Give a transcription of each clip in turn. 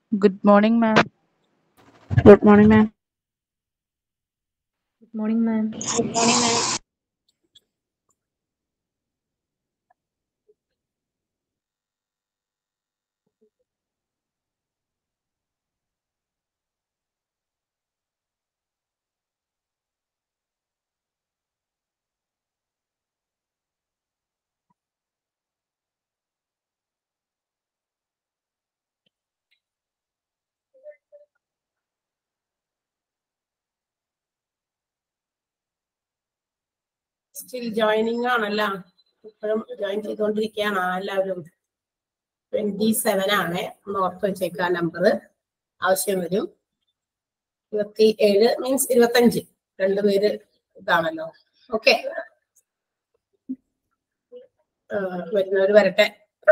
Good morning, ma'am. Good morning, ma'am. Good morning, ma'am. Still joining ആണല്ലോ ഇപ്പോഴും join ചെയ്തുകൊണ്ടിരിക്കുകയാണ് എല്ലാവരും ട്വന്റി സെവൻ ആണ് ഒന്ന് ഓർത്ത് വെച്ചേക്കുക നമ്പർ ആവശ്യം വരും ഇരുപത്തി ഏഴ് മീൻസ് ഇരുപത്തഞ്ച് രണ്ടുപേര് ഇതാണല്ലോ ഓക്കെ വരുന്നവർ വരട്ടെ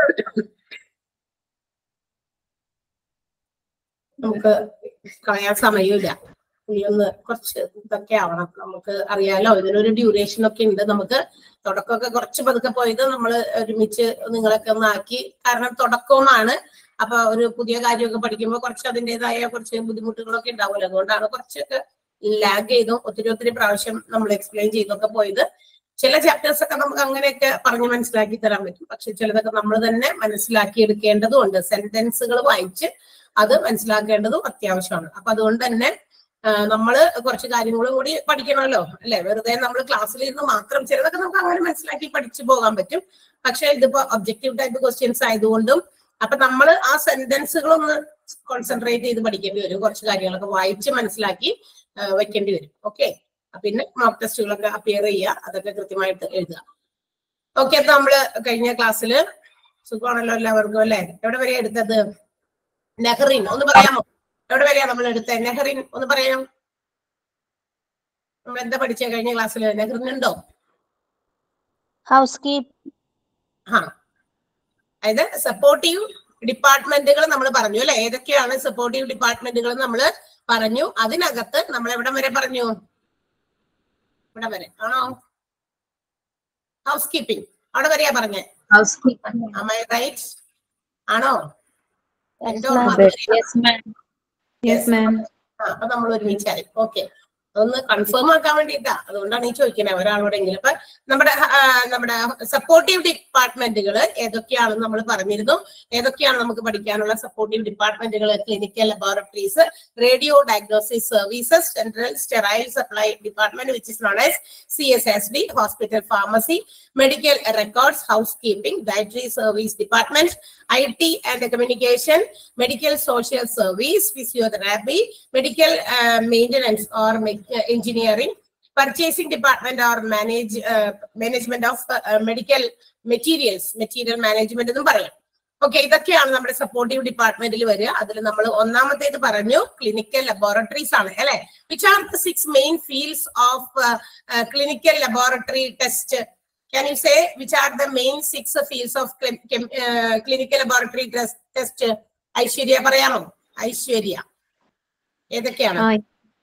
നമുക്ക് കളയാൻ സമയമില്ല ഇനി ഒന്ന് കുറച്ച് ഇതൊക്കെ ആവണം നമുക്ക് അറിയാലോ ഇതിനൊരു ഡ്യൂറേഷൻ ഒക്കെ ഉണ്ട് നമുക്ക് തുടക്കമൊക്കെ കുറച്ച് പതുക്കെ പോയത് നമ്മൾ ഒരുമിച്ച് നിങ്ങളൊക്കെ ഒന്ന് ആക്കി കാരണം തുടക്കവുമാണ് അപ്പൊ ഒരു പുതിയ കാര്യമൊക്കെ പഠിക്കുമ്പോൾ കുറച്ച് അതിൻ്റെതായ കുറച്ച് ബുദ്ധിമുട്ടുകളൊക്കെ ഉണ്ടാവുമല്ലോ അതുകൊണ്ടാണ് കുറച്ചൊക്കെ ലാഗ് ചെയ്തും ഒത്തിരി ഒത്തിരി പ്രാവശ്യം നമ്മൾ എക്സ്പ്ലെയിൻ ചെയ്തൊക്കെ പോയത് ചില ചാപ്റ്റേഴ്സ് ഒക്കെ നമുക്ക് അങ്ങനെയൊക്കെ പറഞ്ഞ് മനസ്സിലാക്കി തരാൻ പറ്റും പക്ഷെ ചിലതൊക്കെ നമ്മൾ തന്നെ മനസ്സിലാക്കി എടുക്കേണ്ടതുണ്ട് സെന്റൻസുകൾ വായിച്ച് അത് മനസ്സിലാക്കേണ്ടതും അത്യാവശ്യമാണ് അപ്പൊ അതുകൊണ്ട് തന്നെ നമ്മൾ കുറച്ച് കാര്യങ്ങളും കൂടി പഠിക്കണമല്ലോ അല്ലെ വെറുതെ നമ്മൾ ക്ലാസ്സിൽ ഇരുന്ന് മാത്രം ചിലതൊക്കെ നമുക്ക് അങ്ങനെ മനസ്സിലാക്കി പഠിച്ചു പോകാൻ പറ്റും പക്ഷെ ഇതിപ്പോ ഒബ്ജക്റ്റീവ് ടൈപ്പ് ക്വസ്റ്റ്യൻസ് ആയതുകൊണ്ടും അപ്പൊ നമ്മൾ ആ സെന്റൻസുകളൊന്ന് കോൺസെൻട്രേറ്റ് ചെയ്ത് പഠിക്കേണ്ടി വരും കുറച്ച് കാര്യങ്ങളൊക്കെ വായിച്ച് മനസ്സിലാക്കി ആ, വെക്കേണ്ടി വരും ഓക്കെ പിന്നെ മോക്ക് ടെസ്റ്റുകളൊക്കെ അപ്പിയർ ചെയ്യുക അതൊക്കെ കൃത്യമായിട്ട് എഴുതുക ഓക്കെ അപ്പൊ നമ്മള് കഴിഞ്ഞ ക്ലാസ്സിൽ സുഖമാണല്ലോ എല്ലാവർക്കും അല്ലെ എവിടെ വരെയാ എടുത്തത് നെഹ്റിൻ ഒന്ന് പറയാമോ എവിടെ വരെയാ നമ്മൾ എടുത്തത് നെഹ്റിൻ ഒന്ന് പറയാം നമ്മൾ എന്താ പഠിച്ചേ കഴിഞ്ഞ ക്ലാസ്സിൽ നെഹ്റിൻ ഉണ്ടോ Housekeep. ആ അതായത് സപ്പോർട്ടീവ് ഡിപ്പാർട്ട്മെന്റുകൾ നമ്മൾ പറഞ്ഞു അല്ലെ ഏതൊക്കെയാണ് സപ്പോർട്ടീവ് ഡിപ്പാർട്ട്മെന്റുകൾ നമ്മൾ പറഞ്ഞു അതിനകത്ത് നമ്മൾ എവിടം വരെ പറഞ്ഞു ഇവിടെ വരെ ആണോ ഹൗസ് കീപ്പിംഗ് അവിടെ വരെയാ പറഞ്ഞേ Housekeep. റൈറ്റ് ആണോ എന്റെ ma'am. ഓർമ്മ ശരിയാ? Yes, ma'am. Yes, ma'am. ആ, അപ്പൊ നമ്മൾ ഒരുമിച്ചായി ഓക്കെ അതൊന്ന് കൺഫേം ആക്കാൻ വേണ്ടിയിട്ടാ അതുകൊണ്ടാണ് ഈ ചോദിക്കുന്നത് ഒരാളോടെങ്കിലും അപ്പൊ നമ്മുടെ ആ, നമ്മുടെ സപ്പോർട്ടീവ് ഡിപ്പാർട്ട്മെന്റുകൾ ഏതൊക്കെയാണെന്ന് നമ്മൾ പറഞ്ഞിരുന്നു ഏതൊക്കെയാണ് നമുക്ക് പഠിക്കാനുള്ള സപ്പോർട്ടീവ് ഡിപ്പാർട്ട്മെന്റുകൾ clinical laboratories radio diagnosis services central sterile supply department which is known as C S S D hospital pharmacy medical records house keeping dietary service department I T and communication medical social service physiotherapy medical maintenance or engineering purchasing department or manage management of medical materials material management എന്നും പറയാം okay ഇതൊക്കെയാണ് നമ്മുടെ supportive ഡിപ്പാർട്ട്മെന്റിൽ വരിക അതിൽ നമ്മൾ ഒന്നാമത്തേത് പറഞ്ഞു ക്ലിനിക്കൽ ലബോറട്ടറീസ് ആണ് അല്ലെ which are the six main fields of clinical laboratory test Can you say which are the main six fields of cl- chem- uh, clinical laboratory test? test? Aishwarya പറയാമോ ഐശ്വര്യ ഏതൊക്കെയാണ് Ah,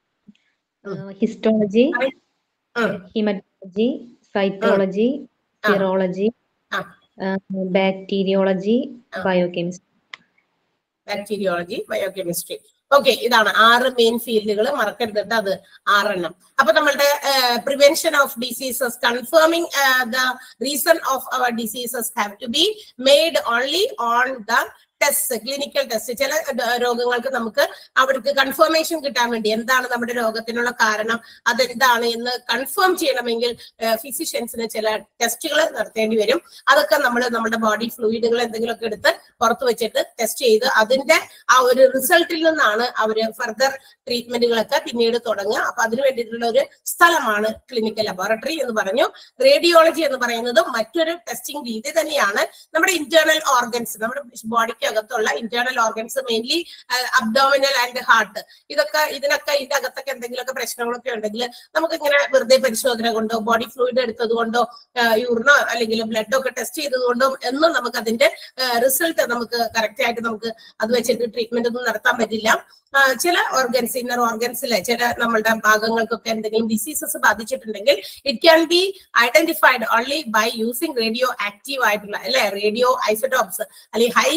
uh, histology, ഉം, hematology, cytology, Ah. serology, Ah. uh, bacteriology, Ah. biochemistry. Bacteriology biochemistry okay ഇതാണ് ആറ് main ഫീൽഡുകൾ മറക്കരുതിട്ട് അത് ആറെണ്ണം അപ്പൊ നമ്മളുടെ prevention of diseases confirming the reason of our diseases have to be made only on the test clinical test ചില ഏർ, രോഗങ്ങൾക്ക് നമുക്ക് അവർക്ക് കൺഫർമേഷൻ കിട്ടാൻ വേണ്ടി എന്താണ് നമ്മുടെ രോഗത്തിനുള്ള കാരണം അതെന്താണ് എന്ന് കൺഫേം ചെയ്യണമെങ്കിൽ ഫിസിഷ്യൻസിന് ചില ടെസ്റ്റുകൾ നടത്തേണ്ടി വരും അതൊക്കെ നമ്മൾ നമ്മുടെ ബോഡി ഫ്ലൂയിഡുകൾ എന്തെങ്കിലുമൊക്കെ എടുത്ത് പുറത്ത് വെച്ചിട്ട് ടെസ്റ്റ് ചെയ്ത് അതിന്റെ ആ ഒരു റിസൾട്ടിൽ നിന്നാണ് അവര് ഫർദർ ട്രീറ്റ്മെന്റുകളൊക്കെ പിന്നീട് തുടങ്ങുക അപ്പൊ അതിന് വേണ്ടിയിട്ടുള്ള ഒരു സ്ഥലമാണ് ക്ലിനിക്കൽ ലബോറട്ടറി എന്ന് പറഞ്ഞു റേഡിയോളജി എന്ന് പറയുന്നത് മറ്റൊരു ടെസ്റ്റിംഗ് രീതി തന്നെയാണ് നമ്മുടെ ഇന്റേണൽ ഓർഗൻസ് നമ്മുടെ ബോഡിക്ക് അകത്തുള്ള internal organs mainly abdominal and heart ഇതൊക്കെ ഇതിനൊക്കെ ഇതിന്റെ അകത്തൊക്കെ എന്തെങ്കിലുമൊക്കെ പ്രശ്നങ്ങളൊക്കെ ഉണ്ടെങ്കിൽ നമുക്ക് ഇങ്ങനെ വെറുതെ പരിശോധന കൊണ്ടോ ബോഡി ഫ്ലൂയിഡ് എടുത്തത് കൊണ്ടോ യൂറിനോ അല്ലെങ്കിൽ ബ്ലഡ് ഒക്കെ ടെസ്റ്റ് ചെയ്തത് കൊണ്ടോ എന്നും നമുക്ക് അതിന്റെ റിസൾട്ട് നമുക്ക് കറക്റ്റ് ആയിട്ട് നമുക്ക് അത് വെച്ചിട്ട് ട്രീറ്റ്മെന്റ് ഒന്നും നടത്താൻ പറ്റില്ല ആ, ചില ഓർഗൻസ് ഇന്നർ ഓർഗൻസിലെ ചില നമ്മളുടെ ഭാഗങ്ങൾക്കൊക്കെ എന്തെങ്കിലും ഡിസീസസ് ബാധിച്ചിട്ടുണ്ടെങ്കിൽ it can be identified only by using radio active ആയിട്ടുള്ള അല്ലെ റേഡിയോ ഐസോട്ടോപ്സ് അല്ലെങ്കിൽ high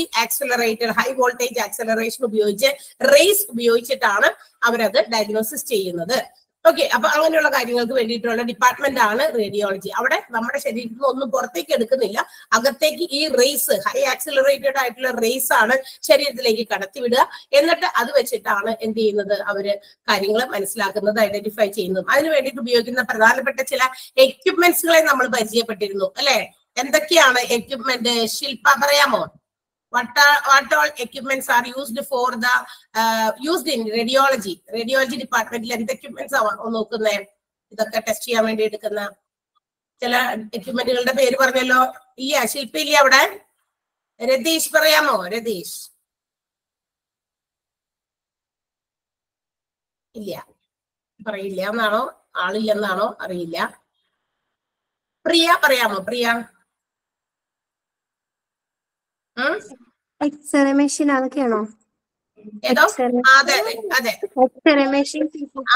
accelerated high voltage acceleration ഉപയോഗിച്ച് റേസ് ഉപയോഗിച്ചിട്ടാണ് അവരത് ഡയഗ്നോസിസ് ചെയ്യുന്നത് ഓക്കെ അപ്പൊ അങ്ങനെയുള്ള കാര്യങ്ങൾക്ക് വേണ്ടിയിട്ടുള്ള ഡിപ്പാർട്ട്മെന്റ് ആണ് റേഡിയോളജി അവിടെ നമ്മുടെ ശരീരത്തിൽ നിന്ന് ഒന്നും പുറത്തേക്ക് എടുക്കുന്നില്ല അകത്തേക്ക് ഈ റേസ് ഹൈ ആക്സിലറേറ്റഡ് ആയിട്ടുള്ള റേസ് ആണ് ശരീരത്തിലേക്ക് കടത്തിവിടുക എന്നിട്ട് അത് വെച്ചിട്ടാണ് എന്ത് ചെയ്യുന്നത് അവര് കാര്യങ്ങൾ മനസ്സിലാക്കുന്നത് ഐഡന്റിഫൈ ചെയ്യുന്നതും അതിന് വേണ്ടിയിട്ട് ഉപയോഗിക്കുന്ന പ്രധാനപ്പെട്ട ചില എക്യുപ്മെന്റ്സുകളെ നമ്മൾ പരിചയപ്പെട്ടിരുന്നു അല്ലെ എന്തൊക്കെയാണ് എക്യുപ്മെന്റ് ശില്പ പറയാമോ what are what all equipments are used for the uh, used in radiology radiology ഡിപ്പാർട്ട്മെന്റിൽ എന്ത് എക്യുപ്മെന്റ്സ് ആണ് നോക്കുന്നത് ഇതൊക്കെ ടെസ്റ്റ് ചെയ്യാൻ വേണ്ടി എടുക്കുന്ന ചില എക്യുപ്മെന്റുകളുടെ പേര് പറഞ്ഞല്ലോ ഇല്ല ശില്പ ഇല്ല അവിടെ രതീഷ് പറയാമോ രതീഷ് ഇല്ല പറയില്ല എന്നാണോ ആളില്ലെന്നാണോ അറിയില്ല പ്രിയ പറയാമോ പ്രിയ ഉം എക്സ്റേ മെഷീൻ അതൊക്കെയാണോ ഏതോ എക്സ്റേ ആ, അതെ അതെ അതെ എക്സ്റേ മെഷീൻ ആ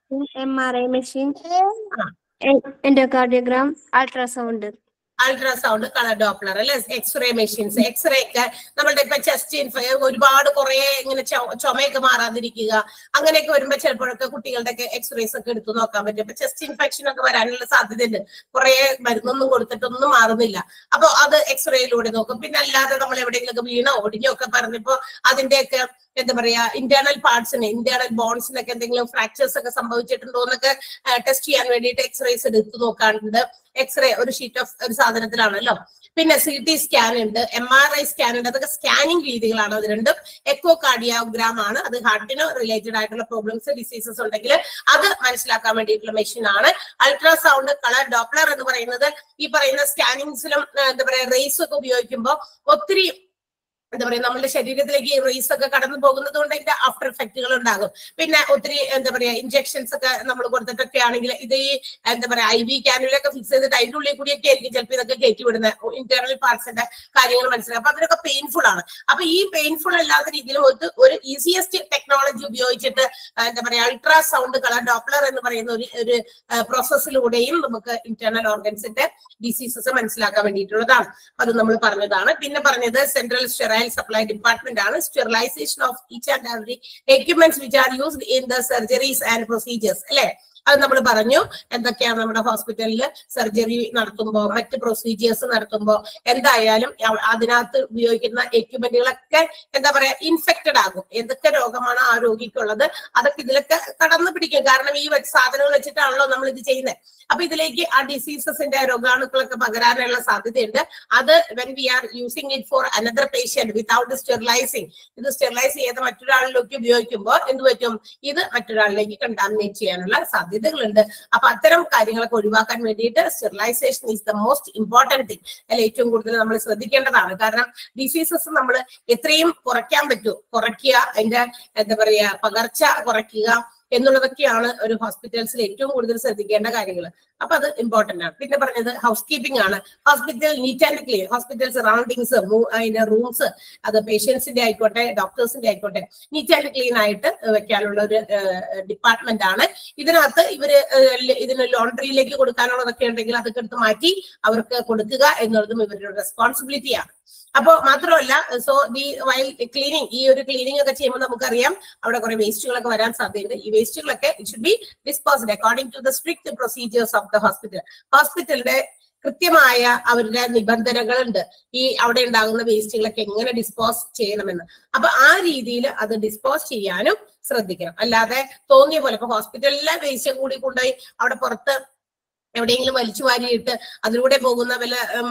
എം ആർ ഐ മെഷീൻ ആ. Endocardiogram ultrasound ultrasound colour Doppler അല്ലെ എക്സ്റേ മെഷീൻസ് എക്സ്റേ ഒക്കെ നമ്മളുടെ ഇപ്പൊ ചെസ്റ്റ് ഒരുപാട് കുറെ ഇങ്ങനെ ചൊ- ചുമയൊക്കെ മാറാതിരിക്കുക അങ്ങനെയൊക്കെ വരുമ്പോ ചിലപ്പോഴൊക്കെ കുട്ടികളുടെ ഒക്കെ എക്സ്റേസ് ഒക്കെ എടുത്തു നോക്കാൻ പറ്റും ഇപ്പൊ ചെസ്റ്റ് ഇൻഫെക്ഷൻ ഒക്കെ വരാനുള്ള സാധ്യതയുണ്ട് കുറെ മരുന്നൊന്നും കൊടുത്തിട്ടൊന്നും മാറുന്നില്ല അപ്പൊ അത് എക്സ്റേയിലൂടെ നോക്കും പിന്നെ അല്ലാതെ നമ്മൾ എവിടെയെങ്കിലുമൊക്കെ വീണോ ഒടിഞ്ഞോ ഒക്കെ പറഞ്ഞപ്പോ അതിന്റെയൊക്കെ എന്താ പറയാ ഇന്റേണൽ പാർട്സിന് ഇന്റേണൽ ബോൺസിനൊക്കെ എന്തെങ്കിലും ഫ്രാക്ചേഴ്സ് ഒക്കെ സംഭവിച്ചിട്ടുണ്ടോ എന്നൊക്കെ ടെസ്റ്റ് ചെയ്യാൻ വേണ്ടിയിട്ട് എക്സ്റേസ് എടുത്തു നോക്കാറുണ്ട് എക്സ്റേ ഒരു ഷീറ്റ് ഓഫ് ഒരു സാധനത്തിലാണല്ലോ പിന്നെ സി ടി സ്കാൻ ഉണ്ട് എം ആർ ഐ സ്കാൻ ഉണ്ട് അതൊക്കെ സ്കാനിങ് രീതികളാണ് അത് രണ്ടും എക്കോ കാർഡിയോഗ്രാം ആണ് അത് ഹാർട്ടിന് റിലേറ്റഡ് ആയിട്ടുള്ള പ്രോബ്ലംസ് ഡിസീസസ് ഉണ്ടെങ്കിൽ അത് മനസ്സിലാക്കാൻ വേണ്ടിയിട്ടുള്ള മെഷീൻ ആണ് അൾട്രാസൗണ്ട് കളർ ഡോപ്ലർ എന്ന് പറയുന്നത് ഈ പറയുന്ന സ്കാനിങ്സിലും എന്താ പറയാ റേസ് ഒക്കെ ഉപയോഗിക്കുമ്പോൾ ഒത്തിരി എന്താ പറയാ നമ്മുടെ ശരീരത്തിലേക്ക് ഈ റേസ് ഒക്കെ കടന്നു പോകുന്നത് കൊണ്ട് ഇതിന്റെ ആഫ്റ്റർ എഫക്റ്റുകൾ ഉണ്ടാകും പിന്നെ ഒത്തിരി എന്താ പറയാ ഇഞ്ചക്ഷൻസ് ഒക്കെ നമ്മൾ കൊടുത്തിട്ടൊക്കെ ആണെങ്കിൽ ഇത് ഈ എന്താ പറയാ ഐ വി ക്യാനുലൊക്കെ ഫിക്സ് ചെയ്തിട്ട് അതിന്റെ ഉള്ളിൽ കൂടിയൊക്കെ ആയിരിക്കും ചിലപ്പോൾ ഇതൊക്കെ കയറ്റി വിടുന്ന ഇന്റേണൽ പാർട്സിന്റെ കാര്യങ്ങൾ മനസ്സിലാക്കും അപ്പൊ അതിനൊക്കെ പെയിൻഫുൾ ആണ് അപ്പൊ ഈ പെയിൻഫുൾ അല്ലാത്ത രീതിയിൽ ഒരു ഒരു ഈസിയസ്റ്റ് ടെക്നോളജി ഉപയോഗിച്ചിട്ട് ആ, എന്താ പറയാ അൾട്രാസൗണ്ട് കളർ ഡോപ്ലർ എന്ന് പറയുന്ന ഒരു ഒരു പ്രോസസ്സിലൂടെയും നമുക്ക് ഇന്റേണൽ ഓർഗൻസിന്റെ ഡിസീസസ് മനസ്സിലാക്കാൻ വേണ്ടിയിട്ടുള്ളതാണ് അത് നമ്മൾ പറഞ്ഞതാണ് പിന്നെ പറഞ്ഞത് സെൻട്രൽ സ്റ്റെറൈൽ സപ്ലൈ ഡിപ്പാർട്ട്മെന്റ് ആണ് sterilisation of each and every equipments which are used in the surgeries and procedures അല്ലെ അത് നമ്മൾ പറഞ്ഞു എന്തൊക്കെയാണ് നമ്മുടെ ഹോസ്പിറ്റലിൽ സർജറി നടത്തുമ്പോൾ മറ്റ് പ്രൊസീജിയേഴ്സ് നടത്തുമ്പോൾ എന്തായാലും അവ- അതിനകത്ത് ഉപയോഗിക്കുന്ന എക്യുപ്മെന്റുകളൊക്കെ എന്താ പറയാ ഇൻഫെക്റ്റഡ് ആകും എന്തൊക്കെ രോഗമാണ് ആ രോഗിക്കുള്ളത് അതൊക്കെ ഇതിലൊക്കെ കടന്നു പിടിക്കും കാരണം ഈ വെ- സാധനങ്ങൾ വെച്ചിട്ടാണല്ലോ നമ്മൾ ഇത് ചെയ്യുന്നത് അപ്പൊ ഇതിലേക്ക് ആ ഡിസീസസിന്റെ രോഗാണുക്കളൊക്കെ പകരാനുള്ള സാധ്യതയുണ്ട് അത് when we are using it for another patient without sterilising ഇത് സ്റ്റെറിലൈസ് ചെയ്ത് മറ്റൊരാളിലേക്ക് ഉപയോഗിക്കുമ്പോൾ എന്ത് പറ്റും ഇത് മറ്റൊരാളിലേക്ക് കണ്ടാമിനേറ്റ് ചെയ്യാനുള്ള സാധ്യതകളുണ്ട് അപ്പൊ അത്തരം കാര്യങ്ങളൊക്കെ ഒഴിവാക്കാൻ വേണ്ടിയിട്ട് sterilisation is the most important thing അല്ലെ ഏറ്റവും കൂടുതൽ നമ്മൾ ശ്രദ്ധിക്കേണ്ടതാണ് കാരണം ഡിസീസസ് നമ്മൾ എത്രയും കുറയ്ക്കാൻ പറ്റൂ കുറയ്ക്കുക അതിന്റെ എന്താ പറയാ പകർച്ച കുറയ്ക്കുക എന്നുള്ളതൊക്കെയാണ് ഒരു ഹോസ്പിറ്റൽസിൽ ഏറ്റവും കൂടുതൽ ശ്രദ്ധിക്കേണ്ട കാര്യങ്ങൾ അപ്പൊ അത് ഇമ്പോർട്ടന്റ് ആണ് പിന്നെ പറഞ്ഞത് ഹൗസ് കീപ്പിംഗ് ആണ് hospital neat and clean hospital surroundings അതിന്റെ റൂംസ് അത് പേഷ്യൻസിന്റെ ആയിക്കോട്ടെ ഡോക്ടേഴ്സിന്റെ ആയിക്കോട്ടെ നീറ്റ് ആൻഡ് ക്ലീൻ ആയിട്ട് വെക്കാനുള്ള ഒരു ഡിപ്പാർട്ട്മെന്റ് ആണ് ഇതിനകത്ത് ഇവര് ഏഹ്, ഇതിന് ലോണ്ടറിയിലേക്ക് കൊടുക്കാനുള്ളതൊക്കെ ഉണ്ടെങ്കിൽ അതൊക്കെ എടുത്ത് മാറ്റി അവർക്ക് കൊടുക്കുക എന്നുള്ളതും ഇവരുടെ റെസ്പോൺസിബിലിറ്റിയാണ് അപ്പോ മാത്രമല്ല സോ ദി വൈൽ ക്ലീനിങ് ഈ ഒരു ക്ലീനിങ് ഒക്കെ ചെയ്യുമ്പോൾ നമുക്കറിയാം അവിടെ കുറെ വേസ്റ്റുകളൊക്കെ വരാൻ സാധ്യതയുണ്ട് ഈ വേസ്റ്റുകളൊക്കെ should be disposed according to the strict procedures of the hospital ഹോസ്പിറ്റലിന്റെ കൃത്യമായ അവരുടെ നിബന്ധനകളുണ്ട് ഈ അവിടെ ഉണ്ടാകുന്ന വേസ്റ്റുകളൊക്കെ എങ്ങനെ ഡിസ്പോസ് ചെയ്യണമെന്ന് അപ്പൊ ആ രീതിയിൽ അത് ഡിസ്പോസ് ചെയ്യാനും ശ്രദ്ധിക്കണം അല്ലാതെ തോന്നിയ പോലെ ഇപ്പൊ ഹോസ്പിറ്റലിലെ വേസ്റ്റ് കൂടി കൊണ്ടുപോയി അവിടെ പുറത്ത് എവിടെയെങ്കിലും വലിച്ചു വാരിയിട്ട് അതിലൂടെ പോകുന്ന വല്ല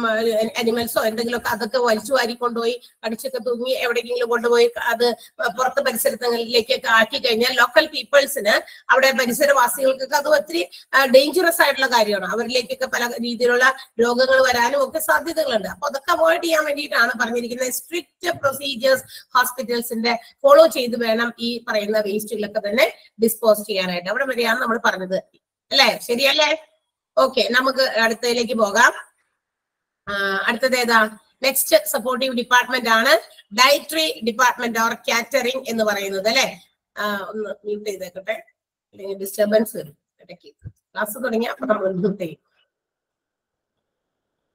അനിമൽസോ എന്തെങ്കിലുമൊക്കെ അതൊക്കെ വലിച്ചു വാരി കൊണ്ടുപോയി അടിച്ചൊക്കെ തൂങ്ങി എവിടെയെങ്കിലും കൊണ്ടുപോയി അത് പുറത്ത് പരിസരങ്ങളിലേക്കൊക്കെ ആക്കി കഴിഞ്ഞാൽ ലോക്കൽ പീപ്പിൾസിന് അവിടെ പരിസരവാസികൾക്കൊക്കെ അത് ഒത്തിരി ഡേഞ്ചറസ് ആയിട്ടുള്ള കാര്യമാണ് അവരിലേക്കൊക്കെ പല രീതിയിലുള്ള രോഗങ്ങൾ വരാനും ഒക്കെ സാധ്യതകളുണ്ട് അപ്പൊ അതൊക്കെ അവോയ്ഡ് ചെയ്യാൻ വേണ്ടിയിട്ടാണ് പറഞ്ഞിരിക്കുന്നത് സ്ട്രിക്റ്റ് പ്രൊസീജിയേഴ്സ് ഹോസ്പിറ്റൽസിന്റെ ഫോളോ ചെയ്ത് വേണം ഈ പറയുന്ന വേസ്റ്റുകളൊക്കെ തന്നെ ഡിസ്പോസ് ചെയ്യാനായിട്ട് അവിടെ വരെയാണ് നമ്മൾ പറഞ്ഞത് അല്ലേ ശരിയല്ലേ ഓക്കെ നമുക്ക് അടുത്തതിലേക്ക് പോകാം ആ, അടുത്തത് ഏതാ നെക്സ്റ്റ് സപ്പോർട്ടീവ് ഡിപ്പാർട്ട്മെന്റ് ആണ് ഡയറ്ററി ഡിപ്പാർട്ട്മെന്റ് ഓർ കാറ്ററിംഗ് എന്ന് പറയുന്നത് അല്ലെ ഒന്ന് മ്യൂട്ട് ചെയ്തേക്കട്ടെ അല്ലെങ്കിൽ ഡിസ്റ്റർബൻസ് വരും ഇടയ്ക്ക് ക്ലാസ് തുടങ്ങിയ അപ്പൊ നമ്മൾ മ്യൂട്ട് ചെയ്യും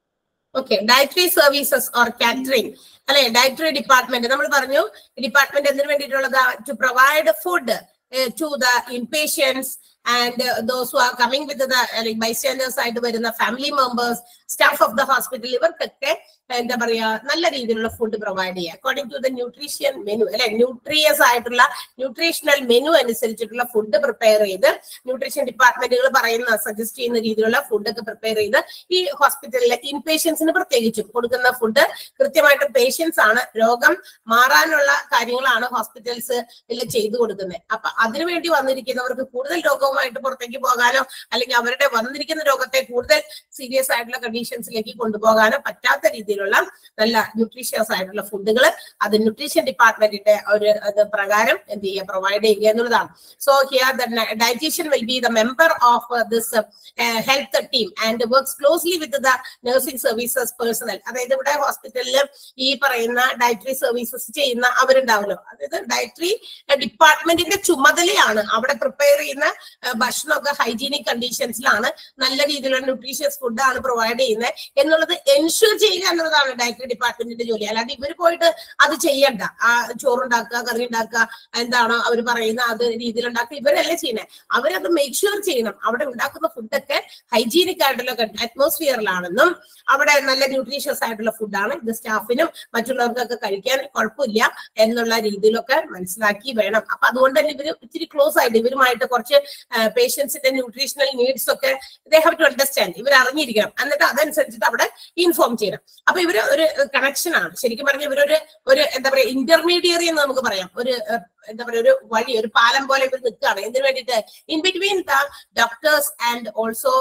okay dietary services or catering അല്ലെ ഡയറ്ററി ഡിപ്പാർട്ട്മെന്റ് നമ്മൾ പറഞ്ഞു ഡിപ്പാർട്ട്മെന്റ് എന്തിനു വേണ്ടിയിട്ടുള്ളത് to provide food to the inpatients and those who are coming with the bystanders ആയിട്ട് വരുന്ന family members staff of the hospital ഇവർക്കൊക്കെ എന്താ പറയാ നല്ല രീതിയിലുള്ള ഫുഡ് പ്രൊവൈഡ് ചെയ്യുക according to the nutrition menu അല്ലെ ന്യൂട്രിയസ് ആയിട്ടുള്ള ന്യൂട്രീഷണൽ മെനു അനുസരിച്ചിട്ടുള്ള ഫുഡ് പ്രിപ്പയർ ചെയ്ത് ന്യൂട്രീഷൻ ഡിപ്പാർട്ട്മെന്റുകൾ പറയുന്ന സജസ്റ്റ് ചെയ്യുന്ന രീതിയിലുള്ള ഫുഡൊക്കെ പ്രിപ്പയർ ചെയ്ത് ഈ ഹോസ്പിറ്റലിലെ ഇൻപേഷ്യൻസിന് പ്രത്യേകിച്ചും കൊടുക്കുന്ന ഫുഡ് കൃത്യമായിട്ട് പേഷ്യൻസ് ആണ് രോഗം മാറാനുള്ള കാര്യങ്ങളാണ് ഹോസ്പിറ്റൽസ് ചെയ്തു കൊടുക്കുന്നത് അപ്പൊ അതിനുവേണ്ടി വന്നിരിക്കുന്നവർക്ക് കൂടുതൽ രോഗവുമായിട്ട് പുറത്തേക്ക് പോകാനോ അല്ലെങ്കിൽ അവരുടെ വന്നിരിക്കുന്ന രോഗത്തെ കൂടുതൽ സീരിയസ് ആയിട്ടുള്ള കണ്ടീഷൻസിലേക്ക് കൊണ്ടുപോകാനോ പറ്റാത്ത രീതിയിലുള്ള നല്ല ന്യൂട്രീഷ്യസ് ആയിട്ടുള്ള ഫുഡുകൾ അത് ന്യൂട്രീഷൻ ഡിപ്പാർട്ട്മെന്റിന്റെ ഒരു അത് പ്രകാരം എന്ത് ചെയ്യുക പ്രൊവൈഡ് ചെയ്യുക എന്നുള്ളതാണ് so here the dietitian will be the member of this health team and works closely with the nursing services personnel അതായത് ഇവിടെ ഹോസ്പിറ്റലിൽ ഈ പറയുന്ന ഡയറ്ററി സർവീസസ് ചെയ്യുന്ന അവരുണ്ടാവുമല്ലോ അതായത് ഡയറ്ററി ഡിപ്പാർട്ട്മെന്റിന്റെ ചുമതലയാണ് അവിടെ പ്രിപ്പയർ ചെയ്യുന്ന ഏഹ്, ഭക്ഷണമൊക്കെ ഹൈജീനിക് കണ്ടീഷൻസിലാണ് നല്ല രീതിയിലുള്ള ന്യൂട്രീഷ്യസ് ഫുഡാണ് പ്രൊവൈഡ് ചെയ്യുന്നത് എന്നുള്ളത് എൻഷുർ ചെയ്യുക എന്നുള്ളതാണ് ഡയറ്ററി ഡിപ്പാർട്ട്മെന്റിന്റെ ജോലി അല്ലാതെ ഇവർ പോയിട്ട് അത് ചെയ്യണ്ട ആ ചോറുണ്ടാക്കുക കറി ഉണ്ടാക്കുക എന്താണോ അവർ പറയുന്ന അത് രീതിയിൽ ഉണ്ടാക്കുക ഇവരല്ലേ ചെയ്യണേ അവരത് മേക്ക് ഷുവർ ചെയ്യണം അവിടെ ഉണ്ടാക്കുന്ന ഫുഡൊക്കെ ഹൈജീനിക് ആയിട്ടുള്ള അറ്റ്മോസ്ഫിയറിലാണെന്നും അവിടെ നല്ല ന്യൂട്രീഷ്യസ് ആയിട്ടുള്ള ഫുഡാണ് ഇത് സ്റ്റാഫിനും മറ്റുള്ളവർക്കൊക്കെ കഴിക്കാൻ കുഴപ്പമില്ല എന്നുള്ള രീതിയിലൊക്കെ മനസ്സിലാക്കി വേണം അപ്പൊ അതുകൊണ്ട് തന്നെ ഇവര് ഇച്ചിരി ക്ലോസ് ആയിട്ട് ഇവരുമായിട്ട് കുറച്ച് പേഷ്യൻസിന്റെ ന്യൂട്രീഷണൽ നീഡ്സ് ഒക്കെ ദേ ഹാവ് ടു അണ്ടർസ്റ്റാൻഡ് ഇവർ അറിഞ്ഞിരിക്കണം എന്നിട്ട് അതനുസരിച്ചിട്ട് അവിടെ ഇൻഫോം ചെയ്യണം അപ്പൊ ഇവര് ഒരു കണക്ഷൻ ആണ് ശരിക്കും പറഞ്ഞ ഇവരൊരു ഒരു എന്താ പറയാ ഇന്റർമീഡിയറി എന്ന് നമുക്ക് പറയാം ഒരു ഏഹ്, എന്താ പറയാ ഒരു വഴി ഒരു പാലം പോലെ ഇവർ നിൽക്കുകയാണ് എന്തിനു വേണ്ടിയിട്ട് in between the doctors and also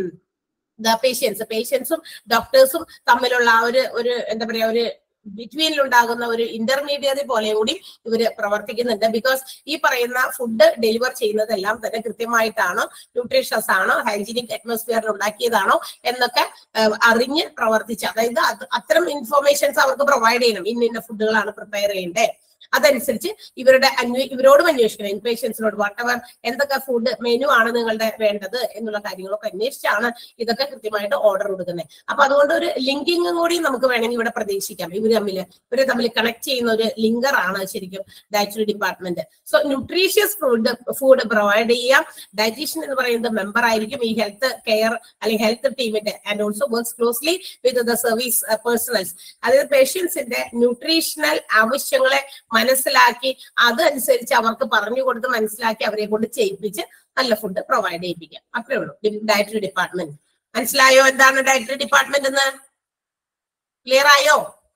the patients പേഷ്യൻസും ഡോക്ടേഴ്സും തമ്മിലുള്ള ആ ഒരു ഒരു എന്താ പറയാ ഒരു ബിറ്റ്വീനിൽ ഉണ്ടാകുന്ന ഒരു ഇന്റർമീഡിയറി പോലെ കൂടി ഇവര് പ്രവർത്തിക്കുന്നുണ്ട് ബിക്കോസ് ഈ പറയുന്ന ഫുഡ് ഡെലിവർ ചെയ്യുന്നതെല്ലാം തന്നെ കൃത്യമായിട്ടാണോ ന്യൂട്രീഷ്യസ് ആണോ ഹൈജീനിക് അറ്റ്മോസ്ഫിയറിൽ ഉണ്ടാക്കിയതാണോ എന്നൊക്കെ ഏഹ്, അറിഞ്ഞ് പ്രവർത്തിച്ച് അതായത് അത് അത്തരം ഇൻഫോർമേഷൻസ് അവർക്ക് പ്രൊവൈഡ് ചെയ്യണം ഇന്ന ഇന്ന ഫുഡുകളാണ് പ്രിപ്പയർ ചെയ്യേണ്ടത് അതനുസരിച്ച് ഇവരുടെ അന്വേ ഇവരോടും അന്വേഷിക്കണം ഇൻപേഷ്യൻസിനോട് വാട്ടവർ എന്തൊക്കെ ഫുഡ് മെനു ആണ് നിങ്ങളുടെ വേണ്ടത് എന്നുള്ള കാര്യങ്ങളൊക്കെ അന്വേഷിച്ചാണ് ഇതൊക്കെ കൃത്യമായിട്ട് ഓർഡർ കൊടുക്കുന്നത് അപ്പൊ അതുകൊണ്ട് ഒരു ലിങ്കിങ് കൂടി നമുക്ക് വേണമെങ്കിൽ ഇവിടെ പ്രതീക്ഷിക്കാം ഇവർ തമ്മിൽ ഇവരെ തമ്മിൽ കണക്ട് ചെയ്യുന്ന ഒരു ലിങ്കർ ആണ് ശരിക്കും dietary department so nutritious food food provide ചെയ്യാം ഡയറ്റീഷ്യൻ എന്ന് പറയുന്നത് മെമ്പർ ആയിരിക്കും ഈ ഹെൽത്ത് കെയർ അല്ലെങ്കിൽ ഹെൽത്ത് ടീമിന്റെ and also works closely with the service personnels അതായത് പേഷ്യൻസിന്റെ ന്യൂട്രീഷണൽ ആവശ്യങ്ങളെ മനസ്സിലാക്കി അതനുസരിച്ച് അവർക്ക് പറഞ്ഞു കൊടുത്ത് മനസ്സിലാക്കി അവരെ കൊണ്ട് ചെയ്യിപ്പിച്ച് നല്ല ഫുഡ് പ്രൊവൈഡ് ചെയ്യിപ്പിക്കാം അത്രേ ഉള്ളൂ ഡയറ്ററി ഡിപ്പാർട്ട്മെന്റ് മനസ്സിലായോ എന്താണ് ഡയറ്ററി ഡിപ്പാർട്ട്മെന്റ് എന്ന് ക്ലിയർ ആയോ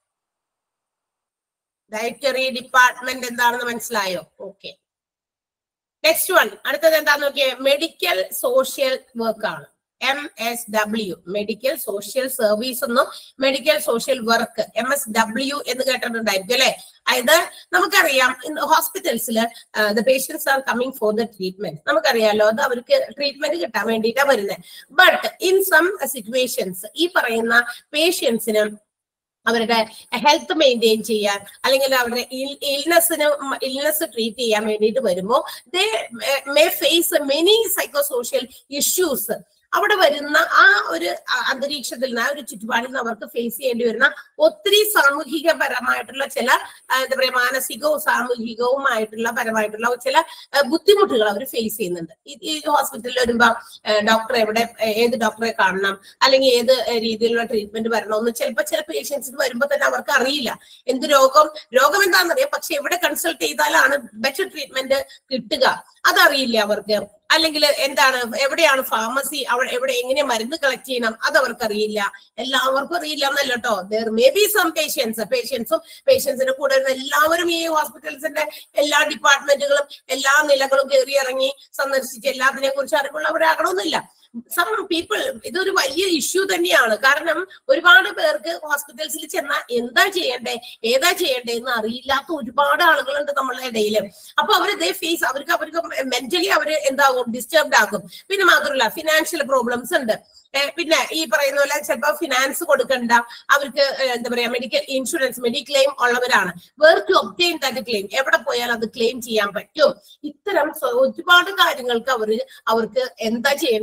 ഡയറ്ററി ഡിപ്പാർട്ട്മെന്റ് എന്താണെന്ന് മനസ്സിലായോ ഓക്കെ നെക്സ്റ്റ് വൺ അടുത്തത് എന്താന്ന് നോക്കിയേ മെഡിക്കൽ സോഷ്യൽ വർക്ക് ആണ് M S W medical social service എന്നും medical social work M S W എന്ന് കേട്ടിട്ടുണ്ടായിരിക്കും അല്ലെ അതായത് നമുക്കറിയാം ഹോസ്പിറ്റൽസിൽ the patients are coming for the treatment നമുക്കറിയാലോ അത് അവർക്ക് ട്രീറ്റ്മെന്റ് കിട്ടാൻ വേണ്ടിയിട്ടാണ് വരുന്നത് ബട്ട് ഇൻ സം സിറ്റുവേഷൻസ് ഈ പറയുന്ന പേഷ്യൻസിന് അവരുടെ ഹെൽത്ത് മെയിൻറ്റെയിൻ ചെയ്യാൻ അല്ലെങ്കിൽ അവരുടെ ഇൽനെസ്സിന് ഇൽനെസ് ട്രീറ്റ് ചെയ്യാൻ വേണ്ടിയിട്ട് വരുമ്പോൾ they may face many psycho social issues അവിടെ വരുന്ന ആ ഒരു അ- അന്തരീക്ഷത്തിൽ നിന്ന് ആ ഒരു ചുറ്റുപാടിൽ നിന്ന് അവർക്ക് ഫേസ് ചെയ്യേണ്ടി വരുന്ന ഒത്തിരി സാമൂഹികപരമായിട്ടുള്ള ചില ആ, എന്താ പറയാ മാനസികവും സാമൂഹികവുമായിട്ടുള്ള പരമായിട്ടുള്ള ചില ആ, ബുദ്ധിമുട്ടുകൾ അവർ ഫേസ് ചെയ്യുന്നുണ്ട് ഈ- ഈ ഹോസ്പിറ്റലിൽ വരുമ്പോ ഡോക്ടറെ എവിടെ ഏ, ഏത് ഡോക്ടറെ കാണണം അല്ലെങ്കിൽ ഏത് ഏ, രീതിയിലുള്ള ട്രീറ്റ്മെന്റ് വരണമെന്ന് ചിലപ്പോൾ ചില പേഷ്യൻസിന് വരുമ്പോൾ തന്നെ അവർക്ക് അറിയില്ല എന്ത് രോഗം രോഗം എന്താണെന്നറിയാം പക്ഷെ എവിടെ കൺസൾട്ട് ചെയ്താലാണ് ബെറ്റർ ട്രീറ്റ്മെന്റ് കിട്ടുക അതറിയില്ല അവർക്ക് അല്ലെങ്കിൽ എന്താണ് എവിടെയാണ് ഫാർമസി അവിടെ എവിടെ എങ്ങനെ മരുന്ന് കളക്ട് ചെയ്യണം അത് അവർക്ക് അറിയില്ല എല്ലാവർക്കും അറിയില്ല എന്നല്ല കേട്ടോ there may be some patients പേഷ്യൻസും പേഷ്യൻസിന്റെ കൂടെ വരുന്ന എല്ലാവരും ഈ ഹോസ്പിറ്റൽസിന്റെ എല്ലാ ഡിപ്പാർട്ട്മെന്റുകളും എല്ലാ നിലകളും കയറി ഇറങ്ങി സന്ദർശിച്ച് എല്ലാത്തിനെ കുറിച്ച് അറിവുള്ളവരാകണമെന്നില്ല സം പീപ്പിൾ ഇതൊരു വലിയ ഇഷ്യൂ തന്നെയാണ് കാരണം ഒരുപാട് പേർക്ക് ഹോസ്പിറ്റൽസിൽ ചെന്നാൽ എന്താ ചെയ്യണ്ടേ ഏതാ ചെയ്യണ്ടേ എന്ന് അറിയില്ലാത്ത ഒരുപാട് ആളുകളുണ്ട് നമ്മളുടെ ഇടയിൽ അപ്പൊ അവർ ഇതേ ഫേസ് അവർക്ക് അവർക്ക് മെന്റലി അവർ എന്താകും ഡിസ്റ്റർബ്ഡ് ആകും പിന്നെ മാത്രമല്ല ഫിനാൻഷ്യൽ പ്രോബ്ലംസ് ഉണ്ട് ഏഹ് പിന്നെ ഈ പറയുന്ന പോലെ ചിലപ്പോൾ ഫിനാൻസ് കൊടുക്കണ്ട അവർക്ക് ഏഹ് എന്താ പറയാ മെഡിക്കൽ ഇൻഷുറൻസ് മെഡിക്ലെയിം ഉള്ളവരാണ് where to obtain that claim എവിടെ പോയാൽ അത് ക്ലെയിം ചെയ്യാൻ പറ്റും ഇത്തരം സ്വ- ഒരുപാട് കാര്യങ്ങൾക്ക് അവർ അവർക്ക് എന്താ ചെയ്യേണ്ടതെന്ന്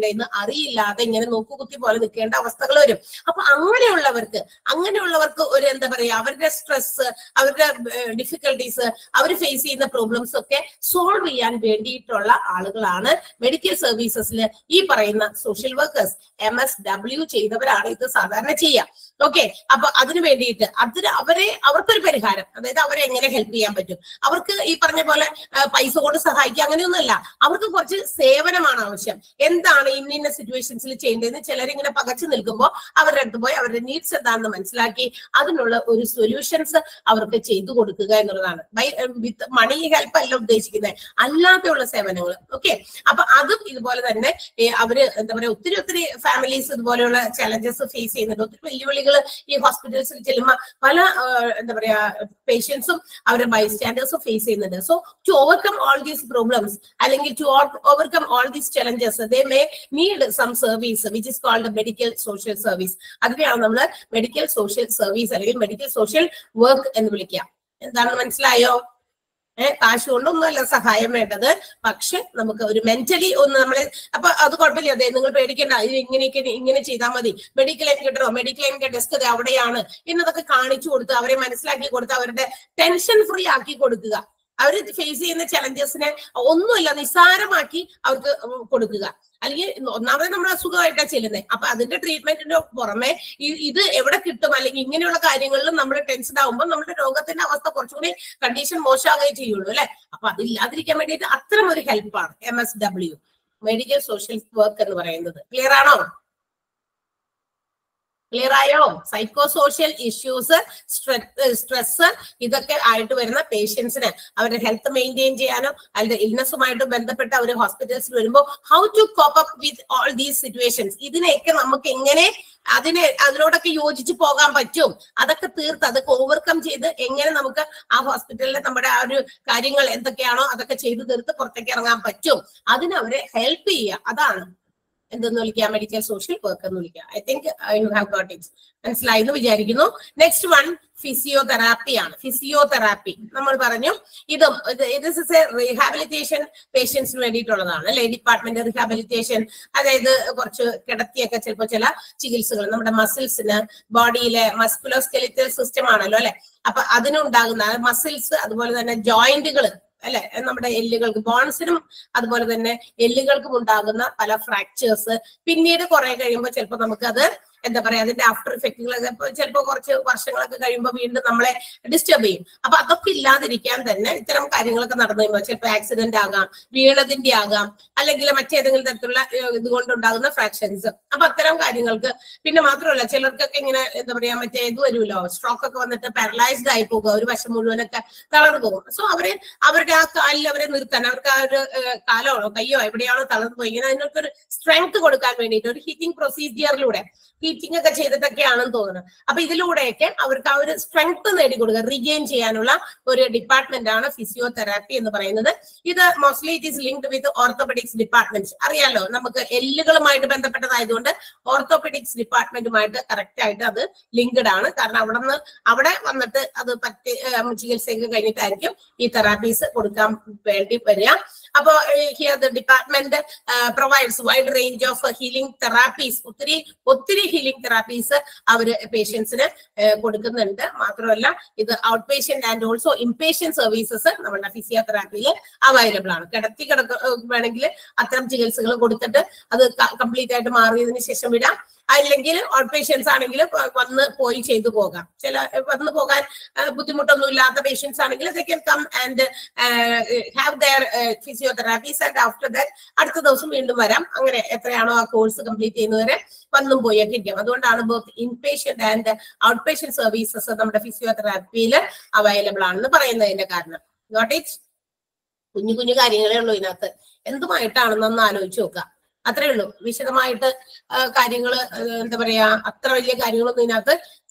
അറിയില്ലാതെ ഇങ്ങനെ നോക്കുകുത്തി പോലെ നിൽക്കേണ്ട അവസ്ഥകൾ വരും അപ്പൊ അങ്ങനെയുള്ളവർക്ക് അങ്ങനെയുള്ളവർക്ക് ഒരു എന്താ പറയാ അവരുടെ സ്ട്രെസ് അവരുടെ ഡിഫിക്കൽട്ടീസ് അവർ ഫേസ് ചെയ്യുന്ന പ്രോബ്ലംസ് ഒക്കെ സോൾവ് ചെയ്യാൻ വേണ്ടിയിട്ടുള്ള ആളുകളാണ് മെഡിക്കൽ സർവീസസിൽ ഈ പറയുന്ന social workers M S W ചെയ്തവരാണ് ഇത് സാധാരണ ചെയ്യുക ഓക്കെ അപ്പൊ അതിനു വേണ്ടിയിട്ട് അതിന് അവരെ അവർക്കൊരു പരിഹാരം അതായത് അവരെ എങ്ങനെ ഹെൽപ്പ് ചെയ്യാൻ പറ്റും അവർക്ക് ഈ പറഞ്ഞ പോലെ ആ, പൈസ കൊണ്ട് സഹായിക്കുക അങ്ങനെയൊന്നുമല്ല അവർക്ക് കുറച്ച് സേവനമാണ് ആവശ്യം എന്താണ് ഇന്ന ഇന്ന സിറ്റുവേഷൻസിൽ ചെയ്യേണ്ടതെന്ന് ചിലരിങ്ങനെ പകച്ചു നിൽക്കുമ്പോൾ അവരുടെ അടുത്ത് പോയി അവരുടെ നീഡ്സ് എന്താണെന്ന് മനസ്സിലാക്കി അതിനുള്ള ഒരു സൊല്യൂഷൻസ് അവർക്ക് ചെയ്തു കൊടുക്കുക എന്നുള്ളതാണ് ബൈ വിത്ത് മണി ഹെൽപ്പ് അല്ല ഉദ്ദേശിക്കുന്നത് അല്ലാതെയുള്ള സേവനങ്ങൾ ഓക്കെ അപ്പൊ അതും ഇതുപോലെ തന്നെ ഏ, അവര് എന്താ പറയാ ഒത്തിരി ഒത്തിരി ഫാമിലീസ് ഇതുപോലെയുള്ള ചലഞ്ചസ് ഫേസ് ചെയ്യുന്നുണ്ട് ഒത്തിരി വെല്ലുവിളികൾ ഈ ഹോസ്പിറ്റൽസിൽ ചെല്ലുമ്പോൾ പല ആ, എന്താ പറയാ പേഷ്യൻസും അവരുടെ ബൈസ്റ്റാൻഡേഴ്സും ഫേസ് ചെയ്യുന്നുണ്ട് so to overcome all these problems അല്ലെങ്കിൽ to overcome all these challenges they may need some service which is called medical social service അതിനെയാണ് നമ്മൾ മെഡിക്കൽ സോഷ്യൽ സർവീസ് അല്ലെങ്കിൽ മെഡിക്കൽ സോഷ്യൽ വർക്ക് എന്ന് വിളിക്കുക എന്താണെന്ന് മനസ്സിലായോ ഏഹ് കാശ് കൊണ്ടൊന്നുമല്ല സഹായം വേണ്ടത് പക്ഷെ നമുക്ക് ഒരു മെന്റലി ഒന്ന് നമ്മളെ അപ്പൊ അത് കുഴപ്പമില്ല അതെ നിങ്ങൾ പേടിക്കേണ്ട ഇത് ഇങ്ങനെയൊക്കെ ഇങ്ങനെ ചെയ്താൽ മതി മെഡിക്കൽ എൻകേറ്ററോ മെഡിക്കൽ എൻകെ ഡെസ്ക് അവിടെയാണ് എന്നതൊക്കെ കാണിച്ചു കൊടുത്ത് അവരെ മനസ്സിലാക്കി കൊടുത്ത് അവരുടെ ടെൻഷൻ ഫ്രീ ആക്കി കൊടുക്കുക അവർ ഫേസ് ചെയ്യുന്ന ചലഞ്ചസിനെ ഒന്നുമില്ല നിസ്സാരമാക്കി അവർക്ക് കൊടുക്കുക അല്ലെങ്കിൽ ഒന്നാമത് നമ്മുടെ അസുഖമായിട്ടാണ് ചെല്ലുന്നത് അപ്പൊ അതിന്റെ ട്രീറ്റ്മെന്റിന്റെ പുറമെ ഈ- ഇത് എവിടെ കിട്ടും അല്ലെങ്കിൽ ഇങ്ങനെയുള്ള കാര്യങ്ങളിലും നമ്മൾ ടെൻഷൻ ആകുമ്പോൾ നമ്മുടെ രോഗത്തിന്റെ അവസ്ഥ കുറച്ചുകൂടി കണ്ടീഷൻ മോശമാകുകയും ചെയ്യുള്ളൂ അല്ലെ അപ്പൊ അതില്ലാതിരിക്കാൻ വേണ്ടിയിട്ട് അത്തരം ഒരു ഹെൽപ്പാണ് M S W medical social work എന്ന് പറയുന്നത് ക്ലിയർ ആണോ ക്ലിയർ ആയോ സൈക്കോ സോഷ്യൽ ഇഷ്യൂസ് സ്ട്രെസ് ഇതൊക്കെ ആയിട്ട് വരുന്ന പേഷ്യൻസിന് അവരുടെ ഹെൽത്ത് മെയിൻറ്റെയിൻ ചെയ്യാനോ അവരുടെ ഇൽനെസ്സുമായിട്ട് ബന്ധപ്പെട്ട് അവർ ഹോസ്പിറ്റൽസിൽ വരുമ്പോൾ how to cope up with all these situations ഇതിനെയൊക്കെ നമുക്ക് എങ്ങനെ അതിനെ അതിനോടൊക്കെ യോജിച്ച് പോകാൻ പറ്റും അതൊക്കെ തീർത്ത് അതൊക്കെ ഓവർകം ചെയ്ത് എങ്ങനെ നമുക്ക് ആ ഹോസ്പിറ്റലിലെ നമ്മുടെ ആ ഒരു കാര്യങ്ങൾ എന്തൊക്കെയാണോ അതൊക്കെ ചെയ്തു തീർത്ത് പുറത്തേക്ക് ഇറങ്ങാൻ പറ്റും അതിന് അവരെ ഹെൽപ്പ് ചെയ്യുക അതാണ് എന്തെന്ന് വിളിക്കുക മെഡിക്കൽ സോഷ്യൽ വർക്ക് എന്ന് വിളിക്കുക I think you have got it മനസ്സിലായി എന്ന് വിചാരിക്കുന്നു നെക്സ്റ്റ് വൺ ഫിസിയോതെറാപ്പി ആണ് ഫിസിയോതെറാപ്പി നമ്മൾ പറഞ്ഞു ഇതും ഇത് ഇസ് എ റീഹാബിലിറ്റേഷൻ പേഷ്യൻസിന് വേണ്ടിയിട്ടുള്ളതാണ് അല്ലെ ഡിപ്പാർട്ട്മെന്റ് റീഹാബിലിറ്റേഷൻ അതായത് കുറച്ച് കിടത്തിയൊക്കെ ചിലപ്പോൾ ചില ചികിത്സകൾ നമ്മുടെ മസിൽസിന് ബോഡിയിലെ മസ്കുലോ സ്കെലിറ്റൽ സിസ്റ്റം ആണല്ലോ അല്ലെ അപ്പൊ അതിനുണ്ടാകുന്ന മസിൽസ് അതുപോലെ തന്നെ ജോയിന്റുകൾ അല്ലെ നമ്മുടെ എല്ലുകൾക്ക് ബോൺസിനും അതുപോലെ തന്നെ എല്ലുകൾക്കും ഉണ്ടാകുന്ന പല ഫ്രാക്ചേഴ്സ് പിന്നീട് കുറെ കഴിയുമ്പോൾ ചിലപ്പോൾ നമുക്ക് അത് എന്താ പറയാ അതിന്റെ ആഫ്റ്റർ ഇഫക്റ്റുകളൊക്കെ ചിലപ്പോൾ കുറച്ച് വർഷങ്ങളൊക്കെ കഴിയുമ്പോൾ വീണ്ടും നമ്മളെ ഡിസ്റ്റർബ് ചെയ്യും അപ്പൊ അതൊക്കെ ഇല്ലാതിരിക്കാൻ തന്നെ ഇത്തരം കാര്യങ്ങളൊക്കെ നടന്നു കഴിയുമ്പോൾ ചിലപ്പോൾ ആക്സിഡന്റ് ആകാം വീണതിന്റെ ആകാം അല്ലെങ്കിൽ മറ്റേതെങ്കിലും തരത്തിലുള്ള ഏഹ്, ഇതുകൊണ്ടുണ്ടാകുന്ന ഫ്രാക്ഷൻസ് അപ്പൊ അത്തരം കാര്യങ്ങൾക്ക് പിന്നെ മാത്രമല്ല ചിലർക്കൊക്കെ ഇങ്ങനെ എന്താ പറയാ മറ്റേ ഇത് വരുമല്ലോ സ്ട്രോക്ക് ഒക്കെ വന്നിട്ട് പാരലൈസ്ഡ് ആയി പോകുക ഒരു വശം മുഴുവനൊക്കെ തളർന്നു പോകും സോ അവര് അവരുടെ ആ കാലിൽ അവരെ നിർത്താൻ അവർക്ക് ആ ഒരു ഏഹ്, കാലോ കയ്യോ എവിടെയാണോ തളർന്നു പോയി ഇങ്ങനെ അതിനൊക്കെ ഒരു സ്ട്രെങ്ത് കൊടുക്കാൻ വേണ്ടിയിട്ട് ഒരു ഹീറ്റിംഗ് പ്രൊസീജിയറിലൂടെ ഹീറ്റിംഗ് ഒക്കെ ചെയ്തിട്ടൊക്കെയാണെന്ന് തോന്നുന്നത് അപ്പൊ ഇതിലൂടെയൊക്കെ അവർക്ക് ആ ഒരു സ്ട്രെങ്ത് നേടിക്കൊടുക്കുക റീഗെയിൻ ചെയ്യാനുള്ള ഒരു ഡിപ്പാർട്ട്മെന്റ് ആണ് ഫിസിയോതെറാപ്പി എന്ന് പറയുന്നത് ഇത് mostly it is linked with orthopaedics department അറിയാലോ നമുക്ക് എല്ലുകളുമായിട്ട് ബന്ധപ്പെട്ടതായതുകൊണ്ട് ഓർത്തോപെഡിക്സ് ഡിപ്പാർട്ട്മെന്റുമായിട്ട് കറക്റ്റ് ആയിട്ട് അത് ലിങ്ക്ഡ് ആണ് കാരണം അവിടെ നിന്ന് അവിടെ വന്നിട്ട് അത് പറ്റി ഏഹ്, ചികിത്സയൊക്കെ കഴിഞ്ഞിട്ടായിരിക്കും ഈ തെറാപ്പീസ് കൊടുക്കാൻ വേണ്ടി വരിക അപ്പോ here the department provides wide range of healing therapies ഒത്തിരി ഒത്തിരി ഹീലിംഗ് തെറാപ്പീസ് അവര് പേഷ്യൻസിന് കൊടുക്കുന്നുണ്ട് മാത്രമല്ല ഇത് outpatient and also inpatient services നമ്മുടെ ഫിസിയോതെറാപ്പിയിൽ അവൈലബിൾ ആണ് കിടത്തി കിടക്ക ഏഹ് വേണമെങ്കിൽ അത്തരം ചികിത്സകൾ കൊടുത്തിട്ട് അത് കംപ്ലീറ്റ് ആയിട്ട് മാറിയതിനു ശേഷം വിടാം അല്ലെങ്കിൽ ഔട്ട് പേഷ്യൻസ് ആണെങ്കിൽ വന്ന് പോയി ചെയ്തു പോകാം ചില വന്ന് പോകാൻ ഏഹ് ബുദ്ധിമുട്ടൊന്നും ഇല്ലാത്ത പേഷ്യൻസ് ആണെങ്കിൽ they can come and have their physiotherapies and after that അടുത്ത ദിവസം വീണ്ടും വരാം അങ്ങനെ എത്രയാണോ ആ കോഴ്സ് കംപ്ലീറ്റ് ചെയ്യുന്നവരെ വന്നും പോയൊക്കെ ഇരിക്കാം അതുകൊണ്ടാണ് both inpatient and outpatient services നമ്മുടെ ഫിസിയോതെറാപ്പിയിൽ അവൈലബിൾ ആണെന്ന് പറയുന്നതിന്റെ കാരണം നോട്ട് ഇറ്റ് കുഞ്ഞു കുഞ്ഞു കാര്യങ്ങളേ ഉള്ളൂ ഇതിനകത്ത് എന്തുമായിട്ടാണെന്നൊന്ന് ആലോചിച്ച് നോക്കുക അത്രേ ഉള്ളൂ വിശദമായിട്ട് കാര്യങ്ങൾ എന്താ പറയാ അത്ര വലിയ കാര്യങ്ങളൊന്നും ഇതിനകത്ത്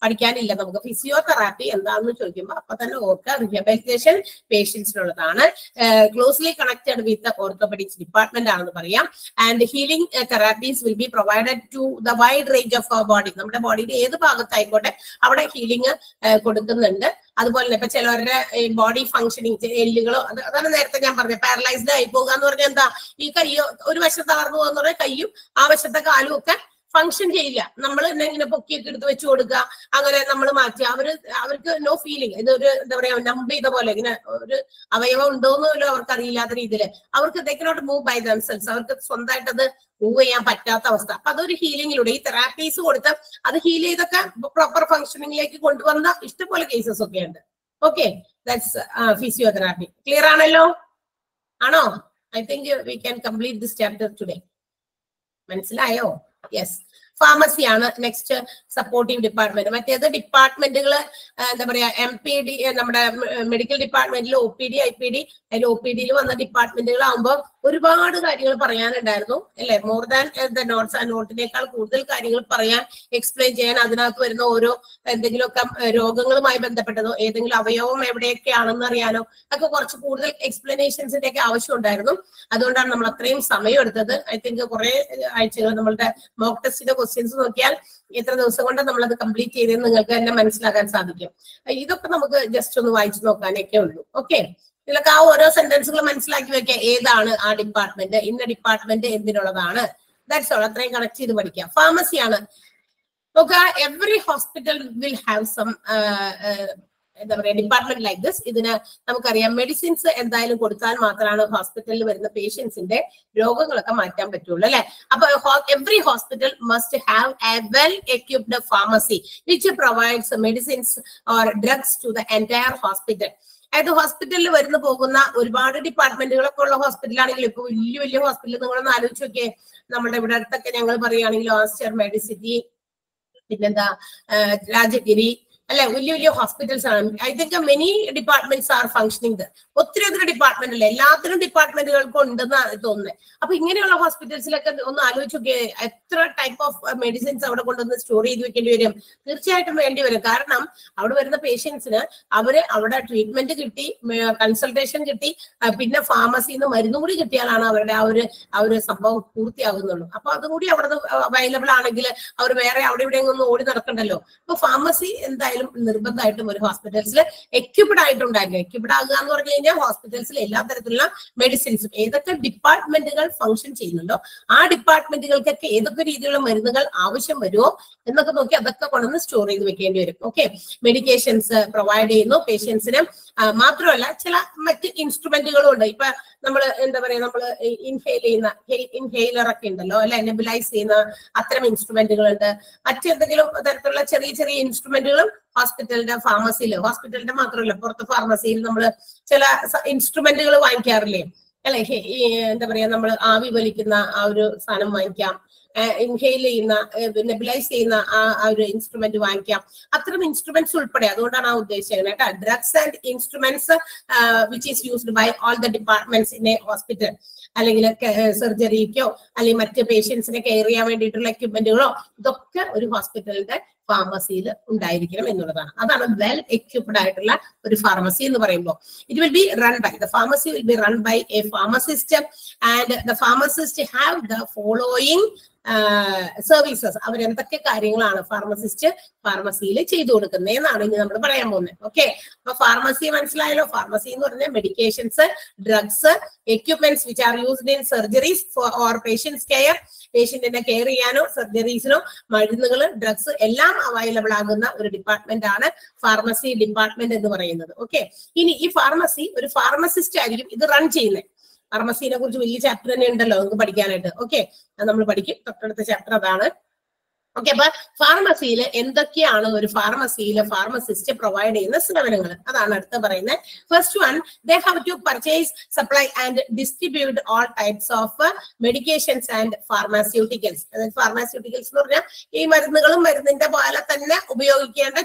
പഠിക്കാനില്ല നമുക്ക് ഫിസിയോതെറാപ്പി എന്താണെന്ന് ചോദിക്കുമ്പോൾ അപ്പൊ തന്നെ ഓർക്കുക റിഹബിലിറ്റേഷൻ പേഷ്യൻസിനുള്ളതാണ് closely connected with orthopaedics department ആണെന്ന് പറയാം and healing therapies will be provided to the wide range of our body നമ്മുടെ ബോഡിയുടെ ഏത് ഭാഗത്തായിക്കോട്ടെ അവിടെ ഹീലിംഗ് കൊടുക്കുന്നുണ്ട് അതുപോലെ തന്നെ ഇപ്പൊ ചിലവരുടെ ബോഡി ഫങ്ഷനിങ് എല്ലുകളോ അത് അതാണ് നേരത്തെ ഞാൻ പറഞ്ഞത് പാരലൈസ്ഡ് ആയി പോകുക എന്ന് പറഞ്ഞാൽ എന്താ ഈ കയ്യോ ഒരു വശത്ത് തകർന്നു പോകുന്ന പറഞ്ഞാൽ കയ്യും ആ വശത്തെ കാലും ഒക്കെ ഫങ്ഷൻ ചെയ്യില്ല നമ്മൾ തന്നെ ഇങ്ങനെ പൊക്കിയൊക്കെ എടുത്ത് വെച്ച് കൊടുക്കുക അങ്ങനെ നമ്മൾ മാറ്റുക അവര് അവർക്ക് നോ ഫീലിംഗ് ഇത് ഒരു എന്താ പറയാ നമ്പ് ചെയ്ത പോലെ ഇങ്ങനെ ഒരു അവയവം ഉണ്ടോന്ന് പോലും അവർക്ക് അറിയില്ലാത്ത രീതിയിൽ അവർക്ക് they cannot move by themselves അവർക്ക് സ്വന്തമായിട്ട് അത് മൂവ് ചെയ്യാൻ പറ്റാത്ത അവസ്ഥ അപ്പൊ അതൊരു ഹീലിംഗിലൂടെ ഈ തെറാപ്പീസ് കൊടുത്ത് അത് ഹീൽ ചെയ്തൊക്കെ പ്രോപ്പർ ഫങ്ഷനിങ്ങിലേക്ക് കൊണ്ടുവന്ന ഇഷ്ടംപോലെ കേസസ് ഒക്കെ ഉണ്ട് ഓക്കെ ദാറ്റ്സ് ഫിസിയോതെറാപ്പി ക്ലിയർ ആണല്ലോ ആണോ I think we can complete this chapter today മനസ്സിലായോ യെസ് ഫാർമസിയാണ് നെക്സ്റ്റ് സപ്പോർട്ടീവ് ഡിപ്പാർട്ട്മെന്റ് മറ്റേത് ഡിപ്പാർട്ട്മെന്റുകൾ എന്താ പറയാ എം പി ഡി നമ്മുടെ മെഡിക്കൽ ഡിപ്പാർട്ട്മെന്റിൽ O P D I P D അതിൽ ഒ പി ഡിയിൽ വന്ന ഡിപ്പാർട്ട്മെന്റുകളാകുമ്പോൾ ഒരുപാട് കാര്യങ്ങൾ പറയാനുണ്ടായിരുന്നു അല്ലെ മോർ ദാൻ ദ നോട്ട്സ് ആ നോട്ടിനേക്കാൾ കൂടുതൽ കാര്യങ്ങൾ പറയാൻ എക്സ്പ്ലെയിൻ ചെയ്യാൻ അതിനകത്ത് വരുന്ന ഓരോ എന്തെങ്കിലുമൊക്കെ ഏഹ്, രോഗങ്ങളുമായി ബന്ധപ്പെട്ടതോ ഏതെങ്കിലും അവയവം എവിടെയൊക്കെയാണെന്ന് അറിയാനോ ഒക്കെ കുറച്ച് കൂടുതൽ എക്സ്പ്ലനേഷൻസിന്റെ ഒക്കെ ആവശ്യം ഉണ്ടായിരുന്നു അതുകൊണ്ടാണ് നമ്മൾ അത്രയും സമയം എടുത്തത് ഐ തിങ്ക് കുറെ ആഴ്ചകൾ നമ്മളുടെ മോക്ക് ടെസ്റ്റിന്റെ ക്വസ്റ്റ്യൻസ് നോക്കിയാൽ എത്ര ദിവസം കൊണ്ട് നമ്മളത് കംപ്ലീറ്റ് ചെയ്തെന്ന് നിങ്ങൾക്ക് തന്നെ മനസ്സിലാക്കാൻ സാധിക്കും ഇതൊക്കെ നമുക്ക് ജസ്റ്റ് ഒന്ന് വായിച്ചു നോക്കാനൊക്കെ ഉള്ളൂ ഓക്കെ ഇതിലൊക്കെ ആ ഓരോ സെന്റൻസുകൾ മനസ്സിലാക്കി വെക്കുക ഏതാണ് ആ ഡിപ്പാർട്ട്മെന്റ് ഇന്ന ഡിപ്പാർട്ട്മെന്റ് എന്തിനുള്ളതാണ് ദാറ്റ്സ് ഓൾ അത്രയും കണക്ട് ചെയ്ത് പഠിക്കുക ഫാർമസിയാണ് നോക്കുക every hospital will have some എന്താ പറയാ ഡിപ്പാർട്ട്മെന്റ് ലൈക്ക് ദിസ് ഇതിന് നമുക്കറിയാം മെഡിസിൻസ് എന്തായാലും കൊടുത്താൽ മാത്രമാണ് ഹോസ്പിറ്റലിൽ വരുന്ന പേഷ്യൻസിന്റെ രോഗങ്ങളൊക്കെ മാറ്റാൻ പറ്റുള്ളൂ അല്ലെ അപ്പൊ every hospital must have a well equipped pharmacy which provides medicines or drugs to the entire hospital അതായത് ഹോസ്പിറ്റലിൽ വരുന്ന പോകുന്ന ഒരുപാട് ഡിപ്പാർട്ട്മെന്റുകളൊക്കെ ഉള്ള ഹോസ്പിറ്റലാണെങ്കിൽ ഇപ്പൊ വലിയ വലിയ ഹോസ്പിറ്റൽ നിങ്ങളൊന്ന് ആലോചിച്ച് നോക്കിയേ നമ്മുടെ ഇവിടെ അടുത്തൊക്കെ ഞങ്ങൾ പറയുകയാണെങ്കിൽ ഓസ്റ്റർ മെഡിസിറ്റി പിന്നെന്താ ആ, രാജഗിരി അല്ലെ വലിയ വലിയ ഹോസ്പിറ്റൽസ് ആണ് I think many departments are functioning ഒത്തിരി ഒത്തിരി ഡിപ്പാർട്ട്മെന്റ് അല്ലേ എല്ലാത്തിനും ഡിപ്പാർട്ട്മെന്റുകൾക്ക് ഉണ്ടെന്നാണ് തോന്നുന്നത് അപ്പൊ ഇങ്ങനെയുള്ള ഹോസ്പിറ്റൽസിലൊക്കെ ഒന്ന് ആലോചിച്ച് നോക്കിയേ എത്ര ടൈപ്പ് ഓഫ് മെഡിസിൻസ് അവിടെ കൊണ്ടുവന്ന് സ്റ്റോർ ചെയ്ത് വെക്കേണ്ടി വരും തീർച്ചയായിട്ടും വേണ്ടി വരും കാരണം അവിടെ വരുന്ന പേഷ്യൻസിന് അവര് അവിടെ ട്രീറ്റ്മെന്റ് കിട്ടി കൺസൾട്ടേഷൻ കിട്ടി ആ, പിന്നെ ഫാർമസിയിൽ നിന്ന് മരുന്ന് കൂടി കിട്ടിയാലാണ് അവരുടെ ആ ഒരു ആ ഒരു സംഭവം പൂർത്തിയാകുന്നുള്ളൂ അപ്പൊ അതുകൂടി അവിടെ അവൈലബിൾ ആണെങ്കിൽ അവർ വേറെ അവിടെ ഇവിടെ ഒന്നും ഓടി നടക്കണ്ടല്ലോ അപ്പൊ ഫാർമസി എന്തായാലും നിർബന്ധമായിട്ടും ഒരു ഹോസ്പിറ്റൽസിൽ എക്യുപ്ഡ് ആയിട്ടുണ്ടായിരിക്കും എക്യുപ്ഡ് ആകുക എന്ന് പറഞ്ഞു കഴിഞ്ഞാൽ ഹോസ്പിറ്റൽസിൽ എല്ലാ തരത്തിലുള്ള മെഡിസിൻസും ഏതൊക്കെ ഡിപ്പാർട്ട്മെന്റുകൾ ഫംഗ്ഷൻ ചെയ്യുന്നുണ്ടോ ആ ഡിപ്പാർട്ട്മെന്റുകൾക്കൊക്കെ ഏതൊക്കെ രീതിയിലുള്ള മരുന്നുകൾ ആവശ്യം വരുമോ എന്നൊക്കെ നോക്കി അതൊക്കെ കൊണ്ടുവന്ന് സ്റ്റോർ ചെയ്ത് വെക്കേണ്ടി വരും ഓക്കെ മെഡിക്കേഷൻസ് പ്രൊവൈഡ് ചെയ്യുന്നു പേഷ്യൻസിന് മാത്രമല്ല ചില മറ്റ് ഇൻസ്ട്രുമെന്റുകളും ഉണ്ട് ഇപ്പൊ നമ്മൾ എന്താ പറയാ നമ്മൾ ഇൻഹെയിൽ ചെയ്യുന്ന ഇൻഹെയിലർ ഒക്കെ ഉണ്ടല്ലോ അല്ലെ നെബിലൈസ് ചെയ്യുന്ന അത്തരം ഇൻസ്ട്രുമെന്റുകൾ ഉണ്ട് മറ്റെന്തെങ്കിലും തരത്തിലുള്ള ചെറിയ ചെറിയ ഇൻസ്ട്രുമെന്റുകളും ഹോസ്പിറ്റലിന്റെ ഫാർമസിയിൽ ഹോസ്പിറ്റലിന്റെ മാത്രമല്ല പുറത്ത് ഫാർമസിയിൽ നമ്മൾ ചില ഇൻസ്ട്രുമെന്റുകൾ വാങ്ങിക്കാറില്ലേ അല്ലെ ഹെ- ഈ എന്താ പറയാ നമ്മൾ ആവി വലിക്കുന്ന ആ ഒരു സാധനം വാങ്ങിക്കാം ഇൻഹെയിൽ ചെയ്യുന്ന നെബിലൈസ് ചെയ്യുന്ന ആ ആ ഒരു ഇൻസ്ട്രുമെന്റ് വാങ്ങിക്കാം അത്തരം ഇൻസ്ട്രുമെന്റ്സ് ഉൾപ്പെടെ അതുകൊണ്ടാണ് ആ ഉദ്ദേശിച്ചത് കേട്ടോ drugs and instruments which is used by all the departments in a hospital അല്ലെങ്കിൽ സർജറിക്കോ അല്ലെങ്കിൽ മറ്റ് പേഷ്യൻസിനെ കെയർ ചെയ്യാൻ വേണ്ടിയിട്ടുള്ള എക്യുപ്മെന്റുകളോ ഇതൊക്കെ ഒരു ഹോസ്പിറ്റലിന്റെ ഫാർമസിയിൽ ഉണ്ടായിരിക്കണം എന്നുള്ളതാണ് അതാണ് വെൽ എക്യുപ്ഡ് ആയിട്ടുള്ള ഒരു ഫാർമസി എന്ന് പറയുമ്പോൾ it will be run by the pharmacy will be run by a pharmacist and the pharmacist have the following services അവരെന്തൊക്കെ കാര്യങ്ങളാണ് ഫാർമസിസ്റ്റ് ഫാർമസിയിൽ ചെയ്തു കൊടുക്കുന്നത് എന്നാണ് ഇനി നമ്മൾ പറയാൻ പോകുന്നത് ഓക്കെ അപ്പൊ ഫാർമസി മനസ്സിലായല്ലോ ഫാർമസി എന്ന് പറഞ്ഞാൽ medications drugs equipments which are used in surgeries or patients care പേഷ്യന്റിനെ കെയർ ചെയ്യാനോ സർജറീസിനോ മരുന്നുകൾ ഡ്രഗ്സ് എല്ലാം അവൈലബിൾ ആകുന്ന ഒരു ഡിപ്പാർട്ട്മെന്റ് ആണ് ഫാർമസി ഡിപ്പാർട്ട്മെന്റ് എന്ന് പറയുന്നത് ഓക്കെ ഇനി ഈ ഫാർമസി ഒരു ഫാർമസിസ്റ്റ് ആയിരിക്കും ഇത് റൺ ചെയ്യുന്നത് ഫാർമസിനെ കുറിച്ച് വലിയ ചാപ്റ്റർ തന്നെ ഉണ്ടല്ലോ നമുക്ക് പഠിക്കാനായിട്ട് ഓക്കെ അത് നമ്മൾ പഠിക്കും തൊട്ടടുത്ത ചാപ്റ്റർ അതാണ് ഓക്കെ അപ്പൊ ഫാർമസിയിൽ എന്തൊക്കെയാണ് ഒരു ഫാർമസിയിൽ ഫാർമസിസ്റ്റ് പ്രൊവൈഡ് ചെയ്യുന്ന സേവനങ്ങൾ അതാണ് അടുത്ത പറയുന്നത് first one they have to purchase supply and distribute all types of medications and pharmaceuticals അതായത് ഫാർമാസ്യൂട്ടിക്കൽസ് എന്ന് പറഞ്ഞാൽ ഈ മരുന്നുകളും മരുന്നിന്റെ പോലെ തന്നെ ഉപയോഗിക്കേണ്ട ചില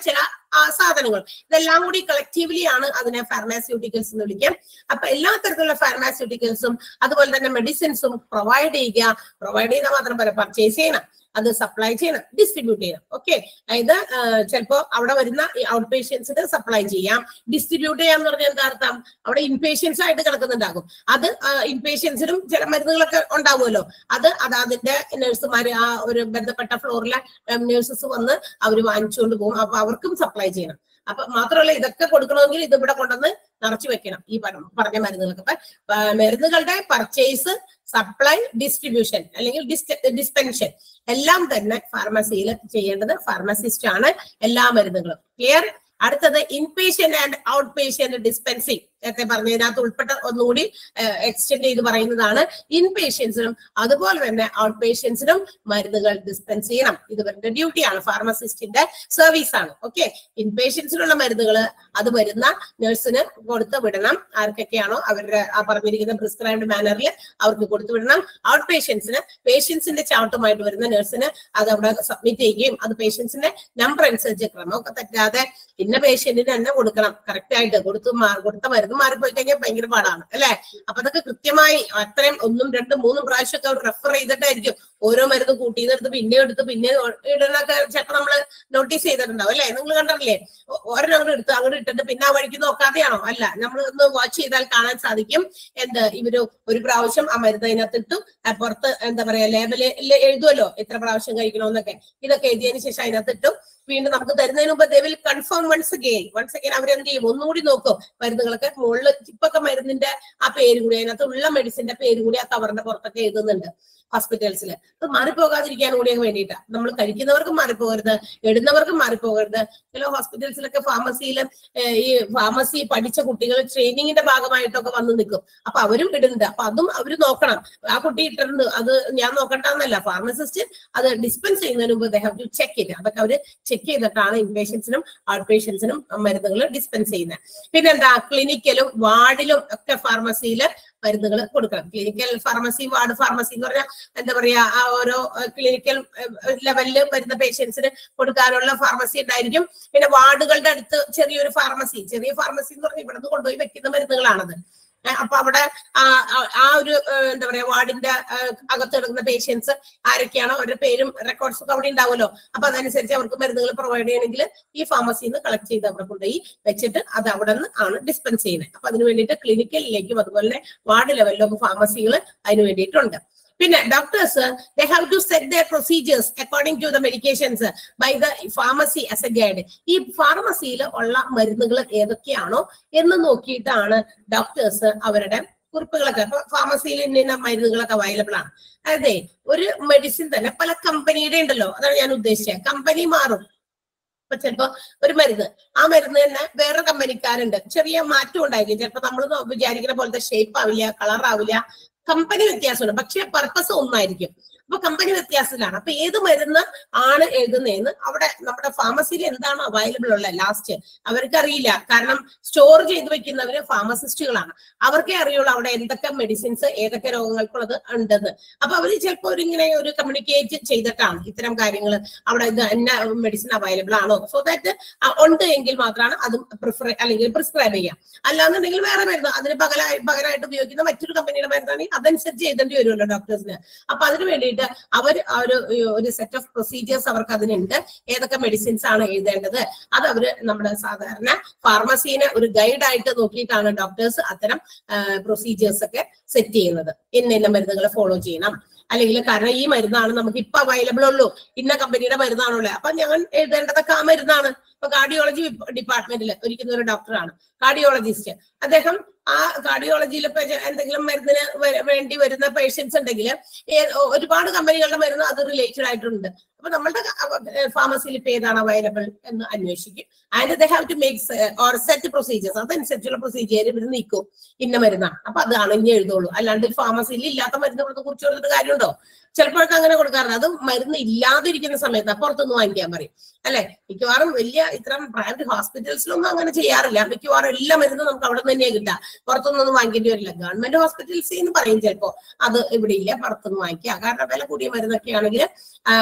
ആ, സാധനങ്ങൾ ഇതെല്ലാം കൂടി കളക്റ്റീവ്ലി ആണ് അതിനെ ഫാർമാസ്യൂട്ടിക്കൽസ് എന്ന് വിളിക്കാം അപ്പൊ എല്ലാ തരത്തിലുള്ള ഫാർമാസ്യൂട്ടിക്കൽസും അതുപോലെ തന്നെ മെഡിസിൻസും പ്രൊവൈഡ് ചെയ്യുക പ്രൊവൈഡ് ചെയ്താൽ മാത്രം പോരാ പർച്ചേസ് ചെയ്യണം അത് സപ്ലൈ ചെയ്യണം ഡിസ്ട്രിബ്യൂട്ട് ചെയ്യണം ഓക്കെ അതായത് ചിലപ്പോ അവിടെ വരുന്ന ഔട്ട് പേഷ്യൻസിന് സപ്ലൈ ചെയ്യാം ഡിസ്ട്രിബ്യൂട്ട് ചെയ്യാം എന്ന് പറഞ്ഞാൽ എന്താ അർത്ഥം അവിടെ ഇൻപേഷ്യൻസ് ആയിട്ട് കിടക്കുന്നുണ്ടാകും അത് ഇൻപേഷ്യൻസിനും ചില മരുന്നുകളൊക്കെ ഉണ്ടാവുമല്ലോ അത് അത് അതിന്റെ നഴ്സുമാര് ആ ഒരു ബന്ധപ്പെട്ട ഫ്ലോറിലെ നഴ്സസ് വന്ന് അവർ വാങ്ങിച്ചുകൊണ്ട് പോകും അപ്പൊ അവർക്കും സപ്ലൈ ചെയ്യണം അപ്പൊ മാത്രമല്ല ഇതൊക്കെ കൊടുക്കണമെങ്കിൽ ഇത് ഇവിടെ കൊണ്ടുവന്ന് നിറച്ചു വെക്കണം ഈ പറഞ്ഞ പറഞ്ഞ മരുന്നുകളൊക്കെ അപ്പൊ ആ, മരുന്നുകളുടെ പർച്ചേസ് സപ്ലൈ ഡിസ്ട്രിബ്യൂഷൻ അല്ലെങ്കിൽ ഡിസ്പെൻഷൻ എല്ലാം തന്നെ ഫാർമസിയിൽ ചെയ്യേണ്ടത് ഫാർമസിസ്റ്റ് ആണ് എല്ലാ മരുന്നുകളും ക്ലിയർ അടുത്തത് inpatient and outpatient dispensing നേരത്തെ പറഞ്ഞതിനകത്ത് ഉൾപ്പെട്ട ഒന്നുകൂടി എക്സ്റ്റെൻഡ് ചെയ്ത് പറയുന്നതാണ് ഇൻപേഷ്യൻസിനും അതുപോലെ തന്നെ ഔട്ട് പേഷ്യൻസിനും മരുന്നുകൾ ഡിസ്പെൻസ് ചെയ്യണം ഇത് ഇവരുടെ ഡ്യൂട്ടിയാണ് ഫാർമസിസ്റ്റിന്റെ സർവീസ് ആണ് ഓക്കെ ഇൻപേഷ്യൻസിനുള്ള മരുന്നുകൾ അത് വരുന്ന നഴ്സിന് കൊടുത്തു വിടണം ആർക്കൊക്കെയാണോ അവരുടെ ആ പറഞ്ഞിരിക്കുന്ന പ്രിസ്ക്രൈബ്ഡ് മാനറിൽ അവർക്ക് കൊടുത്തു വിടണം ഔട്ട് പേഷ്യൻസിന് പേഷ്യൻസിന്റെ ചാർട്ടുമായിട്ട് വരുന്ന നഴ്സിന് അത് അവിടെ സബ്മിറ്റ് ചെയ്യുകയും അത് പേഷ്യൻസിന്റെ നമ്പർ അനുസരിച്ച് ക്രമമൊക്കെ തെറ്റാതെ ഇന്ന പേഷ്യന്റിന് തന്നെ കൊടുക്കണം കറക്റ്റ് ആയിട്ട് കൊടുത്തു മാ- കൊടുത്ത മരുന്ന് മാറിപ്പോയി കഴിഞ്ഞാൽ ഭയങ്കര പാടാണ് അല്ലെ അപ്പൊ അതൊക്കെ കൃത്യമായി അത്രയും ഒന്നും രണ്ടും മൂന്നും പ്രാവശ്യമൊക്കെ അവർ റെഫർ ചെയ്തിട്ടായിരിക്കും ഓരോ മരുന്ന് കൂട്ടിയെടുത്ത് പിന്നെ എടുത്ത് പിന്നെ ഇടുന്നൊക്കെ ചിലപ്പോൾ നമ്മള് നോട്ടീസ് ചെയ്തിട്ടുണ്ടാവും അല്ലെ നിങ്ങൾ കണ്ടിട്ടില്ലേ ഒ- ഒരെണ്ണം അങ്ങോട്ട് എടുത്ത് അങ്ങോട്ട് ഇട്ടിട്ട് പിന്നെ ആ വഴിക്ക് നോക്കാതെയാണോ അല്ല നമ്മൾ ഒന്ന് വാച്ച് ചെയ്താൽ കാണാൻ സാധിക്കും എന്ത് ഇവര് ഒരു പ്രാവശ്യം ആ മരുന്ന് അതിനകത്ത് ഇട്ടു ആ പുറത്ത് എന്താ പറയാ ലേബല് എഴുതുമല്ലോ എത്ര പ്രാവശ്യം കഴിക്കണമെന്നൊക്കെ ഇതൊക്കെ എഴുതിയതിനു ശേഷം അതിനകത്ത് ഇട്ടു വീണ്ടും നമുക്ക് തരുന്നതിന് മുമ്പ് they will confirm once again once again അവരെന്ത് ചെയ്യും ഒന്നുകൂടി നോക്കും മരുന്നുകളൊക്കെ മുകളിൽ ഇപ്പൊക്കെ മരുന്നിന്റെ ആ പേര് കൂടി അതിനകത്ത് ഉള്ള മെഡിസിന്റെ പേര് കൂടി ആ കവറിന്റെ പുറത്തൊക്കെ എഴുതുന്നുണ്ട് ഹോസ്പിറ്റൽസിൽ അത് മാറിപ്പോകാതിരിക്കാൻ കൂടി വേണ്ടിയിട്ടാണ് നമ്മൾ കഴിക്കുന്നവർക്കും മാറിപ്പോകരുത് ഇടുന്നവർക്കും മാറിപ്പോകരുത് ചില ഹോസ്പിറ്റൽസിലൊക്കെ ഫാർമസിയിൽ ഈ ഫാർമസി പഠിച്ച കുട്ടികൾ ട്രെയിനിങ്ങിന്റെ ഭാഗമായിട്ടൊക്കെ വന്ന് നിൽക്കും അപ്പൊ അവരും ഇടുന്നുണ്ട് അപ്പൊ അതും അവർ നോക്കണം ആ കുട്ടി ഇട്ടിട്ടുണ്ട് അത് ഞാൻ നോക്കണ്ടെന്നല്ല ഫാർമസിസ്റ്റ് അത് ഡിസ്പെൻസ് ചെയ്യുന്നതിന് മുമ്പ് ദേ ഹാവ് ടു ചെക്ക് ചെയ്ത് അതൊക്കെ അവര് ചെക്ക് ചെയ്തിട്ടാണ് ഇൻപേഷ്യൻസിനും ഔട്ട് പേഷ്യൻസിനും മരുന്നുകൾ ഡിസ്പെൻസ് ചെയ്യുന്നത് പിന്നെന്താ ക്ലിനിക്കലും വാർഡിലും ഒക്കെ ഫാർമസിയിൽ മരുന്നുകൾ കൊടുക്കണം ക്ലിനിക്കൽ ഫാർമസി വാർഡ് ഫാർമസി എന്ന് പറഞ്ഞാൽ എന്താ പറയാ ആ ഓരോ ക്ലിനിക്കൽ ലെവലിൽ വരുന്ന പേഷ്യൻസിന് കൊടുക്കാനുള്ള ഫാർമസി ഉണ്ടായിരിക്കും പിന്നെ വാർഡുകളുടെ അടുത്ത് ചെറിയൊരു ഫാർമസി ചെറിയ ഫാർമസി എന്ന് പറഞ്ഞാൽ ഇവിടുന്ന് കൊണ്ടുപോയി വെക്കുന്ന മരുന്നുകളാണത് ഏ, അപ്പൊ അവിടെ ആ ആ- ആ ഒരു ഏ, എന്താ പറയാ വാർഡിന്റെ ഏ, അകത്ത് കിടക്കുന്ന പേഷ്യൻസ് ആരൊക്കെയാണോ അവരുടെ പേരും റെക്കോർഡ്സ് ഒക്കെ അവിടെ ഉണ്ടാവുമല്ലോ അപ്പൊ അതനുസരിച്ച് അവർക്ക് മരുന്നുകൾ പ്രൊവൈഡ് ചെയ്യണമെങ്കിൽ ഈ ഫാർമസിയിൽ നിന്ന് കളക്ട് ചെയ്ത് അവിടെ കൊണ്ടുപോയി വെച്ചിട്ട് അത് അവിടെ നിന്ന് ആണ് ഡിസ്പെൻസ് ചെയ്യുന്നത് അപ്പൊ അതിന് വേണ്ടിയിട്ട് ക്ലിനിക്കലിലേക്കും അതുപോലെ തന്നെ വാർഡ് ലെവലിലൊക്കെ ഫാർമസികൾ അതിന് വേണ്ടിയിട്ടുണ്ട് പിന്നെ doctors they have to set their procedures according to the medications by the pharmacy as a guide ഈ ഫാർമസിയിൽ ഉള്ള മരുന്നുകൾ ഏതൊക്കെയാണോ എന്ന് നോക്കിയിട്ടാണ് ഡോക്ടേഴ്സ് അവരുടെ കുറിപ്പുകളൊക്കെ ഇപ്പൊ ഫാർമസിയിൽ ഇന്ന ഇന്ന മരുന്നുകളൊക്കെ അവൈലബിൾ ആണ് അതെ ഒരു മെഡിസിൻ തന്നെ പല കമ്പനിയുടെ ഉണ്ടല്ലോ അതാണ് ഞാൻ ഉദ്ദേശിച്ചത് കമ്പനി മാറും ഇപ്പൊ ചിലപ്പോ ഒരു മരുന്ന് ആ മരുന്ന് തന്നെ വേറെ കമ്പനിക്കാരുണ്ട് ചെറിയ മാറ്റം ഉണ്ടായിരിക്കും ചിലപ്പോ നമ്മൾ വിചാരിക്കുന്ന പോലത്തെ ഷേപ്പ് ആവില്ല കളർ ആവില്ല കമ്പനി വ്യത്യാസമുണ്ട് പക്ഷെ പർപ്പസ് ഒന്നായിരിക്കും അപ്പൊ കമ്പനി വ്യത്യാസത്തിലാണ് അപ്പൊ ഏത് മരുന്ന് ആണ് എഴുതുന്നതെന്ന് അവിടെ നമ്മുടെ ഫാർമസിയിൽ എന്താണ് അവൈലബിൾ ഉള്ളത് ലാസ്റ്റ് അവർക്ക് അറിയില്ല കാരണം സ്റ്റോർ ചെയ്ത് വെക്കുന്നവര് ഫാർമസിസ്റ്റുകളാണ് അവർക്കേ അറിയുള്ളൂ അവിടെ എന്തൊക്കെ മെഡിസിൻസ് ഏതൊക്കെ രോഗങ്ങൾക്കുള്ളത് ഉണ്ടെന്ന് അപ്പൊ അവര് ചിലപ്പോൾ ഒരു ഇങ്ങനെ ഒരു കമ്മ്യൂണിക്കേറ്റ് ചെയ്തിട്ടാണ് ഇത്തരം കാര്യങ്ങൾ അവിടെ ഇത് എന്ന മെഡിസിൻ അവൈലബിൾ ആണോ സോ ദാറ്റ് ഉണ്ട് എങ്കിൽ മാത്രമാണ് അതും പ്രിഫർ അല്ലെങ്കിൽ പ്രിസ്ക്രൈബ് ചെയ്യാം അല്ലാന്നുണ്ടെങ്കിൽ വേറെ മരുന്ന് അതിന് പകരമായി പകരമായിട്ട് ഉപയോഗിക്കുന്ന മറ്റൊരു കമ്പനിയുടെ മരുന്നാണെങ്കിൽ അതനുസരിച്ച് എഴുതേണ്ടി വരുമല്ലോ ഡോക്ടേഴ്സിന് അപ്പൊ അതിന് വേണ്ടിയിട്ട് അവർ ആ ഒരു ഒരു സെറ്റ് ഓഫ് പ്രൊസീജിയേഴ്സ് അവർക്ക് അതിനുണ്ട് ഏതൊക്കെ മെഡിസിൻസ് ആണ് എഴുതേണ്ടത് അത് അവര് നമ്മുടെ സാധാരണ ഫാർമസീനെ ഒരു ഗൈഡ് ആയിട്ട് നോക്കിയിട്ടാണ് ഡോക്ടേഴ്സ് അത്തരം പ്രൊസീജിയേഴ്സ് ഒക്കെ സെറ്റ് ചെയ്യുന്നത് ഇന്ന ഇന്ന മരുന്നുകൾ ഫോളോ ചെയ്യണം അല്ലെങ്കിൽ കാരണം ഈ മരുന്നാണ് നമുക്ക് ഇപ്പൊ അവൈലബിൾ ഉള്ളൂ ഇന്ന കമ്പനിയുടെ മരുന്നാണുള്ളത് അപ്പൊ ഞാൻ എഴുതേണ്ടതൊക്കെ ആ മരുന്നാണ് ഇപ്പൊ കാർഡിയോളജി ഡിപ്പാർട്ട്മെന്റിൽ ഒരിക്കുന്ന ഒരു ഡോക്ടറാണ് കാർഡിയോളജിസ്റ്റ് അദ്ദേഹം ആ കാർഡിയോളജിയിൽ ഇപ്പൊ എന്തെങ്കിലും മരുന്നിന് വ- വേണ്ടി വരുന്ന പേഷ്യൻസ് ഉണ്ടെങ്കിൽ ഒരുപാട് കമ്പനികളുടെ മരുന്ന് അത് റിലേറ്റഡ് ആയിട്ടുണ്ട് അപ്പൊ നമ്മളുടെ ഫാർമസിയിൽ ഇപ്പൊ ഏതാണ് അവൈലബിൾ എന്ന് അന്വേഷിക്കും and they have to make or set procedures അതനുസരിച്ചുള്ള പ്രൊസീജിയർ ഇവർ നീക്കും ഇന്ന മരുന്നാണ് അപ്പൊ അതാണ് ഇനി എഴുതുള്ളൂ അല്ലാണ്ട് ഫാർമസിയിൽ ഇല്ലാത്ത മരുന്ന് കൊടുത്ത് കുറിച്ച് കൊടുത്തിട്ട് കാര്യമുണ്ടോ ചിലപ്പോഴൊക്കെ അങ്ങനെ കൊടുക്കാറുണ്ട് അത് മരുന്ന് ഇല്ലാതിരിക്കുന്ന സമയത്ത് പുറത്തുനിന്ന് വാങ്ങിക്കാൻ പറയും അല്ലെ മിക്കവാറും വലിയ ഇത്തരം പ്രൈവറ്റ് ഹോസ്പിറ്റൽസിലൊന്നും അങ്ങനെ ചെയ്യാറില്ല മിക്കവാറും എല്ലാ മരുന്നും നമുക്ക് അവിടെ നിന്ന് തന്നെയാ കിട്ടുക പുറത്തുനിന്നൊന്നും വാങ്ങിക്കേണ്ടി വരില്ല ഗവൺമെന്റ് ഹോസ്പിറ്റൽസിൽ എന്ന് പറയും ചിലപ്പോ അത് ഇവിടെ ഇല്ല പുറത്തുനിന്ന് വാങ്ങിക്കുക കാരണം വില കൂടിയ മരുന്നൊക്കെ ആണെങ്കിൽ അത്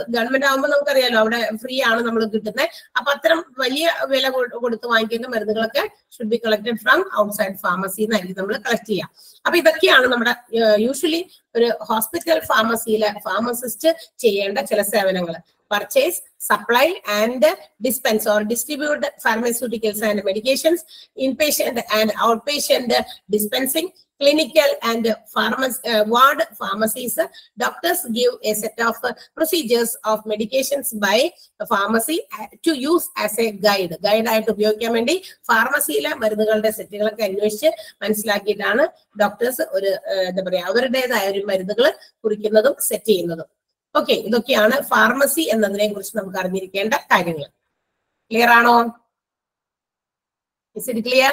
ഗവൺമെന്റ് ആകുമ്പോൾ നമുക്കറിയാലോ അവിടെ ഫ്രീ ആണ് നമ്മൾ കിട്ടുന്നത് അപ്പൊ അത്തരം വലിയ വില കൊ- കൊടുത്ത് വാങ്ങിക്കുന്ന മരുന്നുകളൊക്കെ should be collected from outside pharmacy എന്നായിരിക്കും നമ്മൾ കളക്ട് ചെയ്യുക അപ്പൊ ഇതൊക്കെയാണ് നമ്മുടെ യൂഷ്വലി ഒരു ഹോസ്പിറ്റൽ ഫാർമസിയിലെ ഫാർമസിസ്റ്റ് ചെയ്യേണ്ട ചില സേവനങ്ങൾ purchase supply and dispense or distribute pharmaceuticals and medications inpatient and outpatient dispensing clinical and pharmacy uh, ward pharmacies doctors give a set of uh, procedures of medications by pharmacy uh, to use as a guide guide ആയിട്ട് ഉപയോഗിക്കാൻ വേണ്ടി ഫാർമസിയിലെ മരുന്നുകളുടെ സെറ്റുകളൊക്കെ അന്വേഷിച്ച് മനസ്സിലാക്കിയിട്ടാണ് doctors ഒരു uh, എന്താ പറയാ അവരുടേതായ ഒരു മരുന്നുകൾ കുറിക്കുന്നതും സെറ്റ് ചെയ്യുന്നതും ഓക്കെ ഇതൊക്കെയാണ് ഫാർമസി എന്നതിനെ കുറിച്ച് നമുക്ക് അറിഞ്ഞിരിക്കേണ്ട കാര്യങ്ങൾ ക്ലിയർ ആണോ ഇസ് ഇറ്റ് ക്ലിയർ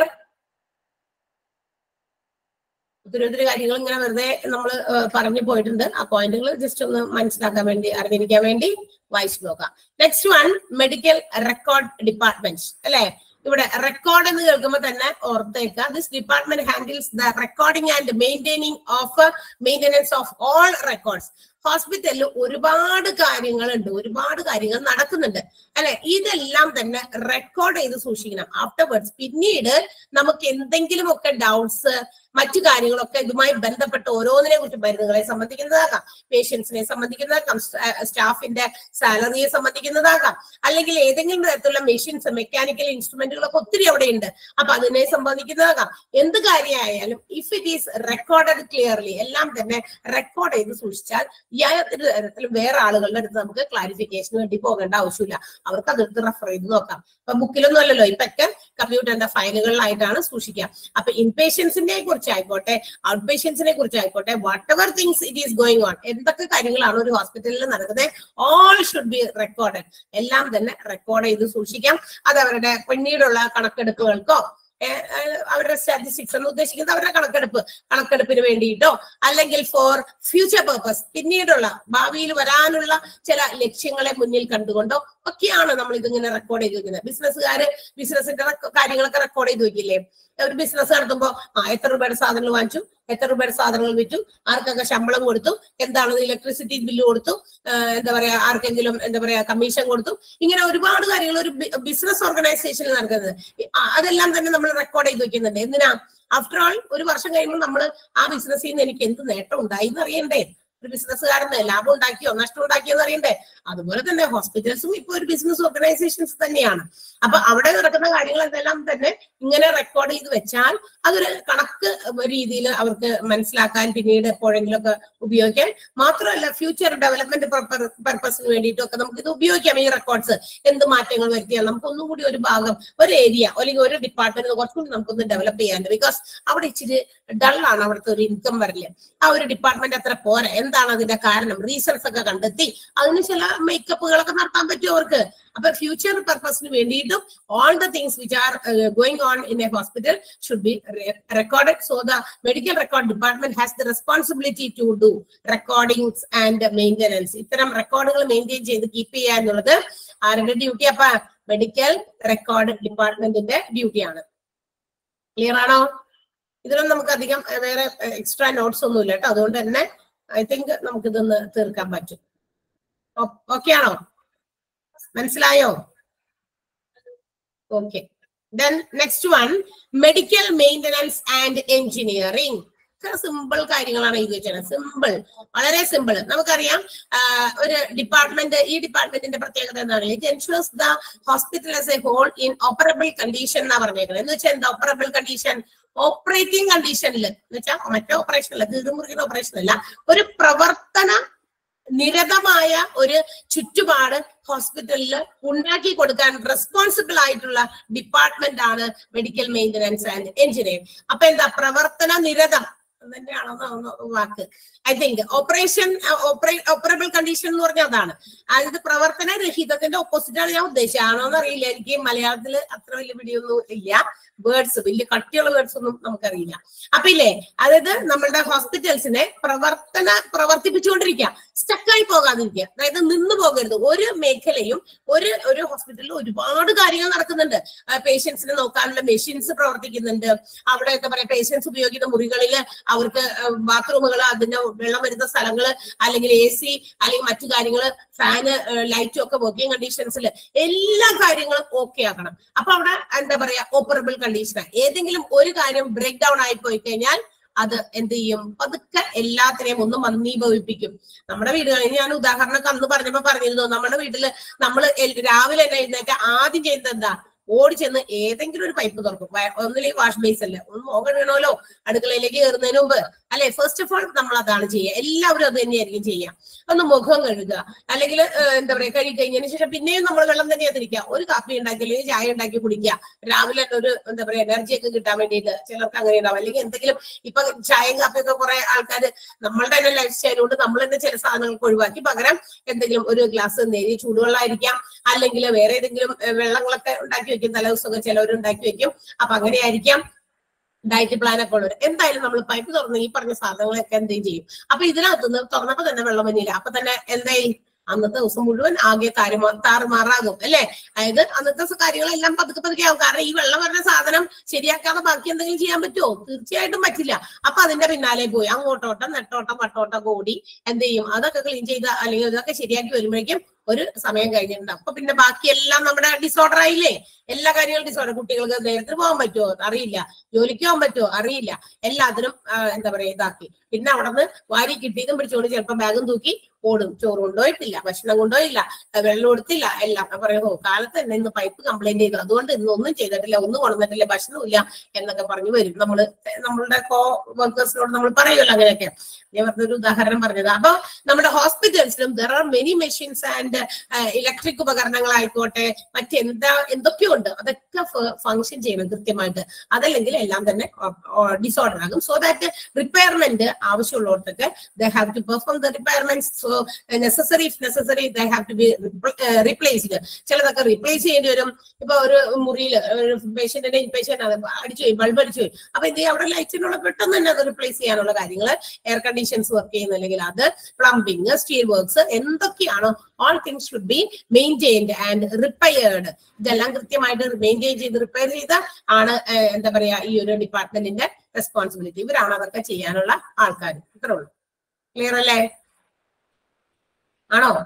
ഒത്തിരി ഒത്തിരി കാര്യങ്ങൾ ഇങ്ങനെ വെറുതെ നമ്മൾ പറഞ്ഞു പോയിട്ടുണ്ട് ആ പോയിന്റുകൾ ജസ്റ്റ് ഒന്ന് മനസ്സിലാക്കാൻ വേണ്ടി അറിഞ്ഞിരിക്കാൻ വേണ്ടി വായിച്ചു നോക്കാം next one medical record department അല്ലെ ഇവിടെ റെക്കോർഡ് എന്ന് കേൾക്കുമ്പോൾ തന്നെ ഓർത്തേക്ക this department handles the recording and maintaining of maintenance of all records ഹോസ്പിറ്റലിൽ ഒരുപാട് കാര്യങ്ങളുണ്ട് ഒരുപാട് കാര്യങ്ങൾ നടക്കുന്നുണ്ട് അല്ലെ ഇതെല്ലാം തന്നെ റെക്കോർഡ് ചെയ്ത് സൂക്ഷിക്കണം ആഫ്റ്റർവേർഡ്സ് പിന്നീട് നമുക്ക് എന്തെങ്കിലുമൊക്കെ ഡൗട്ട്സ് മറ്റു കാര്യങ്ങളൊക്കെ ഇതുമായി ബന്ധപ്പെട്ട് ഓരോന്നിനെ കുറിച്ച് മരുന്നുകളെ സംബന്ധിക്കുന്നതാകാം പേഷ്യൻസിനെ സംബന്ധിക്കുന്നതാകാം സ്റ്റാഫിന്റെ സാലറിയെ സംബന്ധിക്കുന്നതാകാം അല്ലെങ്കിൽ ഏതെങ്കിലും തരത്തിലുള്ള മെഷീൻസ് മെക്കാനിക്കൽ ഇൻസ്ട്രുമെന്റുകളൊക്കെ ഒത്തിരി അവിടെ ഉണ്ട് അപ്പൊ അതിനെ സംബന്ധിക്കുന്നതാകാം എന്ത് കാര്യമായാലും if it is recorded clearly എല്ലാം തന്നെ റെക്കോർഡ് ചെയ്ത് സൂക്ഷിച്ചാൽ യാതൊരു തരത്തിലും വേറെ ആളുകളുടെ അടുത്ത് നമുക്ക് ക്ലാരിഫിക്കേഷന് വേണ്ടി പോകേണ്ട ആവശ്യമില്ല അവർക്ക് അതെടുത്ത് റെഫർ ചെയ്ത് നോക്കാം ഇപ്പൊ ബുക്കിലൊന്നും അല്ലല്ലോ ഇപ്പൊക്കെ കമ്പ്യൂട്ടറിന്റെ ഫയലുകളിലായിട്ടാണ് സൂക്ഷിക്കുക അപ്പൊ ഇൻപേഷ്യൻസിനെ കുറിച്ച് ആയിക്കോട്ടെ ഔട്ട് പേഷ്യൻസിനെ കുറിച്ച് ആയിക്കോട്ടെ whatever things it is going on എന്തൊക്കെ കാര്യങ്ങളാണ് ഒരു ഹോസ്പിറ്റലിൽ നടക്കുന്നത് ഓൾ ഷുഡ് ബി റെക്കോർഡഡ് എല്ലാം തന്നെ റെക്കോർഡ് ചെയ്ത് സൂക്ഷിക്കാം അത് അവരുടെ പിന്നീടുള്ള കണക്കെടുപ്പുകൾക്കോ ഏഹ്, ഏഹ്, അവരുടെ സ്റ്റാറ്റിസ്റ്റിക്സ് എന്ന് ഉദ്ദേശിക്കുന്നത് അവരുടെ കണക്കെടുപ്പ് കണക്കെടുപ്പിന് വേണ്ടിയിട്ടോ അല്ലെങ്കിൽ ഫോർ ഫ്യൂച്ചർ പേർപ്പസ് പിന്നീടുള്ള ഭാവിയിൽ വരാനുള്ള ചില ലക്ഷ്യങ്ങളെ മുന്നിൽ കണ്ടുകൊണ്ടോ ഒക്കെയാണ് നമ്മൾ ഇതിങ്ങനെ റെക്കോർഡ് ചെയ്ത് വെക്കുന്നത് ബിസിനസ്സുകാര് ബിസിനസിന്റെ കാര്യങ്ങളൊക്കെ റെക്കോർഡ് ചെയ്ത് വെക്കില്ലേ ഒരു ബിസിനസ് നടത്തുമ്പോ ആ എത്ര രൂപയുടെ സാധനങ്ങൾ വാങ്ങിച്ചു എത്ര രൂപയുടെ സാധനങ്ങൾ വിറ്റു ആർക്കൊക്കെ ശമ്പളം കൊടുത്തു എന്താണ് ഇലക്ട്രിസിറ്റി ബില്ല് കൊടുത്തു ആഹ് എന്താ പറയാ ആർക്കെങ്കിലും എന്താ പറയാ കമ്മീഷൻ കൊടുത്തു ഇങ്ങനെ ഒരുപാട് കാര്യങ്ങൾ ഒരു ബിസിനസ് ഓർഗനൈസേഷനിൽ നടക്കുന്നത് ആ- അതെല്ലാം തന്നെ നമ്മൾ റെക്കോർഡ് ചെയ്ത് വെക്കുന്നുണ്ട് എന്തിനാ ആഫ്റ്റർ ഓൾ ഒരു വർഷം കഴിയുമ്പോൾ നമ്മൾ ആ ബിസിനസ്സിൽ നിന്ന് എനിക്ക് എന്ത് നേട്ടം ഉണ്ടായി എന്ന് അറിയണ്ടേ ഒരു ബിസിനസ്സുകാരന് ലാഭം ഉണ്ടാക്കിയോ നഷ്ടം ഉണ്ടാക്കിയോ എന്ന് അറിയണ്ടേ അതുപോലെ തന്നെ ഹോസ്പിറ്റൽസും ഇപ്പൊ ഒരു ബിസിനസ് ഓർഗനൈസേഷൻസ് തന്നെയാണ് അപ്പൊ അവിടെ നടക്കുന്ന കാര്യങ്ങൾ എന്തെല്ലാം തന്നെ ഇങ്ങനെ റെക്കോർഡ് ചെയ്ത് വെച്ചാൽ അതൊരു കണക്ക് രീതിയിൽ അവർക്ക് മനസ്സിലാക്കാൻ പിന്നീട് എപ്പോഴെങ്കിലും ഒക്കെ ഉപയോഗിക്കാൻ മാത്രമല്ല ഫ്യൂച്ചർ ഡെവലപ്മെന്റ് പർപ്പസിന് വേണ്ടിയിട്ടൊക്കെ നമുക്ക് ഇത് ഉപയോഗിക്കാം ഈ റെക്കോർഡ്സ് എന്ത് മാറ്റങ്ങൾ വരുത്തിയാൽ നമുക്ക് ഒന്നും കൂടി ഒരു ഭാഗം ഒരു ഏരിയ അല്ലെങ്കിൽ ഒരു ഡിപ്പാർട്ട്മെന്റ് കുറച്ചുകൂടി നമുക്കൊന്ന് ഡെവലപ്പ് ചെയ്യാനുണ്ട് ബിക്കോസ് അവിടെ ഇച്ചിരി ഡള്ളാണ് അവിടുത്തെ ഒരു ഇൻകം വരല് ആ ഒരു ഡിപ്പാർട്ട്മെന്റ് അത്ര പോരാ എന്താണ് അതിന്റെ കാരണം റീസൺസ് ഒക്കെ കണ്ടെത്തി അതിന് ചില മേക്കപ്പുകളൊക്കെ നടത്താൻ പറ്റും അവർക്ക് അപ്പൊ ഫ്യൂച്ചർ പർപ്പസിന് വേണ്ടിയിട്ടും all the things which are going on in a hospital should be recorded so the medical record department has the responsibility to do recordings and maintenance ഇത്തരം റെക്കോർഡുകൾ മെയിൻറ്റെയിൻ ചെയ്ത് കീപ്പ് ചെയ്യുക എന്നുള്ളത് ആരുടെ ഡ്യൂട്ടി അപ്പൊ മെഡിക്കൽ റെക്കോർഡ് ഡിപ്പാർട്ട്മെന്റിന്റെ ഡ്യൂട്ടിയാണ് clear ആണോ ഇതിലൊന്നും നമുക്ക് അധികം ഏഹ്, വേറെ എക്സ്ട്രാ നോട്ട്സ് ഒന്നും ഇല്ല കേട്ടോ അതുകൊണ്ട് തന്നെ ഐ തിങ്ക് നമുക്കിതൊന്ന് തീർക്കാൻ പറ്റും ഓക്കെ ആണോ മനസ്സിലായോ okay then next one medical maintenance and engineering simple കാര്യങ്ങളാണ് ഇത് വെച്ചത് സിമ്പിൾ വളരെ സിമ്പിൾ നമുക്കറിയാം ആ, ഒരു ഡിപ്പാർട്ട്മെന്റ് ഈ ഡിപ്പാർട്ട്മെന്റിന്റെ പ്രത്യേകത എന്താണ് it ensures the hospital as a whole in operable condition എന്നാ പറഞ്ഞേക്കുന്നത് എന്ന് വെച്ചാൽ എന്താ ഓപ്പറബിൾ കണ്ടീഷൻ ഓപ്പറേറ്റിംഗ് കണ്ടീഷനിൽ എന്ന് വെച്ചാൽ മറ്റേ ഓപ്പറേഷൻ അല്ല കീറുമുറിക്കുന്ന ഓപ്പറേഷൻ അല്ല ഒരു പ്രവർത്തന നിരതമായ ഒരു ചുറ്റുപാട് ഹോസ്പിറ്റലിൽ ഉണ്ടാക്കി കൊടുക്കാൻ റെസ്പോൺസിബിൾ ആയിട്ടുള്ള ഡിപ്പാർട്ട്മെന്റ് ആണ് മെഡിക്കൽ മെയിൻ്റനൻസ് ആൻഡ് എഞ്ചിനീയറിംഗ് അപ്പൊ എന്താ പ്രവർത്തന നിരതം തന്നെയാണോ വാക്ക് I think operation operable condition എന്ന് പറഞ്ഞാൽ അതാണ് അതായത് പ്രവർത്തന രഹിതത്തിന്റെ ഓപ്പോസിറ്റ് ആണ് ഞാൻ ഉദ്ദേശിച്ചത് ആണോ എന്ന് അറിയില്ല എനിക്ക് മലയാളത്തിൽ അത്ര വലിയ പിടിയൊന്നും ഇല്ല വേർഡ്സ് വലിയ കട്ടിയുള്ള വേർഡ്സ് ഒന്നും നമുക്കറിയില്ല അപ്പൊ ഇല്ലേ അതായത് നമ്മളുടെ ഹോസ്പിറ്റൽസിനെ പ്രവർത്തന പ്രവർത്തിപ്പിച്ചുകൊണ്ടിരിക്കുക സ്റ്റക്കായി പോകാതിരിക്കുക അതായത് നിന്ന് പോകരുത് ഒരു മേഖലയും ഒരു ഒരു ഹോസ്പിറ്റലിൽ ഒരുപാട് കാര്യങ്ങൾ നടക്കുന്നുണ്ട് പേഷ്യൻസിനെ നോക്കാനുള്ള മെഷീൻസ് പ്രവർത്തിക്കുന്നുണ്ട് അവിടെ എന്താ പറയാ പേഷ്യൻസ് ഉപയോഗിക്കുന്ന മുറികളിൽ അവർക്ക് ബാത്റൂമുകൾ അതിന്റെ വെള്ളം വരുന്ന സ്ഥലങ്ങള് അല്ലെങ്കിൽ എ സി അല്ലെങ്കിൽ മറ്റു കാര്യങ്ങള് ഫാന് ലൈറ്റും ഒക്കെ വർക്കിംഗ് കണ്ടീഷൻസിൽ എല്ലാ കാര്യങ്ങളും ഓക്കെ ആക്കണം അപ്പൊ അവിടെ എന്താ പറയാ ഓപ്പറബിൾ കണ്ടീഷൻ ഏതെങ്കിലും ഒരു കാര്യം ബ്രേക്ക് ഡൗൺ ആയി പോയി കഴിഞ്ഞാൽ അത് എന്ത് ചെയ്യും പതുക്കെ എല്ലാത്തിനെയും ഒന്ന് മന്ദീഭവിപ്പിക്കും നമ്മുടെ വീടുകളിൽ ഞാൻ ഉദാഹരണമൊക്കെ അന്ന് പറഞ്ഞപ്പോ പറഞ്ഞിരുന്നു നമ്മുടെ വീട്ടില് നമ്മൾ രാവിലെ തന്നെ എഴുന്നേറ്റ് ആദ്യം ചെയ്യുന്നത് എന്താ ഓടി ചെന്ന് ഏതെങ്കിലും ഒരു പൈപ്പ് തുറക്കും വ- ഒന്നില്ലെങ്കിൽ വാഷ് ബേസ് അല്ലേ ഒന്ന് മുഖം കഴുകണമല്ലോ അടുക്കളയിലേക്ക് കയറുന്നതിന് മുമ്പ് അല്ലെ ഫസ്റ്റ് ഓഫ് ഓൾ നമ്മൾ അതാണ് ചെയ്യുക എല്ലാവരും അത് തന്നെയായിരിക്കും ചെയ്യുക ഒന്ന് മുഖം കഴുകുക അല്ലെങ്കിൽ എന്താ പറയാ കഴുകി കഴിഞ്ഞതിന് ശേഷം പിന്നെയും നമ്മൾ വെള്ളം തന്നെ തിരിക്കുക ഒരു കാപ്പി ഉണ്ടാക്കി അല്ലെങ്കിൽ ചായ ഉണ്ടാക്കി കുടിക്കുക രാവിലെ തന്നെ ഒരു എന്താ പറയാ എനർജി ഒക്കെ കിട്ടാൻ വേണ്ടിയിട്ട് ചിലർക്ക് അങ്ങനെ ഉണ്ടാവും അല്ലെങ്കിൽ എന്തെങ്കിലും ഇപ്പൊ ചായയും കാപ്പിയൊക്കെ കുറെ ആൾക്കാർ നമ്മളുടെ തന്നെ ലൈഫ് സ്റ്റൈൽ കൊണ്ട് നമ്മൾ തന്നെ ചില സാധനങ്ങൾക്ക് ഒഴിവാക്കി പകരം എന്തെങ്കിലും ഒരു ഗ്ലാസ് നേരിയ ചൂടുവെള്ളമായിരിക്കാം അല്ലെങ്കിൽ വേറെ ഏതെങ്കിലും ഏഹ്, വെള്ളങ്ങളൊക്കെ ഉണ്ടാക്കി വെക്കും തലേദിവസമൊക്കെ ചിലവർ ഉണ്ടാക്കി വെക്കും അപ്പൊ അങ്ങനെയായിരിക്കാം ഡയറ്റ് പ്ലാൻ ഒക്കെ ഉള്ളവർ എന്തായാലും നമ്മൾ പൈപ്പ് തുറന്ന് ഈ പറഞ്ഞ സാധനങ്ങളൊക്കെ എന്തെയും ചെയ്യും അപ്പൊ ഇതിനകത്തുനിന്ന് തുറന്നപ്പോ തന്നെ വെള്ളം വന്നില്ല അപ്പൊ തന്നെ എന്തായി അന്നത്തെ ദിവസം മുഴുവൻ ആകെ താരുമാ താറുമാറാകും അല്ലെ അതായത് അന്നത്തെ സ- കാര്യങ്ങളെല്ലാം പതുക്കെ പതുക്കെ ആവും കാരണം ഈ വെള്ളം വരുന്ന സാധനം ശരിയാക്കാതെ ബാക്കി എന്തെങ്കിലും ചെയ്യാൻ പറ്റുമോ തീർച്ചയായിട്ടും പറ്റില്ല അപ്പൊ അതിന്റെ പിന്നാലെ പോയി അങ്ങോട്ടോട്ടം നെട്ടോട്ടം വട്ടോട്ടം കൂടി എന്ത് ചെയ്യും അതൊക്കെ ക്ലീൻ ചെയ്ത് അല്ലെങ്കിൽ ഇതൊക്കെ ശരിയാക്കി വരുമ്പോഴേക്കും ഒരു സമയം കഴിഞ്ഞിട്ടുണ്ട് അപ്പൊ പിന്നെ ബാക്കിയെല്ലാം നമ്മുടെ ഡിസോർഡർ ആയില്ലേ എല്ലാ കാര്യങ്ങളും ഡിസോർഡർ കുട്ടികൾക്ക് നേരത്തിന് പോകാൻ പറ്റുമോ അറിയില്ല ജോലിക്ക് പോകാൻ പറ്റുമോ അറിയില്ല എല്ലാത്തിനും ആ, എന്താ പറയാ ഇതാക്കി പിന്നെ അവിടെ നിന്ന് വാരി കിട്ടിയതും പിടിച്ചുകൊണ്ട് ചിലപ്പോൾ ബാഗും തൂക്കി ഓടും ചോറ് കൊണ്ടുപോയിട്ടില്ല ഭക്ഷണം കൊണ്ടുപോയില്ല ആ, വെള്ളം കൊടുത്തില്ല എല്ലാം അപ്പൊ പറയും ഓ കാലത്ത് തന്നെ ഇന്ന് പൈപ്പ് കംപ്ലൈന്റ് ചെയ്തു അതുകൊണ്ട് ഇന്ന് ഒന്നും ചെയ്തിട്ടില്ല ഒന്നും കൊണ്ടുവന്നിട്ടില്ല ഭക്ഷണമില്ല എന്നൊക്കെ പറഞ്ഞു വരും നമ്മള് നമ്മളുടെ കോ വർക്കേഴ്സിനോട് നമ്മൾ പറയുമല്ലോ അങ്ങനെയൊക്കെ ഞാൻ പറഞ്ഞൊരു ഉദാഹരണം പറഞ്ഞത് അപ്പൊ നമ്മുടെ ഹോസ്പിറ്റൽസിലും there are many machines and electric ഉപകരണങ്ങളായിക്കോട്ടെ മറ്റെന്താ എന്തൊക്കെയോ ഉണ്ട് അതൊക്കെ ഫങ്ഷൻ ചെയ്യണം കൃത്യമായിട്ട് അതല്ലെങ്കിൽ എല്ലാം തന്നെ ഡിസോർഡർ ആകും സോ ദാറ്റ് റിപ്പയർമെന്റ് ആവശ്യമുള്ളവർക്കൊക്കെ they have to perform the repairment so necessary if necessary they have to be replaced ചിലതൊക്കെ റീപ്ലേസ് ചെയ്യേണ്ടി വരും ഇപ്പൊ ഒരു മുറിയിൽ ഒരു പേഷ്യന്റിന്റെ ഇൻപേഷ്യന്റ് അടിച്ചു പോയി ബൾബ് അടിച്ചു പോയി അപ്പൊ എന്ത് ചെയ്യും അവിടെ ലൈറ്റിനുള്ള പെട്ടെന്ന് തന്നെ അത് റിപ്ലേസ് ചെയ്യാനുള്ള കാര്യങ്ങൾ എയർ കണ്ടീഷൻസ് വർക്ക് ചെയ്യുന്നില്ലെങ്കിൽ അത് പ്ലംബിംഗ് സ്റ്റീൽ വർക്ക്സ് എന്തൊക്കെയാണോ all things should be maintained and repaired ഇതെല്ലാം കൃത്യമായിട്ട് മെയിൻറ്റെയിൻ ചെയ്ത് റിപ്പയർ ചെയ്ത ആണ് ഏഹ്, എന്താ പറയാ ഈ ഒരു ഡിപ്പാർട്ട്മെന്റിന്റെ റെസ്പോൺസിബിലിറ്റി ഇവരാണ് അതൊക്കെ ചെയ്യാനുള്ള ആൾക്കാർ ഇത്രേ ഉള്ളൂ ക്ലിയർ അല്ലേ ആണോ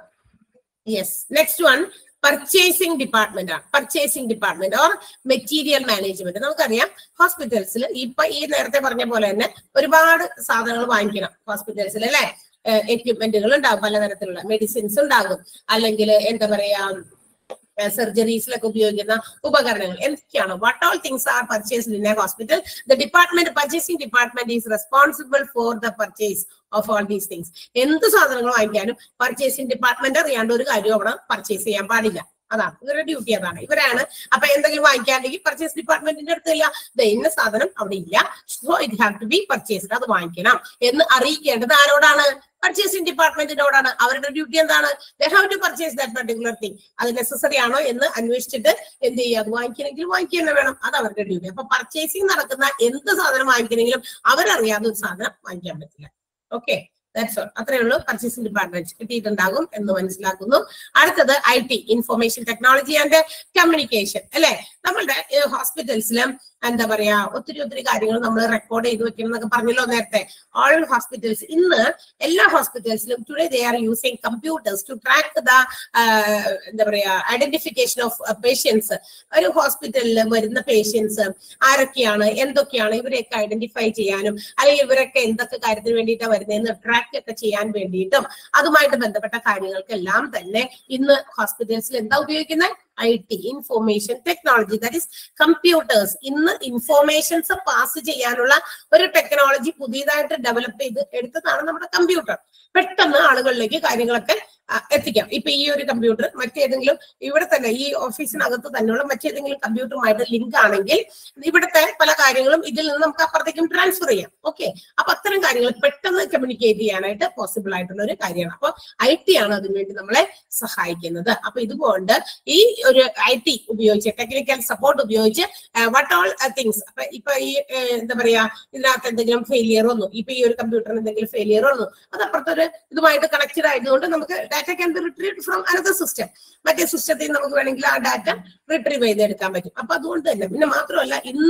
yes next one purchasing department ആണ് purchasing department or material management നമുക്കറിയാം ഹോസ്പിറ്റൽസിൽ ഇപ്പൊ ഈ നേരത്തെ പറഞ്ഞ പോലെ തന്നെ ഒരുപാട് സാധനങ്ങൾ വാങ്ങിക്കണം ഹോസ്പിറ്റൽസിൽ അല്ലെ എക്യുപ്മെന്റുകൾ ഉണ്ടാകും പലതരത്തിലുള്ള മെഡിസിൻസ് ഉണ്ടാകും അല്ലെങ്കിൽ എന്താ പറയാ സർജറീസിലൊക്കെ ഉപയോഗിക്കുന്ന ഉപകരണങ്ങൾ എന്തൊക്കെയാണ് what all things are purchased in a hospital the department purchasing department is responsible for the purchase of all these things എന്ത് സാധനങ്ങൾ വാങ്ങിക്കാനും പർച്ചേസിംഗ് ഡിപ്പാർട്ട്മെന്റ് അറിയാണ്ട് ഒരു കാര്യം അവിടെ പർച്ചേസ് ചെയ്യാൻ പാടില്ല അതാണ് ഇവരുടെ ഡ്യൂട്ടി അതാണ് ഇവരാണ് അപ്പൊ എന്തെങ്കിലും വാങ്ങിക്കാണ്ടെങ്കിൽ പർച്ചേസ് ഡിപ്പാർട്ട്മെന്റിന്റെ അടുത്തില്ല ദേ ഇന്ന സാധനം അവിടെ ഇല്ല so it have to be purchased അത് വാങ്ങിക്കണം എന്ന് അറിയിക്കേണ്ടത് ആരോടാണ് പർച്ചേസിംഗ് ഡിപ്പാർട്ട്മെന്റിനോടാണ് അവരുടെ ഡ്യൂട്ടി എന്താണ് they have to purchase that particular thing അത് നെസസറി ആണോ എന്ന് അന്വേഷിച്ചിട്ട് എന്ത് ചെയ്യുക അത് വാങ്ങിക്കണമെങ്കിൽ വാങ്ങിക്കുക തന്നെ വേണം അത് അവരുടെ ഡ്യൂട്ടി അപ്പൊ പർച്ചേസിംഗ് നടക്കുന്ന എന്ത് സാധനം വാങ്ങിക്കണമെങ്കിലും അവരറിയാതെ ഒരു സാധനം വാങ്ങിക്കാൻ പറ്റില്ല ഓക്കെ ദാറ്റ്സ് ഓൾ അത്രേ ഉള്ളൂ പർച്ചേസിംഗ് ഡിപ്പാർട്ട്മെന്റ് കിട്ടിയിട്ടുണ്ടാകും എന്ന് മനസ്സിലാക്കുന്നു അടുത്തത് I T information technology and communication അല്ലെ നമ്മളുടെ ഹോസ്പിറ്റൽസിലും എന്താ പറയാ ഒത്തിരി ഒത്തിരി കാര്യങ്ങൾ നമ്മൾ റെക്കോർഡ് ചെയ്ത് വെക്കണം എന്നൊക്കെ പറഞ്ഞല്ലോ നേരത്തെ ഓൾ ഹോസ്പിറ്റൽസ് ഇന്ന് എല്ലാ ഹോസ്പിറ്റൽസിലും today they are using computers to track the എന്താ പറയാ ഐഡന്റിഫിക്കേഷൻ ഓഫ് പേഷ്യൻസ് ഒരു ഹോസ്പിറ്റലിൽ വരുന്ന പേഷ്യൻസ് ആരൊക്കെയാണ് എന്തൊക്കെയാണ് ഇവരെയൊക്കെ ഐഡന്റിഫൈ ചെയ്യാനും അല്ലെങ്കിൽ ഇവരൊക്കെ എന്തൊക്കെ കാര്യത്തിന് വേണ്ടിയിട്ടാണ് വരുന്നതെന്ന് ട്രാക്ക് ഒക്കെ ചെയ്യാൻ വേണ്ടിയിട്ടും അതുമായിട്ട് ബന്ധപ്പെട്ട കാര്യങ്ങൾക്കെല്ലാം തന്നെ ഇന്ന് ഹോസ്പിറ്റൽസിൽ എന്താ ഉപയോഗിക്കുന്നത് I T information technology that is computers ഇന്ന് ഇൻഫോർമേഷൻസ് പാസ് ചെയ്യാനുള്ള ഒരു ടെക്നോളജി പുതിയതായിട്ട് ഡെവലപ്പ് ചെയ്ത് എടുത്തതാണ് നമ്മുടെ കമ്പ്യൂട്ടർ പെട്ടെന്ന് ആളുകളിലേക്ക് കാര്യങ്ങളൊക്കെ ആ, എത്തിക്കാം ഇപ്പൊ ഈ ഒരു കമ്പ്യൂട്ടർ മറ്റേതെങ്കിലും ഇവിടെ തന്നെ ഈ ഓഫീസിനകത്ത് തന്നെയുള്ള മറ്റേതെങ്കിലും കമ്പ്യൂട്ടറുമായിട്ട് ലിങ്ക് ആണെങ്കിൽ ഇവിടുത്തെ പല കാര്യങ്ങളും ഇതിൽ നിന്ന് നമുക്ക് അപ്പുറത്തേക്കും ട്രാൻസ്ഫർ ചെയ്യാം ഓക്കെ അപ്പൊ അത്തരം കാര്യങ്ങൾ പെട്ടെന്ന് കമ്മ്യൂണിക്കേറ്റ് ചെയ്യാനായിട്ട് പോസിബിൾ ആയിട്ടുള്ള ഒരു കാര്യമാണ് അപ്പൊ ഐ ടി ആണ് അതിനുവേണ്ടി നമ്മളെ സഹായിക്കുന്നത് അപ്പൊ ഇതുകൊണ്ട് ഈ ഒരു ഐ ടി ഉപയോഗിച്ച് ടെക്നിക്കൽ സപ്പോർട്ട് ഉപയോഗിച്ച് വാട്ട് ഓൾ തിങ്സ് അപ്പൊ ഇപ്പൊ ഈ ഏഹ്, എന്താ പറയാ ഇതിനകത്ത് എന്തെങ്കിലും ഫെയിലിയർ വന്നു ഇപ്പൊ ഈ ഒരു കമ്പ്യൂട്ടറിന് എന്തെങ്കിലും ഫെയിലിയർ വന്നു അത് അപ്പുറത്തൊരു ഇതുമായിട്ട് കണക്റ്റഡ് ആയതുകൊണ്ട് നമുക്ക് data can be retrieve from another system മറ്റേ സിസ്റ്റത്തിൽ നമുക്ക് വേണമെങ്കിൽ ആ ഡാറ്റ റിട്രീവ് ചെയ്തെടുക്കാൻ പറ്റും അപ്പൊ അതുകൊണ്ട് തന്നെ പിന്നെ മാത്രമല്ല ഇന്ന്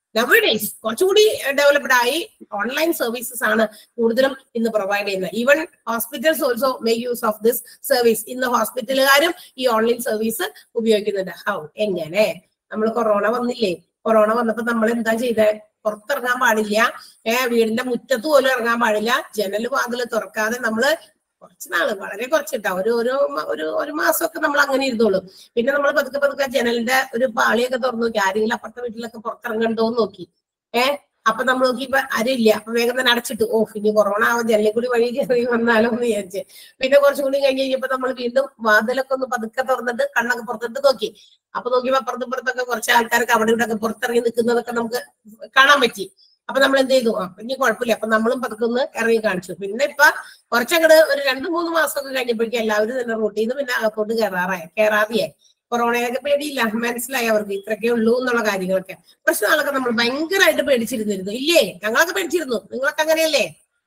നവഡേസ് കുറച്ചുകൂടി ഡെവലപ്ഡ് ആയി ഓൺലൈൻ സർവീസസ് ആണ് കൂടുതലും ഇന്ന് പ്രൊവൈഡ് ചെയ്യുന്നത് even hospitals also make use of this service ഇന്ന് ഹോസ്പിറ്റലുകാരും ഈ ഓൺലൈൻ സർവീസ് ഉപയോഗിക്കുന്നുണ്ട് ഹൗ എങ്ങനെ നമ്മൾ കൊറോണ വന്നില്ലേ കൊറോണ വന്നപ്പോ നമ്മൾ എന്താ ചെയ്തേ പുറത്തിറങ്ങാൻ പാടില്ല ഏഹ് വീടിന്റെ മുറ്റത്ത് പോലും ഇറങ്ങാൻ പാടില്ല ജനല് വാതില് തുറക്കാതെ നമ്മള് കുറച്ച് നാള് വളരെ കുറച്ചിട്ടാ ഒരു ഒരു മ- ഒരു ഒരു മാസമൊക്കെ നമ്മൾ അങ്ങനെ ഇരുന്നോളൂ പിന്നെ നമ്മൾ പതുക്കെ പതുക്കെ ജനലിന്റെ ഒരു പാളിയൊക്കെ തുറന്നു നോക്കി ആരെങ്കിലും അപ്പുറത്തെ വീട്ടിലൊക്കെ പുറത്തിറങ്ങണ്ടോ എന്ന് നോക്കി ഏഹ് അപ്പൊ നമ്മൾ നോക്കി ഇപ്പൊ ആരുമില്ല അപ്പൊ വേഗം തന്നെ അടച്ചിട്ട് ഓ ഇനി കൊറോണ ആവാൻ ജനലിൽ കൂടി വഴി കയറി വന്നാലോ എന്ന് വിചാരിച്ച് പിന്നെ കുറച്ചും കൂടി കഴിഞ്ഞ് കഴിഞ്ഞപ്പോ നമ്മൾ വീണ്ടും വാതിലൊക്കെ ഒന്ന് പതുക്കെ തുറന്നിട്ട് കണ്ണൊക്കെ പുറത്തിട്ട് നോക്കി അപ്പൊ നോക്കിയപ്പോ അപ്പുറത്തും ഇപ്പുറത്തൊക്കെ കുറച്ച് ആൾക്കാരൊക്കെ അവിടെ ഇവിടെ ഒക്കെ പുറത്തിറങ്ങി നിൽക്കുന്നതൊക്കെ നമുക്ക് കാണാൻ പറ്റി അപ്പൊ നമ്മൾ എന്ത് ചെയ്തു ആ ഇനി കുഴപ്പമില്ല അപ്പൊ നമ്മളും പതുക്കെ ഒന്ന് ഇറങ്ങി കാണിച്ചു പിന്നെ ഇപ്പൊ കുറച്ചങ്ങട് ഒരു രണ്ട് മൂന്ന് മാസമൊക്കെ കഴിഞ്ഞപ്പോഴേക്കും എല്ലാവരും തന്നെ റൂട്ടിൽ നിന്ന് പിന്നെ അകത്തോട്ട് കയറാറായി കയറാതെയായി കൊറോണയൊക്കെ പേടിയില്ല മനസ്സിലായി അവർക്ക് ഇത്രയൊക്കെ ഉള്ളൂ എന്നുള്ള കാര്യങ്ങളൊക്കെ പക്ഷെ നാളൊക്കെ നമ്മൾ ഭയങ്കരമായിട്ട് പേടിച്ചിരുന്നിരുന്നു ഇല്ലേ ഞങ്ങളൊക്കെ പേടിച്ചിരുന്നു നിങ്ങളൊക്കെ അങ്ങനെയല്ലേ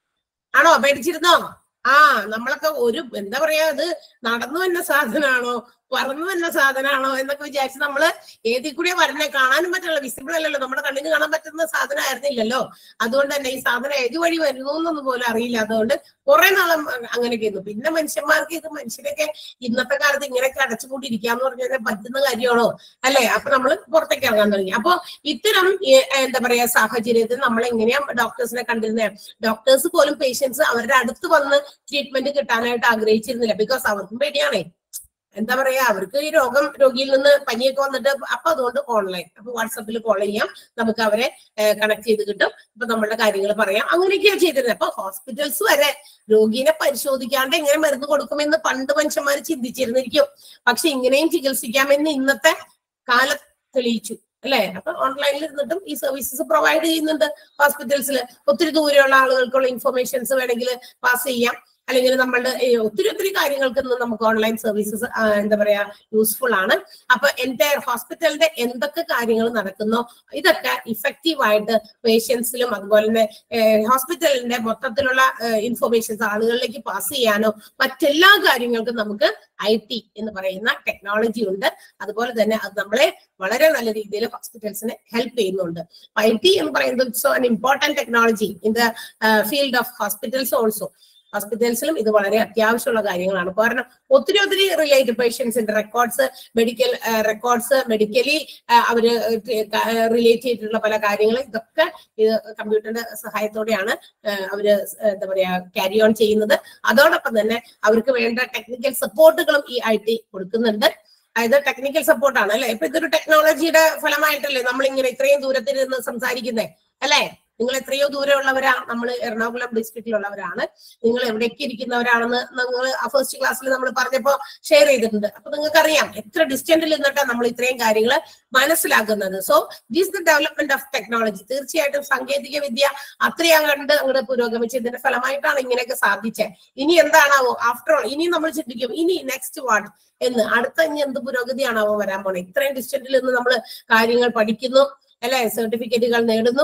ആണോ പേടിച്ചിരുന്നോ ആ നമ്മളൊക്കെ ഒരു എന്താ പറയാ അത് നടന്നു വന്ന സാധനമാണോ പറന്നു വന്ന സാധനമാണോ എന്നൊക്കെ വിചാരിച്ച് നമ്മള് ഏതിൽ കൂടിയാ വരണേ കാണാനും പറ്റില്ല വിസിബിൾ അല്ലല്ലോ നമ്മുടെ കണ്ണിന് കാണാൻ പറ്റുന്ന സാധനം ആയിരുന്നില്ലല്ലോ അതുകൊണ്ട് തന്നെ ഈ സാധനം ഏത് വഴി വരുന്നു എന്നൊന്നും പോലും അറിയില്ല അതുകൊണ്ട് കുറെ നാളും അങ്ങനെയൊക്കെ ഇരുന്നു പിന്നെ മനുഷ്യന്മാർക്ക് ഇത് മനുഷ്യരൊക്കെ ഇന്നത്തെ കാലത്ത് ഇങ്ങനെയൊക്കെ അടച്ചുകൂട്ടിയിരിക്കാന്ന് പറഞ്ഞാൽ പറ്റുന്ന കാര്യമാണോ അല്ലെ അപ്പൊ നമ്മൾ പുറത്തേക്ക് ഇറങ്ങാൻ തുടങ്ങി അപ്പൊ ഇത്തരം ഏ- എന്താ പറയാ സാഹചര്യത്തിൽ നമ്മൾ എങ്ങനെയാ ഡോക്ടേഴ്സിനെ കണ്ടിരുന്നത് ഡോക്ടേഴ്സ് പോലും പേഷ്യൻസ് അവരുടെ അടുത്ത് വന്ന് ട്രീറ്റ്മെന്റ് കിട്ടാനായിട്ട് ആഗ്രഹിച്ചിരുന്നില്ല ബിക്കോസ് അവർക്കും പേടിയാണേ എന്താ പറയാ അവർക്ക് ഈ രോഗം രോഗിയിൽ നിന്ന് പനിയൊക്കെ വന്നിട്ട് അപ്പൊ അതുകൊണ്ട് ഓൺലൈൻ അപ്പൊ വാട്സപ്പിൽ കോൾ ചെയ്യാം നമുക്ക് അവരെ കണക്ട് ചെയ്ത് കിട്ടും ഇപ്പൊ നമ്മളുടെ കാര്യങ്ങൾ പറയാം അങ്ങനെയൊക്കെയാ ചെയ്തിരുന്നത് അപ്പൊ ഹോസ്പിറ്റൽസ് വരെ രോഗീനെ പരിശോധിക്കാണ്ട് എങ്ങനെ മരുന്ന് കൊടുക്കുമെന്ന് പണ്ട് മനുഷ്യന്മാർ ചിന്തിച്ചിരുന്നിരിക്കും പക്ഷെ ഇങ്ങനെയും ചികിത്സിക്കാമെന്ന് ഇന്നത്തെ കാലം തെളിയിച്ചു അല്ലെ അപ്പൊ ഓൺലൈനിൽ ഇരുന്നിട്ടും ഈ സർവീസസ് പ്രൊവൈഡ് ചെയ്യുന്നുണ്ട് ഹോസ്പിറ്റൽസിൽ ഒത്തിരി ദൂരെയുള്ള ആളുകൾക്കുള്ള ഇൻഫർമേഷൻസ് വേണമെങ്കിൽ പാസ് ചെയ്യാം അല്ലെങ്കിൽ നമ്മളുടെ ഈ ഒത്തിരി ഒത്തിരി കാര്യങ്ങൾക്ക് ഇന്ന് നമുക്ക് ഓൺലൈൻ സർവീസസ് എന്താ പറയാ യൂസ്ഫുൾ ആണ് അപ്പൊ എന്റെ ഹോസ്പിറ്റലിന്റെ എന്തൊക്കെ കാര്യങ്ങൾ നടക്കുന്നോ ഇതൊക്കെ ഇഫക്റ്റീവ് ആയിട്ട് പേഷ്യൻസിലും അതുപോലെ തന്നെ ഹോസ്പിറ്റലിന്റെ മൊത്തത്തിലുള്ള ഇൻഫർമേഷൻസ് ആളുകളിലേക്ക് പാസ് ചെയ്യാനോ മറ്റെല്ലാ കാര്യങ്ങൾക്കും നമുക്ക് ഐ ടി എന്ന് പറയുന്ന ടെക്നോളജി ഉണ്ട് അതുപോലെ തന്നെ അത് നമ്മളെ വളരെ നല്ല രീതിയിൽ ഹോസ്പിറ്റൽസിനെ ഹെൽപ്പ് ചെയ്യുന്നുണ്ട് ഐ ടി എന്ന് പറയുന്നത് it's an important technology in the field of hospitals also ഹോസ്പിറ്റൽസിലും ഇത് വളരെ അത്യാവശ്യമുള്ള കാര്യങ്ങളാണ് കാരണം ഒത്തിരി ഒത്തിരി റിലേറ്റഡ് പേഷ്യൻസിന്റെ റെക്കോർഡ്സ് മെഡിക്കൽ റെക്കോർഡ്സ് മെഡിക്കലി അവര് റിലേറ്റ് ചെയ്തിട്ടുള്ള പല കാര്യങ്ങളും ഇതൊക്കെ ഇത് കമ്പ്യൂട്ടറിന്റെ സഹായത്തോടെയാണ് ആ, അവര് എന്താ പറയാ ക്യാരി ഓൺ ചെയ്യുന്നത് അതോടൊപ്പം തന്നെ അവർക്ക് വേണ്ട ടെക്നിക്കൽ സപ്പോർട്ടുകളും ഈ ഐ ടി കൊടുക്കുന്നുണ്ട് അതായത് ടെക്നിക്കൽ സപ്പോർട്ടാണ് അല്ലെ ഇപ്പൊ ഇതൊരു ടെക്നോളജിയുടെ ഫലമായിട്ടല്ലേ നമ്മൾ ഇങ്ങനെ ഇത്രയും ദൂരത്തിൽ നിന്ന് സംസാരിക്കുന്നേ അല്ലെ നിങ്ങൾ എത്രയോ ദൂരമുള്ളവരാ നമ്മൾ എറണാകുളം ഡിസ്ട്രിക്റ്റിലുള്ളവരാണ് നിങ്ങൾ എവിടെയൊക്കെ ഇരിക്കുന്നവരാണെന്ന് നിങ്ങൾ ഫസ്റ്റ് ക്ലാസ്സിൽ നമ്മൾ പറഞ്ഞപ്പോ ഷെയർ ചെയ്തിട്ടുണ്ട് അപ്പൊ നിങ്ങൾക്ക് അറിയാം എത്ര ഡിസ്റ്റന്റിൽ നിന്നിട്ടാണ് നമ്മൾ ഇത്രയും കാര്യങ്ങൾ മനസ്സിലാക്കുന്നത് so this the development of technology തീർച്ചയായിട്ടും സാങ്കേതിക വിദ്യ അത്രയും കണ്ട് അങ്ങോട്ട് പുരോഗമിച്ചതിന്റെ ഫലമായിട്ടാണ് ഇങ്ങനെയൊക്കെ സാധിച്ചത് ഇനി എന്താണാവോ ആഫ്റ്റർ ഓൾ ഇനി നമ്മൾ ചിന്തിക്കും ഇനി നെക്സ്റ്റ് വാട്ട് എന്ന് അടുത്ത ഇനി എന്ത് പുരോഗതിയാണാവോ വരാൻ പോണേ ഇത്രയും ഡിസ്റ്റന്റിൽ നിന്ന് നമ്മൾ കാര്യങ്ങൾ പഠിക്കുന്നു അല്ലെ സർട്ടിഫിക്കറ്റുകൾ നേടുന്നു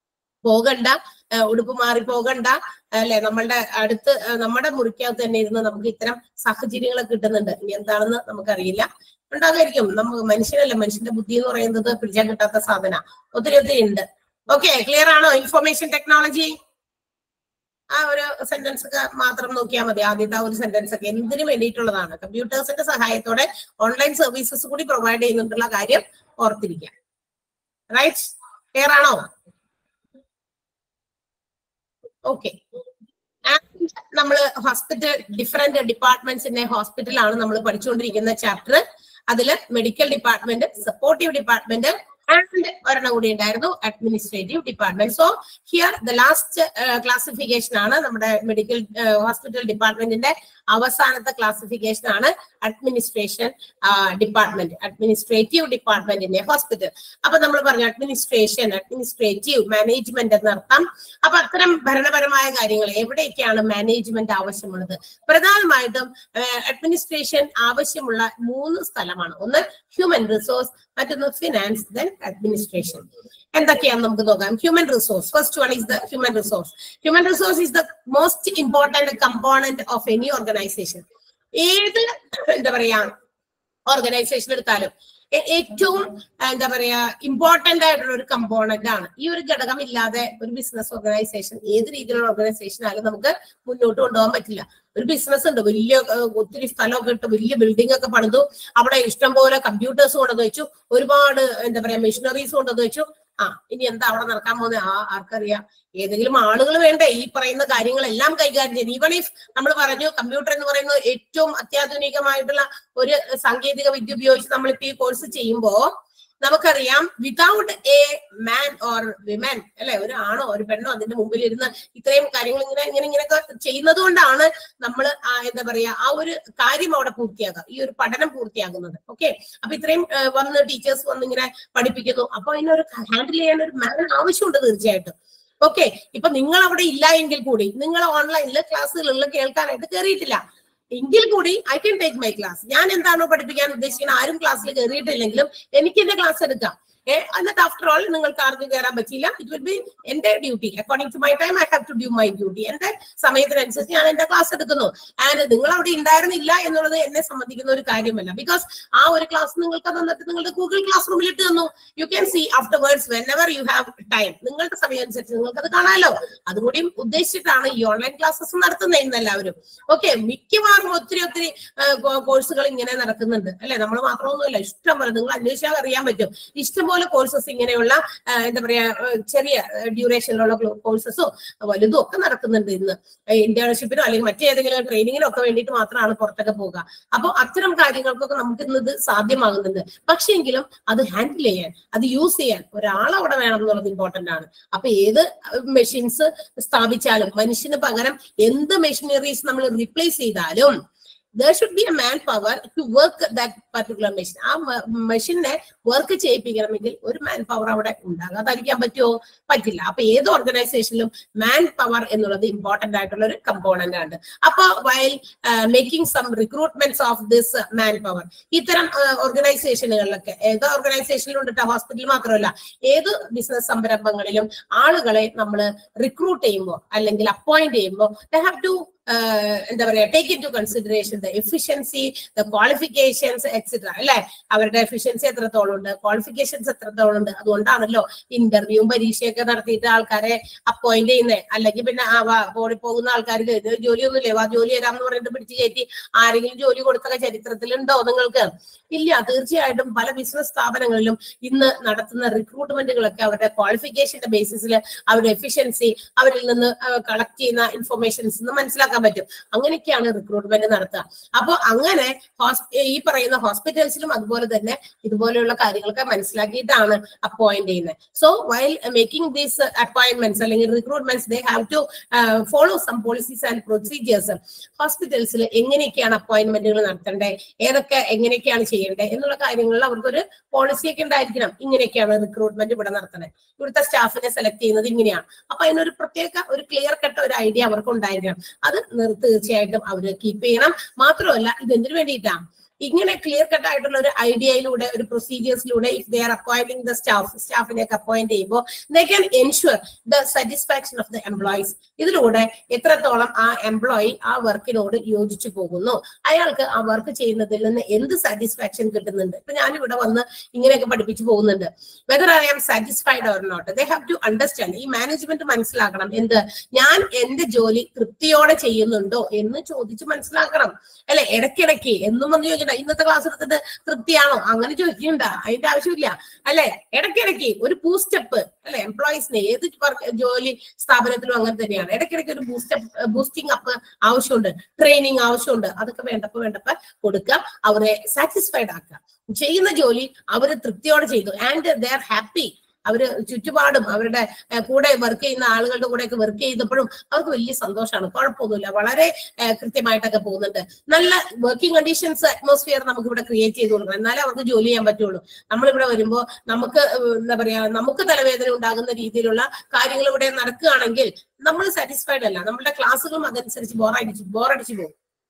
പോകണ്ട ആ, ഉടുപ്പ് മാറി പോകണ്ട അല്ലെ നമ്മളുടെ അടുത്ത് ആ, നമ്മുടെ മുറിക്കകത്ത് തന്നെ ഇരുന്ന് നമുക്ക് ഇത്തരം സാഹചര്യങ്ങൾ കിട്ടുന്നുണ്ട് ഇനി എന്താണെന്ന് നമുക്കറിയില്ല ഉണ്ടാകായിരിക്കും നമുക്ക് മനുഷ്യനല്ല മനുഷ്യന്റെ ബുദ്ധി എന്ന് പറയുന്നത് പിടിച്ചാൽ കിട്ടാത്ത സാധന ഒത്തിരി ഒത്തിരി ഉണ്ട് ഓക്കെ ക്ലിയർ ആണോ ഇൻഫർമേഷൻ ടെക്നോളജി ആ ഒരു സെന്റൻസ് ഒക്കെ മാത്രം നോക്കിയാൽ മതി ആദ്യത്തെ ആ ഒരു സെന്റൻസ് ഒക്കെ എന്തിനു വേണ്ടിയിട്ടുള്ളതാണ് കമ്പ്യൂട്ടേഴ്സിന്റെ സഹായത്തോടെ ഓൺലൈൻ സർവീസസ് കൂടി പ്രൊവൈഡ് ചെയ്യുന്നുണ്ടുള്ള കാര്യം ഓർത്തിരിക്കാം റൈറ്റ് ക്ലിയർ ആണോ ഓക്കെ നമ്മൾ ഹോസ്പിറ്റൽ ഡിഫറെന്റ് ഡിപ്പാർട്ട്മെന്റ്സിന്റെ ഹോസ്പിറ്റലാണ് നമ്മൾ പഠിച്ചുകൊണ്ടിരിക്കുന്ന ചാപ്റ്റർ അതിൽ medical department supportive department and ഒരെണ്ണം കൂടി ഉണ്ടായിരുന്നു administrative department so here the last classification ആണ് നമ്മുടെ മെഡിക്കൽ ഹോസ്പിറ്റൽ ഡിപ്പാർട്ട്മെന്റിന്റെ അവസാനത്തെ ക്ലാസിഫിക്കേഷൻ ആണ് അഡ്മിനിസ്ട്രേഷൻ ഡിപ്പാർട്ട്മെന്റ് അഡ്മിനിസ്ട്രേറ്റീവ് ഡിപ്പാർട്ട്മെന്റിന്റെ ഹോസ്പിറ്റൽ അപ്പൊ നമ്മൾ പറഞ്ഞു അഡ്മിനിസ്ട്രേഷൻ അഡ്മിനിസ്ട്രേറ്റീവ് മാനേജ്മെന്റ് എന്നർത്ഥം അപ്പൊ അത്തരം ഭരണപരമായ കാര്യങ്ങൾ എവിടെയൊക്കെയാണ് മാനേജ്മെന്റ് ആവശ്യമുള്ളത് പ്രധാനമായിട്ടും അഡ്മിനിസ്ട്രേഷൻ ആവശ്യമുള്ള മൂന്ന് സ്ഥലമാണ് ഒന്ന് ഹ്യൂമൻ റിസോഴ്സ് മറ്റൊന്ന് ഫിനാൻസ് ദെൻ അഡ്മിനിസ്ട്രേഷൻ എന്തൊക്കെയാന്ന് നമുക്ക് നോക്കാം human resource first one is the human resource human resource is the most important component of any organization ഏത് എന്താ പറയാ ഓർഗനൈസേഷൻ എടുത്താലും ഏ- ഏറ്റവും ആ, എന്താ പറയാ ഇമ്പോർട്ടന്റ് ആയിട്ടുള്ള ഒരു കമ്പോണന്റ് ആണ് ഈ ഒരു ഘടകം ഇല്ലാതെ ഒരു ബിസിനസ് ഓർഗനൈസേഷൻ ഏത് രീതിയിലുള്ള ഓർഗനൈസേഷൻ ആയാലും നമുക്ക് മുന്നോട്ട് കൊണ്ടുപോകാൻ പറ്റില്ല ഒരു ബിസിനസ് ഉണ്ട് വലിയ ആ, ഒത്തിരി സ്ഥലമൊക്കെ ഇട്ട് വലിയ ബിൽഡിംഗ് ഒക്കെ പണിതു അവിടെ ഇഷ്ടം പോലെ കമ്പ്യൂട്ടേഴ്സ് കൊണ്ടുവന്ന് വെച്ചു ഒരുപാട് എന്താ പറയാ മെഷീനറീസ് കൊണ്ടുവന്ന് വെച്ചു ആ ഇനി എന്താ അവിടെ നടക്കാൻ പോകുന്നത് ആ ആർക്കറിയാം ഏതെങ്കിലും ആളുകൾ വേണ്ടേ ഈ പറയുന്ന കാര്യങ്ങളെല്ലാം കൈകാര്യം ചെയ്യാൻ ഈവൺ ഇഫ് നമ്മൾ പറഞ്ഞു കമ്പ്യൂട്ടർ എന്ന് പറയുന്നത് ഏറ്റവും അത്യാധുനികമായിട്ടുള്ള ഒരു സാങ്കേതിക വിദ്യ ഉപയോഗിച്ച് നമ്മളിപ്പോ ഈ കോഴ്സ് ചെയ്യുമ്പോ നമുക്കറിയാം without a man or women അല്ലെ ഒരു ആണോ ഒരു പെണ്ണോ അതിന്റെ മുമ്പിൽ ഇരുന്ന് ഇത്രയും കാര്യങ്ങൾ ഇങ്ങനെ ഇങ്ങനെ ഇങ്ങനെയൊക്കെ ചെയ്യുന്നത് കൊണ്ടാണ് നമ്മൾ എന്താ പറയാ ആ ഒരു കാര്യം അവിടെ പൂർത്തിയാക്കുക ഈ ഒരു പഠനം പൂർത്തിയാകുന്നത് ഓക്കെ അപ്പൊ ഇത്രയും ആ, വന്ന് ടീച്ചേഴ്സ് വന്ന് ഇങ്ങനെ പഠിപ്പിക്കുന്നു അപ്പൊ അതിനൊരു ഹാൻഡിൽ ചെയ്യാൻ ഒരു മാൻ ആവശ്യമുണ്ട് തീർച്ചയായിട്ടും ഓക്കെ ഇപ്പൊ നിങ്ങൾ അവിടെ ഇല്ല എങ്കിൽ കൂടി നിങ്ങൾ ഓൺലൈനിൽ ക്ലാസ്സുകളിൽ കേൾക്കാനായിട്ട് കയറിയിട്ടില്ല എങ്കിൽ കൂടി I can take my class ഞാൻ എന്താണോ പഠിപ്പിക്കാൻ ഉദ്ദേശിക്കുന്നത് ആരും ക്ലാസ്സിൽ കയറിയിട്ടില്ലെങ്കിലും എനിക്ക് എന്റെ ക്ലാസ് എടുക്കാം ഏ എന്നിട്ട് ആഫ്റ്റർ ഓൾ നിങ്ങൾക്ക് ആർക്കും കയറാൻ പറ്റില്ല ഇറ്റ് വിൽ ബി എന്റെ duty according to my time I have to do my duty എന്റെ സമയത്തിനനുസരിച്ച് ഞാൻ എന്റെ ക്ലാസ് എടുക്കുന്നു ആൻഡ് നിങ്ങൾ അവിടെ ഉണ്ടായിരുന്നില്ല എന്നുള്ളത് എന്നെ സംബന്ധിക്കുന്ന ഒരു കാര്യമല്ല ബിക്കോസ് ആ ഒരു ക്ലാസ് നിങ്ങൾക്ക് തന്നിട്ട് നിങ്ങളുടെ ഗൂഗിൾ ക്ലാസ് റൂമിൽ ഇട്ട് തന്നു you can see afterwards whenever you have time നിങ്ങളുടെ സമയം അനുസരിച്ച് നിങ്ങൾക്ക് അത് കാണാമല്ലോ അതുകൂടി ഉദ്ദേശിച്ചിട്ടാണ് ഈ ഓൺലൈൻ ക്ലാസ്സസ് നടത്തുന്നത് ഇന്ന് എല്ലാവരും ഓക്കെ മിക്കവാറും ഒത്തിരി ഒത്തിരി കോഴ്സുകൾ ഇങ്ങനെ നടക്കുന്നുണ്ട് അല്ലെ നമ്മൾ മാത്രമൊന്നുമല്ല ഇഷ്ടം പോലെ നിങ്ങൾ അന്വേഷിച്ചാൽ അറിയാൻ പറ്റും ഇഷ്ടംപോലെ കോഴ്സസ് ഇങ്ങനെയുള്ള ആ, എന്താ പറയാ ആ, ചെറിയ ഡ്യൂറേഷനിലുള്ള കോഴ്സസോ വലുതും ഒക്കെ നടക്കുന്നുണ്ട് ഇന്ന് ഇന്റേൺഷിപ്പിനോ അല്ലെങ്കിൽ മറ്റേതെങ്കിലും ട്രെയിനിങ്ങിനോ ഒക്കെ വേണ്ടിയിട്ട് മാത്രമാണ് പുറത്തൊക്കെ പോകുക അപ്പോൾ അത്തരം കാര്യങ്ങൾക്കൊക്കെ നമുക്ക് ഇന്ന് ഇത് സാധ്യമാകുന്നുണ്ട് പക്ഷെങ്കിലും അത് ഹാൻഡിൽ ചെയ്യാൻ അത് യൂസ് ചെയ്യാൻ ഒരാൾ അവിടെ വേണം എന്നുള്ളത് ഇമ്പോർട്ടന്റ് ആണ് അപ്പൊ ഏത് മെഷീൻസ് സ്ഥാപിച്ചാലും മനുഷ്യന് പകരം എന്ത് മെഷീനറീസ് നമ്മൾ റീപ്ലേസ് ചെയ്താലും there should be a man power to work that particular machine ആ മെഷീനെ വർക്ക് ചെയ്യിപ്പിക്കണമെങ്കിൽ ഒരു മാൻ പവർ അവിടെ ഉണ്ടാകാതിരിക്കാൻ പറ്റുമോ പറ്റില്ല അപ്പൊ ഏത് ഓർഗനൈസേഷനിലും മാൻ പവർ എന്നുള്ളത് ഇമ്പോർട്ടന്റ് ആയിട്ടുള്ള ഒരു കമ്പോണന്റ് ആണ് അപ്പൊ while making some recruitments of this man power ഇത്തരം ഓർഗനൈസേഷനുകളിലൊക്കെ ഏത് ഓർഗനൈസേഷനിലും ഉണ്ട് ഹോസ്പിറ്റൽ മാത്രമല്ല ഏത് ബിസിനസ് സംരംഭങ്ങളിലും ആളുകളെ നമ്മൾ റിക്രൂട്ട് ചെയ്യുമ്പോൾ അല്ലെങ്കിൽ അപ്പോയിന്റ് ചെയ്യുമ്പോൾ ദ ഹാവ് ടു എന്താ പറയാ take in to consideration the efficiency the qualifications etcetera അല്ലെ അവരുടെ എഫിഷ്യൻസി എത്രത്തോളം ഉണ്ട് ക്വാളിഫിക്കേഷൻസ് എത്രത്തോളം ഉണ്ട് അതുകൊണ്ടാണല്ലോ ഇന്റർവ്യൂവും പരീക്ഷയൊക്കെ നടത്തിയിട്ട് ആൾക്കാരെ അപ്പോയിന്റ് ചെയ്യുന്നത് അല്ലെങ്കിൽ പിന്നെ ആ വാ- ഓടി പോകുന്ന ആൾക്കാർക്ക് ഇത് ജോലിയൊന്നുമില്ലേ വാ ജോലി തരാമെന്ന് പറഞ്ഞിട്ട് പിടിച്ച് കയറ്റി ആരെങ്കിലും ജോലി കൊടുത്തൊക്കെ ചരിത്രത്തിലുണ്ടോ നിങ്ങൾക്ക് ഇല്ല തീർച്ചയായിട്ടും പല ബിസിനസ് സ്ഥാപനങ്ങളിലും ഇന്ന് നടത്തുന്ന റിക്രൂട്ട്മെന്റുകളൊക്കെ അവരുടെ ക്വാളിഫിക്കേഷന്റെ ബേസിസിൽ അവരുടെ എഫിഷ്യൻസി അവരിൽ നിന്ന് കളക്ട് ചെയ്യുന്ന ഇൻഫർമേഷൻസ് നിന്ന് മനസ്സിലാക്കാൻ പറ്റും അങ്ങനെയൊക്കെയാണ് റിക്രൂട്ട്മെന്റ് നടത്തുക അപ്പൊ അങ്ങനെ ഹോസ്- ഈ പറയുന്ന ഹോസ്പിറ്റൽസിലും അതുപോലെ തന്നെ ഇതുപോലെയുള്ള കാര്യങ്ങളൊക്കെ മനസ്സിലാക്കിയിട്ടാണ് അപ്പോയിന്റ് ചെയ്യുന്നത് so while making these appointments അല്ലെങ്കിൽ recruitments they have to follow some policies and procedures ഹോസ്പിറ്റൽസിൽ എങ്ങനെയൊക്കെയാണ് അപ്പോയിന്റ്മെന്റുകൾ നടത്തേണ്ടത് ഏതൊക്കെ എങ്ങനെയൊക്കെയാണ് ചെയ്യേണ്ടത് എന്നുള്ള കാര്യങ്ങളിൽ അവർക്കൊരു പോളിസി ഒക്കെ ഉണ്ടായിരിക്കണം ഇങ്ങനെയൊക്കെയാണ് റിക്രൂട്ട്മെന്റ് ഇവിടെ നടത്തുന്നത് ഇവിടുത്തെ സ്റ്റാഫിനെ സെലക്ട് ചെയ്യുന്നത് ഇങ്ങനെയാണ് അപ്പൊ അതിനൊരു പ്രത്യേക ഒരു ക്ലിയർ കട്ട ഒരു ഐഡിയ അവർക്ക് ഉണ്ടായിരിക്കണം അത് നിർ- തീർച്ചയായിട്ടും അവർ കീപ്പ് ചെയ്യണം മാത്രമല്ല ഇത് എന്തിനു വേണ്ടിയിട്ടാണ് ഇങ്ങനെ ക്ലിയർ കട്ട് ആയിട്ടുള്ള ഒരു ഐഡിയയിലൂടെ ഒരു പ്രൊസീജിയേഴ്സിലൂടെ if they are appointing the staff സ്റ്റാഫിനെയൊക്കെ അപ്പോയിന്റ് ചെയ്യുമ്പോൾ they can ensure the satisfaction of the employees ഇതിലൂടെ എത്രത്തോളം ആ എംപ്ലോയി ആ വർക്കിനോട് യോജിച്ചു പോകുന്നു അയാൾക്ക് ആ വർക്ക് ചെയ്യുന്നതിൽ നിന്ന് എന്ത് സാറ്റിസ്ഫാക്ഷൻ കിട്ടുന്നുണ്ട് ഇപ്പൊ ഞാൻ ഇവിടെ വന്ന് ഇങ്ങനെയൊക്കെ പഠിപ്പിച്ചു പോകുന്നുണ്ട് whether I am satisfied or not they have to understand ഈ മാനേജ്മെന്റ് മനസ്സിലാക്കണം എന്ത് ഞാൻ എന്റെ ജോലി തൃപ്തിയോടെ ചെയ്യുന്നുണ്ടോ എന്ന് ചോദിച്ച് മനസ്സിലാക്കണം അല്ലെ ഇടയ്ക്കിടയ്ക്ക് എന്നും വന്ന് ചോദിക്കണ്ട ഇന്നത്തെ ക്ലാസ് എടുത്തിട്ട് തൃപ്തിയാണോ അങ്ങനെ ചോദിക്കണ്ട അതിന്റെ ആവശ്യമില്ല അല്ലെ ഇടയ്ക്കിടയ്ക്ക് ഒരു ബൂസ്റ്റപ്പ് അല്ലെ എംപ്ലോയീസിനെ ഏത് work- ജോലി സ്ഥാപനത്തിലും അങ്ങനെ തന്നെയാണ് ഇടയ്ക്കിടയ്ക്ക് ഒരു ബൂസ്റ്റപ്പ് ബൂസ്റ്റിംഗ് അപ്പ് ആവശ്യമുണ്ട് ട്രെയിനിങ് ആവശ്യമുണ്ട് അതൊക്കെ വേണ്ടപ്പോ വേണ്ടപ്പോ കൊടുക്കുക അവരെ സാറ്റിസ്ഫൈഡ് ആക്കുക ചെയ്യുന്ന ജോലി അവര് തൃപ്തിയോടെ ചെയ്തു ആൻഡ് ദേ ആർ ഹാപ്പി അവര് ചുറ്റുപാടും അവരുടെ ഏഹ്, കൂടെ വർക്ക് ചെയ്യുന്ന ആളുകളുടെ കൂടെയൊക്കെ വർക്ക് ചെയ്തപ്പോഴും അവർക്ക് വലിയ സന്തോഷമാണ് കുഴപ്പമൊന്നുമില്ല വളരെ ഏഹ്, കൃത്യമായിട്ടൊക്കെ പോകുന്നുണ്ട് നല്ല വർക്കിംഗ് കണ്ടീഷൻസ് അറ്റ്മോസ്ഫിയർ നമുക്ക് ഇവിടെ ക്രിയേറ്റ് ചെയ്ത് കൊടുക്കണം എന്നാലേ അവർക്ക് ജോലി ചെയ്യാൻ പറ്റുള്ളൂ നമ്മളിവിടെ വരുമ്പോൾ നമുക്ക് ഏഹ്, എന്താ പറയാ നമുക്ക് തലവേദന ഉണ്ടാകുന്ന രീതിയിലുള്ള കാര്യങ്ങൾ ഇവിടെ നടക്കുകയാണെങ്കിൽ നമ്മൾ സാറ്റിസ്ഫൈഡ് അല്ല നമ്മുടെ ക്ലാസ്സുകളും അതനുസരിച്ച് ബോറടിച്ച് ബോറടിച്ചു പോകും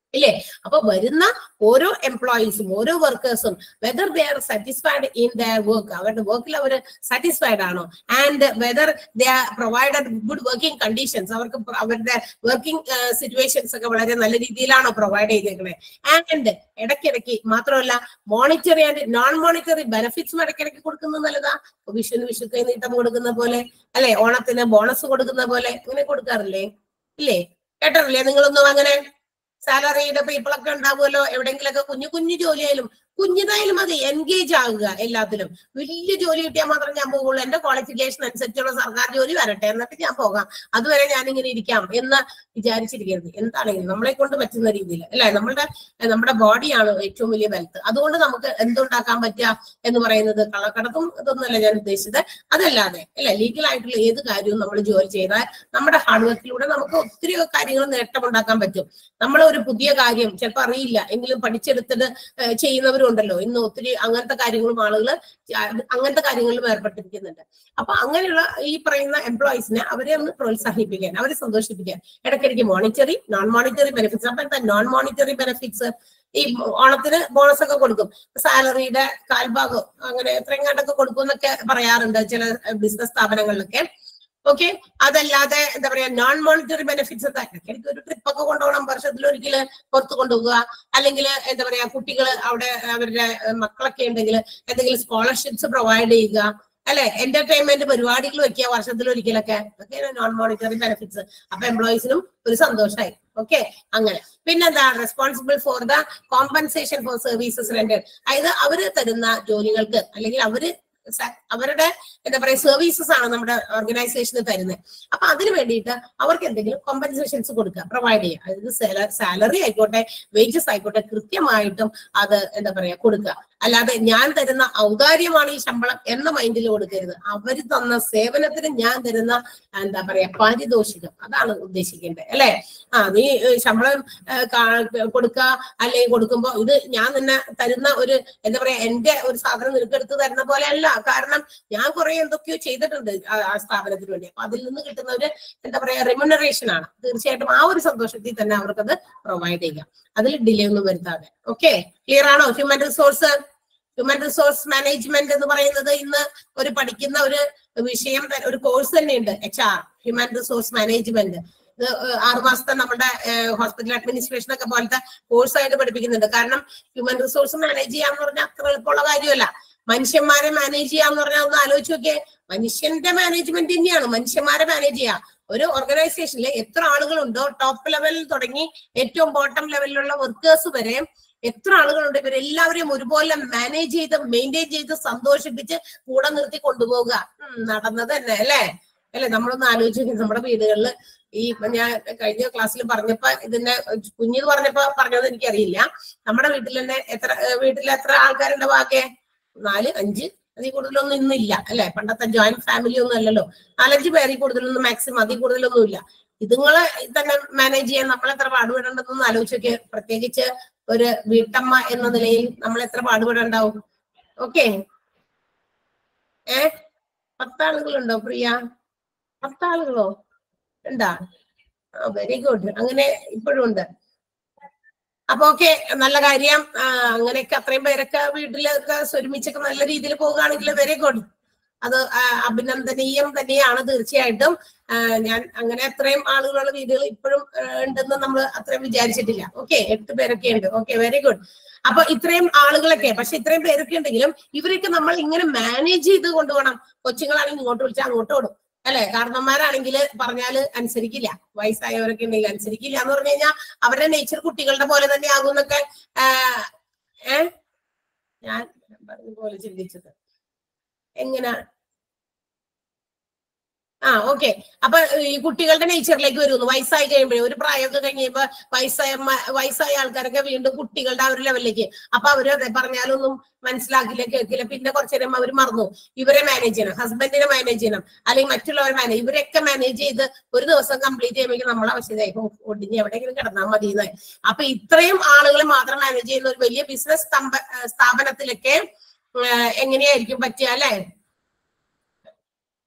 ഇല്ലേ അപ്പൊ വരുന്ന ഓരോ എംപ്ലോയീസും ഓരോ വർക്കേഴ്സും whether they are satisfied in the work അവരുടെ വർക്കിൽ അവർ സാറ്റിസ്ഫൈഡ് ആണോ and whether they are provided good working conditions അവർക്ക് പ്ര- അവരുടെ വർക്കിംഗ് സിറ്റുവേഷൻസ് ഒക്കെ വളരെ നല്ല രീതിയിലാണോ പ്രൊവൈഡ് ചെയ്തേക്കുന്നത് ആൻഡ് ഇടയ്ക്കിടയ്ക്ക് മാത്രമല്ല മോണിറ്ററി ആൻഡ് നോൺ മോണിറ്ററി ബെനിഫിറ്റ്സും ഇടയ്ക്കിടയ്ക്ക് കൊടുക്കുന്നത് നല്ലതാ ഇപ്പൊ വിഷുവിന് വിഷു കൈനീട്ടം കൊടുക്കുന്ന പോലെ അല്ലെ ഓണത്തിന് ബോണസ് കൊടുക്കുന്ന പോലെ ഇങ്ങനെ കൊടുക്കാറില്ലേ ഇല്ലേ കേട്ടിട്ടില്ലേ നിങ്ങളൊന്നും അങ്ങനെ സാലറിയുടെ പീപ്പിളൊക്കെ ഉണ്ടാവുമല്ലോ എവിടെയെങ്കിലൊക്കെ കുഞ്ഞു കുഞ്ഞു ജോലിയായാലും കുഞ്ഞിതായാലും മതി എൻഗേജ് ആകുക എല്ലാത്തിലും വലിയ ജോലി കിട്ടിയാൽ മാത്രം ഞാൻ പോകുള്ളൂ എന്റെ ക്വാളിഫിക്കേഷൻ അനുസരിച്ചുള്ള സർക്കാർ ജോലി വരട്ടെ എന്നിട്ട് ഞാൻ പോകാം അതുവരെ ഞാൻ ഇങ്ങനെ ഇരിക്കാം എന്ന് വിചാരിച്ചിരിക്കരുത് എന്താണെങ്കിലും നമ്മളെ കൊണ്ട് പറ്റുന്ന രീതിയിൽ അല്ലെ നമ്മളുടെ നമ്മുടെ ബോഡിയാണ് ഏറ്റവും വലിയ വെൽത്ത് അതുകൊണ്ട് നമുക്ക് എന്തുണ്ടാക്കാൻ പറ്റുക എന്ന് പറയുന്നത് കള്ളക്കടത്തും ഇതൊന്നുമല്ല ഞാൻ ഉദ്ദേശിച്ചത് അതല്ലാതെ അല്ലെ ലീഗൽ ആയിട്ടുള്ള ഏത് കാര്യവും നമ്മൾ ജോലി ചെയ്താൽ നമ്മുടെ ഹാർഡ് വർക്കിലൂടെ നമുക്ക് ഒത്തിരി കാര്യങ്ങൾ നേട്ടമുണ്ടാക്കാൻ പറ്റും നമ്മൾ ഒരു പുതിയ കാര്യം ചിലപ്പോൾ അറിയില്ല എങ്കിലും പഠിച്ചെടുത്തിട്ട് ഏഹ് ചെയ്യുന്നവരുണ്ടല്ലോ ഇന്ന് ഒത്തിരി അങ്ങനത്തെ കാര്യങ്ങളും ആളുകൾ അങ്ങനത്തെ കാര്യങ്ങളിലും ഏർപ്പെട്ടിരിക്കുന്നുണ്ട് അപ്പൊ അങ്ങനെയുള്ള ഈ പറയുന്ന എംപ്ലോയീസിനെ അവരെ ഒന്ന് പ്രോത്സാഹിപ്പിക്കാൻ അവരെ സന്തോഷിപ്പിക്കാൻ ഇടയ്ക്കിടയ്ക്ക് മോണിറ്ററി നോൺ മോണിറ്ററി ബെനിഫിറ്റ്സ് അപ്പൊ എന്താ നോൺ മോണിറ്ററി ബെനിഫിറ്റ്സ് ഈ ഓണത്തിന് ബോണസ് ഒക്കെ കൊടുക്കും സാലറിയുടെ കാൽഭാഗം അങ്ങനെ എത്രയും കണ്ടൊക്കെ കൊടുക്കും എന്നൊക്കെ പറയാറുണ്ട് ചില ബിസിനസ് സ്ഥാപനങ്ങളിലൊക്കെ ഓക്കെ അതല്ലാതെ എന്താ പറയാ നോൺ മോണിറ്ററി ബെനിഫിറ്റ്സ് ഒക്കെ എനിക്ക് ഒരു ട്രിപ്പ് ഒക്കെ കൊണ്ടുപോകണം വർഷത്തിൽ ഒരിക്കല് പുറത്ത് കൊണ്ടുപോകുക അല്ലെങ്കിൽ എന്താ പറയാ കുട്ടികൾ അവിടെ അവരുടെ ഏഹ്, മക്കളൊക്കെ ഉണ്ടെങ്കിൽ എന്തെങ്കിലും സ്കോളർഷിപ്സ് പ്രൊവൈഡ് ചെയ്യുക അല്ലെ എന്റർടൈൻമെന്റ് പരിപാടികൾ വെക്കുക വർഷത്തിൽ ഒരിക്കലൊക്കെ അതൊക്കെയാണ് നോൺ മോണിറ്ററി ബെനിഫിറ്റ്സ് അപ്പൊ എംപ്ലോയീസിനും ഒരു സന്തോഷമായി ഓക്കെ അങ്ങനെ പിന്നെന്താ responsible for the compensation for services rendered അതായത് അവര് തരുന്ന ജോലികൾക്ക് അല്ലെങ്കിൽ അവര് സ- അവരുടെ എന്താ പറയാ സർവീസസ് ആണ് നമ്മുടെ ഓർഗനൈസേഷന് തരുന്നത് അപ്പൊ അതിന് വേണ്ടിയിട്ട് അവർക്ക് എന്തെങ്കിലും കോമ്പൻസേഷൻസ് കൊടുക്കുക പ്രൊവൈഡ് ചെയ്യുക അതായത് സാലറി ആയിക്കോട്ടെ വേജസ് ആയിക്കോട്ടെ കൃത്യമായിട്ടും അത് എന്താ പറയാ കൊടുക്കുക അല്ലാതെ ഞാൻ തരുന്ന ഔദാര്യമാണ് ഈ ശമ്പളം എന്ന മൈൻഡിൽ കൊടുക്കരുത് അവര് തന്ന സേവനത്തിന് ഞാൻ തരുന്ന എന്താ പറയാ പാരിതോഷികം അതാണ് ഉദ്ദേശിക്കേണ്ടത് അല്ലെ ആ നീ ഏഹ്, ശമ്പളം ഏഹ്, കാ- കൊടുക്കുക അല്ലെങ്കിൽ കൊടുക്കുമ്പോ ഇത് ഞാൻ തന്നെ തരുന്ന ഒരു എന്താ പറയാ എന്റെ ഒരു സാധനം നിനക്കെടുത്ത് തരുന്ന പോലെ അല്ല കാരണം ഞാൻ കുറെ എന്തൊക്കെയോ ചെയ്തിട്ടുണ്ട് ആ- ആ സ്ഥാപനത്തിന് വേണ്ടി അപ്പൊ അതിൽ നിന്ന് കിട്ടുന്ന ഒരു എന്താ പറയാ റെമ്യൂണറേഷൻ ആണ് തീർച്ചയായിട്ടും ആ ഒരു സന്തോഷത്തിൽ തന്നെ അവർക്കത് പ്രൊവൈഡ് ചെയ്യാം അതിൽ ഡിലേ ഒന്നും വരുത്താതെ ഓക്കെ ക്ലിയർ ആണോ human resource human resource management എന്ന് പറയുന്നത് ഇന്ന് ഒരു പഠിക്കുന്ന ഒരു വിഷയം ത- ഒരു കോഴ്സ് തന്നെയുണ്ട് H R human resource management ഇത് ഏഹ് ആറ് മാസത്തെ നമ്മുടെ ഹോസ്പിറ്റൽ അഡ്മിനിസ്ട്രേഷൻ ഒക്കെ പോലത്തെ കോഴ്സ് ആയിട്ട് പഠിപ്പിക്കുന്നുണ്ട് കാരണം ഹ്യൂമൻ റിസോഴ്സ് മാനേജ് ചെയ്യാന്ന് പറഞ്ഞാൽ അത്ര എളുപ്പമുള്ള കാര്യമല്ല മനുഷ്യന്മാരെ മാനേജ് ചെയ്യാന്ന് പറഞ്ഞാൽ ഒന്ന് ആലോചിച്ച് നോക്കിയേ മനുഷ്യന്റെ മാനേജ്മെന്റ് തന്നെയാണ് മനുഷ്യന്മാരെ മാനേജ് ചെയ്യുക ഒരു ഓർഗനൈസേഷനിൽ എത്ര ആളുകളുണ്ടോ ടോപ്പ് ലെവലിൽ തുടങ്ങി ഏറ്റവും ബോട്ടം ലെവലിലുള്ള വർക്കേഴ്സ് വരെ എത്ര ആളുകളുണ്ട് ഇവരെല്ലാവരെയും ഒരുപോലെ മാനേജ് ചെയ്ത് മെയിൻറ്റെയിൻ ചെയ്ത് സന്തോഷിപ്പിച്ച് കൂടെ നിർത്തി കൊണ്ടുപോകുക ഉം, നടന്നത് തന്നെ അല്ലേ അല്ലെ നമ്മളൊന്ന് ആലോചിച്ച് നമ്മുടെ വീടുകളിൽ ഈ ഞാൻ കഴിഞ്ഞ ക്ലാസ്സിൽ പറഞ്ഞപ്പോ ഇതിന്റെ കുഞ്ഞിത് പറഞ്ഞപ്പോ പറഞ്ഞത് എനിക്കറിയില്ല നമ്മുടെ വീട്ടിൽ തന്നെ എത്ര ഏഹ് വീട്ടിൽ എത്ര ആൾക്കാരുടെ വാക്കേ നാല് അഞ്ച് അതിൽ കൂടുതലൊന്നും ഇന്നില്ല അല്ലെ പണ്ടത്തെ ജോയിന്റ് ഫാമിലി ഒന്നും അല്ലല്ലോ നാലഞ്ച് പേരിൽ കൂടുതലൊന്നും മാക്സിമം അതിൽ കൂടുതലൊന്നും ഇല്ല ഇതുങ്ങളെ തന്നെ മാനേജ് ചെയ്യാൻ നമ്മൾ എത്ര പാടുപെടേണ്ടതെന്ന് ആലോചിച്ചൊക്കെ പ്രത്യേകിച്ച് ഒരു വീട്ടമ്മ എന്ന നിലയിൽ നമ്മൾ എത്ര പാടുപെടണ്ടാവും ഓക്കെ ഏ പത്താളുകളുണ്ടോ പ്രിയ പത്താളുകളോ ഉണ്ടാ വെരി ഗുഡ് അങ്ങനെ ഇപ്പോഴും ഉണ്ട് അപ്പൊ ഓക്കെ നല്ല കാര്യം ആ, അങ്ങനെയൊക്കെ അത്രയും പേരൊക്കെ വീട്ടിലൊക്കെ ഒരുമിച്ചൊക്കെ നല്ല രീതിയിൽ പോവുകയാണെങ്കിൽ വെരി ഗുഡ് അത് ആ, അഭിനന്ദനീയം തന്നെയാണ് തീർച്ചയായിട്ടും ആ, ഞാൻ അങ്ങനെ അത്രയും ആളുകളുള്ള വീടുകൾ ഇപ്പോഴും ആ, ഉണ്ടെന്ന് നമ്മൾ അത്രയും വിചാരിച്ചിട്ടില്ല ഓക്കെ എട്ട് പേരൊക്കെ ഉണ്ട് ഓക്കെ വെരി ഗുഡ് അപ്പൊ ഇത്രയും ആളുകളൊക്കെ പക്ഷെ ഇത്രയും പേരൊക്കെ ഉണ്ടെങ്കിലും ഇവരൊക്കെ നമ്മൾ ഇങ്ങനെ മാനേജ് ചെയ്ത് കൊണ്ടുപോകണം കൊച്ചുങ്ങളാണെങ്കിൽ ഇങ്ങോട്ട് വിളിച്ചാൽ അങ്ങോട്ട് ഓടും അല്ലെ കാരണന്മാരാണെങ്കിൽ പറഞ്ഞാല് അനുസരിക്കില്ല വയസ്സായവരൊക്കെ ഉണ്ടെങ്കിൽ അനുസരിക്കില്ല എന്ന് പറഞ്ഞു കഴിഞ്ഞാൽ അവരുടെ നേച്ചർ കുട്ടികളുടെ പോലെ തന്നെ ആകും എന്നൊക്കെ ഏ ഞാൻ പറഞ്ഞ പോലെ ചിന്തിച്ചത് എങ്ങനെ ആ ഓക്കെ അപ്പൊ ഈ കുട്ടികളുടെ നേച്ചറിലേക്ക് വരുന്നു വയസ്സായി കഴിയുമ്പോഴേ ഒരു പ്രായമൊക്കെ കഴിയുമ്പോ വയസ്സായ മ- വയസ്സായ ആൾക്കാരൊക്കെ വീണ്ടും കുട്ടികളുടെ ആ ഒരു ലെവലിലേക്ക് അപ്പൊ അവര് അതെ പറഞ്ഞാലൊന്നും മനസ്സിലാക്കില്ല കേൾക്കില്ല പിന്നെ കുറച്ചു നേരം അവർ മറന്നു ഇവരെ മാനേജ് ചെയ്യണം ഹസ്ബൻഡിനെ മാനേജ് ചെയ്യണം അല്ലെങ്കിൽ മറ്റുള്ളവരെ മാനേജ് ഇവരൊക്കെ മാനേജ് ചെയ്ത് ഒരു ദിവസം കംപ്ലീറ്റ് ചെയ്യുമ്പോൾ നമ്മളെ അവസ്ഥയായി "ഓ, ഒടിഞ്ഞ് എവിടെയെങ്കിലും കിടന്നാൽ മതി എന്നായി അപ്പൊ ഇത്രയും ആളുകളെ മാത്രം മാനേജ് ചെയ്യുന്ന ഒരു വലിയ ബിസിനസ് സ്ഥാപനത്തിലൊക്കെ ആ, എങ്ങനെയായിരിക്കും പറ്റുക അല്ലെ